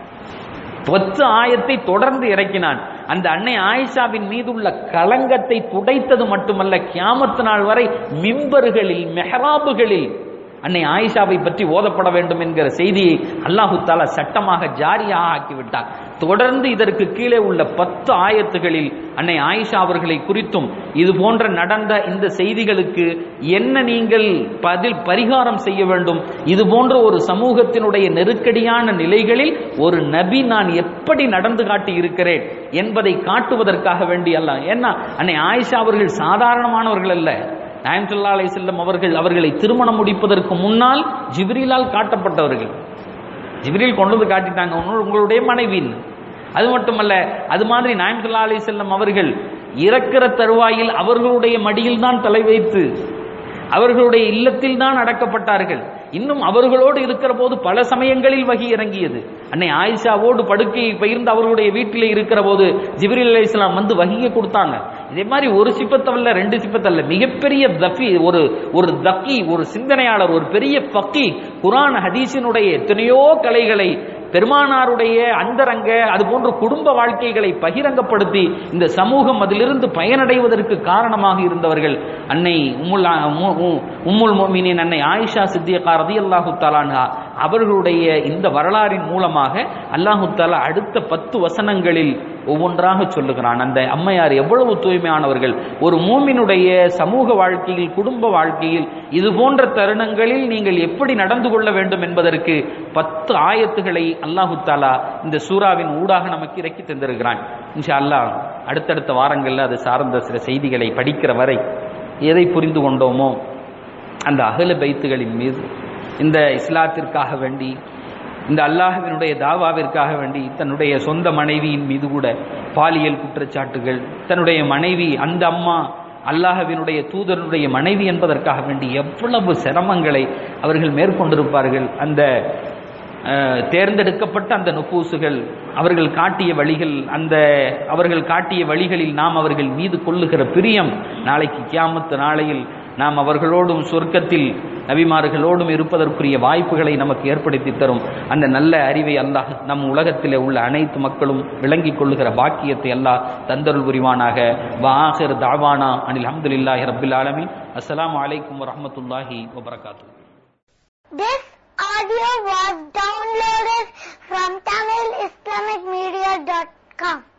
பத்து ஆயத்தை தொடர்ந்து இறக்கினான் அந்த அன்னை ஆயிஷாவின் மீதுள்ள களங்கத்தை துடைத்தது மட்டுமல்ல கியாமத்து நாள் வரை மிம்பர்களில் மெஹராபுகளில் அன்னை ஆயிஷாவை பற்றி ஓதப்பட வேண்டும் என்கிற செய்தியை அல்லாஹு தாலா சட்டமாக ஜாரியாக ஆக்கிவிட்டார் தொடர்ந்து இதற்கு கீழே உள்ள பத்து ஆயத்துகளில் அன்னை ஆயிஷா அவர்களை குறித்தும் இது போன்ற நடந்த இந்த செய்திகளுக்கு என்ன நீங்கள் பதில் பரிகாரம் செய்ய வேண்டும் இது போன்ற ஒரு சமூகத்தினுடைய நெருக்கடியான நிலைகளில் ஒரு நபி நான் எப்படி நடந்து காட்டி இருக்கிறேன் என்பதை காட்டுவதற்காக வேண்டி அல்ல ஏன்னா அன்னை ஆயிஷா அவர்கள் சாதாரணமானவர்கள் அல்ல நாயம் சல்லா அலை செல்லம் அவர்கள் அவர்களை திருமணம் முடிப்பதற்கு முன்னால் ஜிப்ரீலால் காட்டப்பட்டவர்கள் ஜிப்ரீல் கொண்டு வந்து காட்டிட்டாங்க உன்னோட- உங்களுடைய மனைவின்னு அது மட்டுமல்ல அது மாதிரி நாயம் சல்லா அலை செல்லம் அவர்கள் இறக்கிற தருவாயில் அவர்களுடைய மடியில் தான் தலை வைத்து அவர்களுடைய இல்லத்தில் தான் அடக்கப்பட்டார்கள் இன்னும் அவர்களோடு இருக்கிற போது பல சமயங்களில் வகி இறங்கியது அன்னை ஆயிஷாவோடு படுக்கையை பகிர்ந்து அவர்களுடைய வீட்டிலே இருக்கிற போது ஜிப்ரீல் அலைஹிஸ்ஸலாம் வந்து வகியை கொடுத்தாங்க இதே மாதிரி ஒரு சிப்பத்தல்ல ரெண்டு சிப்பத்தல்ல மிகப்பெரிய தஃபி ஒரு ஒரு தக்கி ஒரு சிந்தனையாளர் ஒரு பெரிய ஃபக்கி குரான் ஹதீஸினுடைய எத்தனையோ கலைகளை பெருமானாருடைய அந்தரங்க அது போன்ற குடும்ப வாழ்க்கைகளை பகிரங்கப்படுத்தி இந்த சமூகம் அதிலிருந்து பயனடைவதற்கு காரணமாக இருந்தவர்கள் அன்னை உம்முல் ஆ- உம்மு- உ- உம்முல் மோமினின் அன்னை ஆயிஷா சித்தியகா ரதியல்லாஹு தஆலான்ஹா அவர்களுடைய இந்த வரலாறின் மூலமாக அல்லாஹு தாலா அடுத்த பத்து வசனங்களில் ஒவ்வொன்றாக சொல்லுகிறான் அந்த அம்மையார் எவ்வளவு தூய்மையானவர்கள் ஒரு மூமினுடைய சமூக வாழ்க்கையில் குடும்ப வாழ்க்கையில் இது போன்ற தருணங்களில் நீங்கள் எப்படி நடந்து கொள்ள வேண்டும் என்பதற்கு பத்து ஆயத்துகளை அல்லாஹு தாலா இந்த சூறாவின் ஊடாக நமக்கு இறக்கி தந்திருக்கிறான் இன்ஷா அல்லாஹ் அடுத்தடுத்த வாரங்களில் அது சார்ந்த சில செய்திகளை படிக்கிற வரை எதை புரிந்து கொண்டோமோ அந்த அகல பைத்துகளின் மீது இந்த இஸ்லாத்திற்காக வேண்டி இந்த அல்லாஹ்வினுடைய தாவாவிற்காக வேண்டி தன்னுடைய சொந்த மனைவியின் மீது கூட பாலியல் குற்றச்சாட்டுகள் தன்னுடைய மனைவி அந்த அம்மா அல்லாஹ்வினுடைய தூதருடைய மனைவி என்பதற்காக வேண்டி எவ்வளவு சிரமங்களை அவர்கள் மேற்கொண்டிருப்பார்கள் அந்த அஹ், தேர்ந்தெடுக்கப்பட்ட அந்த நுபூசுகள் அவர்கள் காட்டிய வழிகள் அந்த அவர்கள் காட்டிய வழிகளில் நாம் அவர்கள் மீது கொள்ளுகிற பிரியம் நாளைக்கு கியாமத்து நாளையில் நாம் அவர்களோடும் சொர்க்கத்தில் நபிமார்களோடும் இருப்பதற்குரிய வாய்ப்புகளை நமக்கு ஏற்படுத்தி தரும் அந்த நல்ல அறிவை அல்லாஹ் நம் உலகத்தில் உள்ள அனைத்து மக்களும் விளங்கிக் கொள்ளுகிற பாக்கியத்தை அல்லாஹ் தந்தருள் புரிவானாக வாஹிர் தாவானா அனில் அஹமதுல்லாஹி ரபில் ஆலமின் அஸ்ஸலாமு அலைக்கும் வரஹ்மத்துல்லாஹி வபரகாத்து This audio was downloaded from TamilIslamicMedia.com.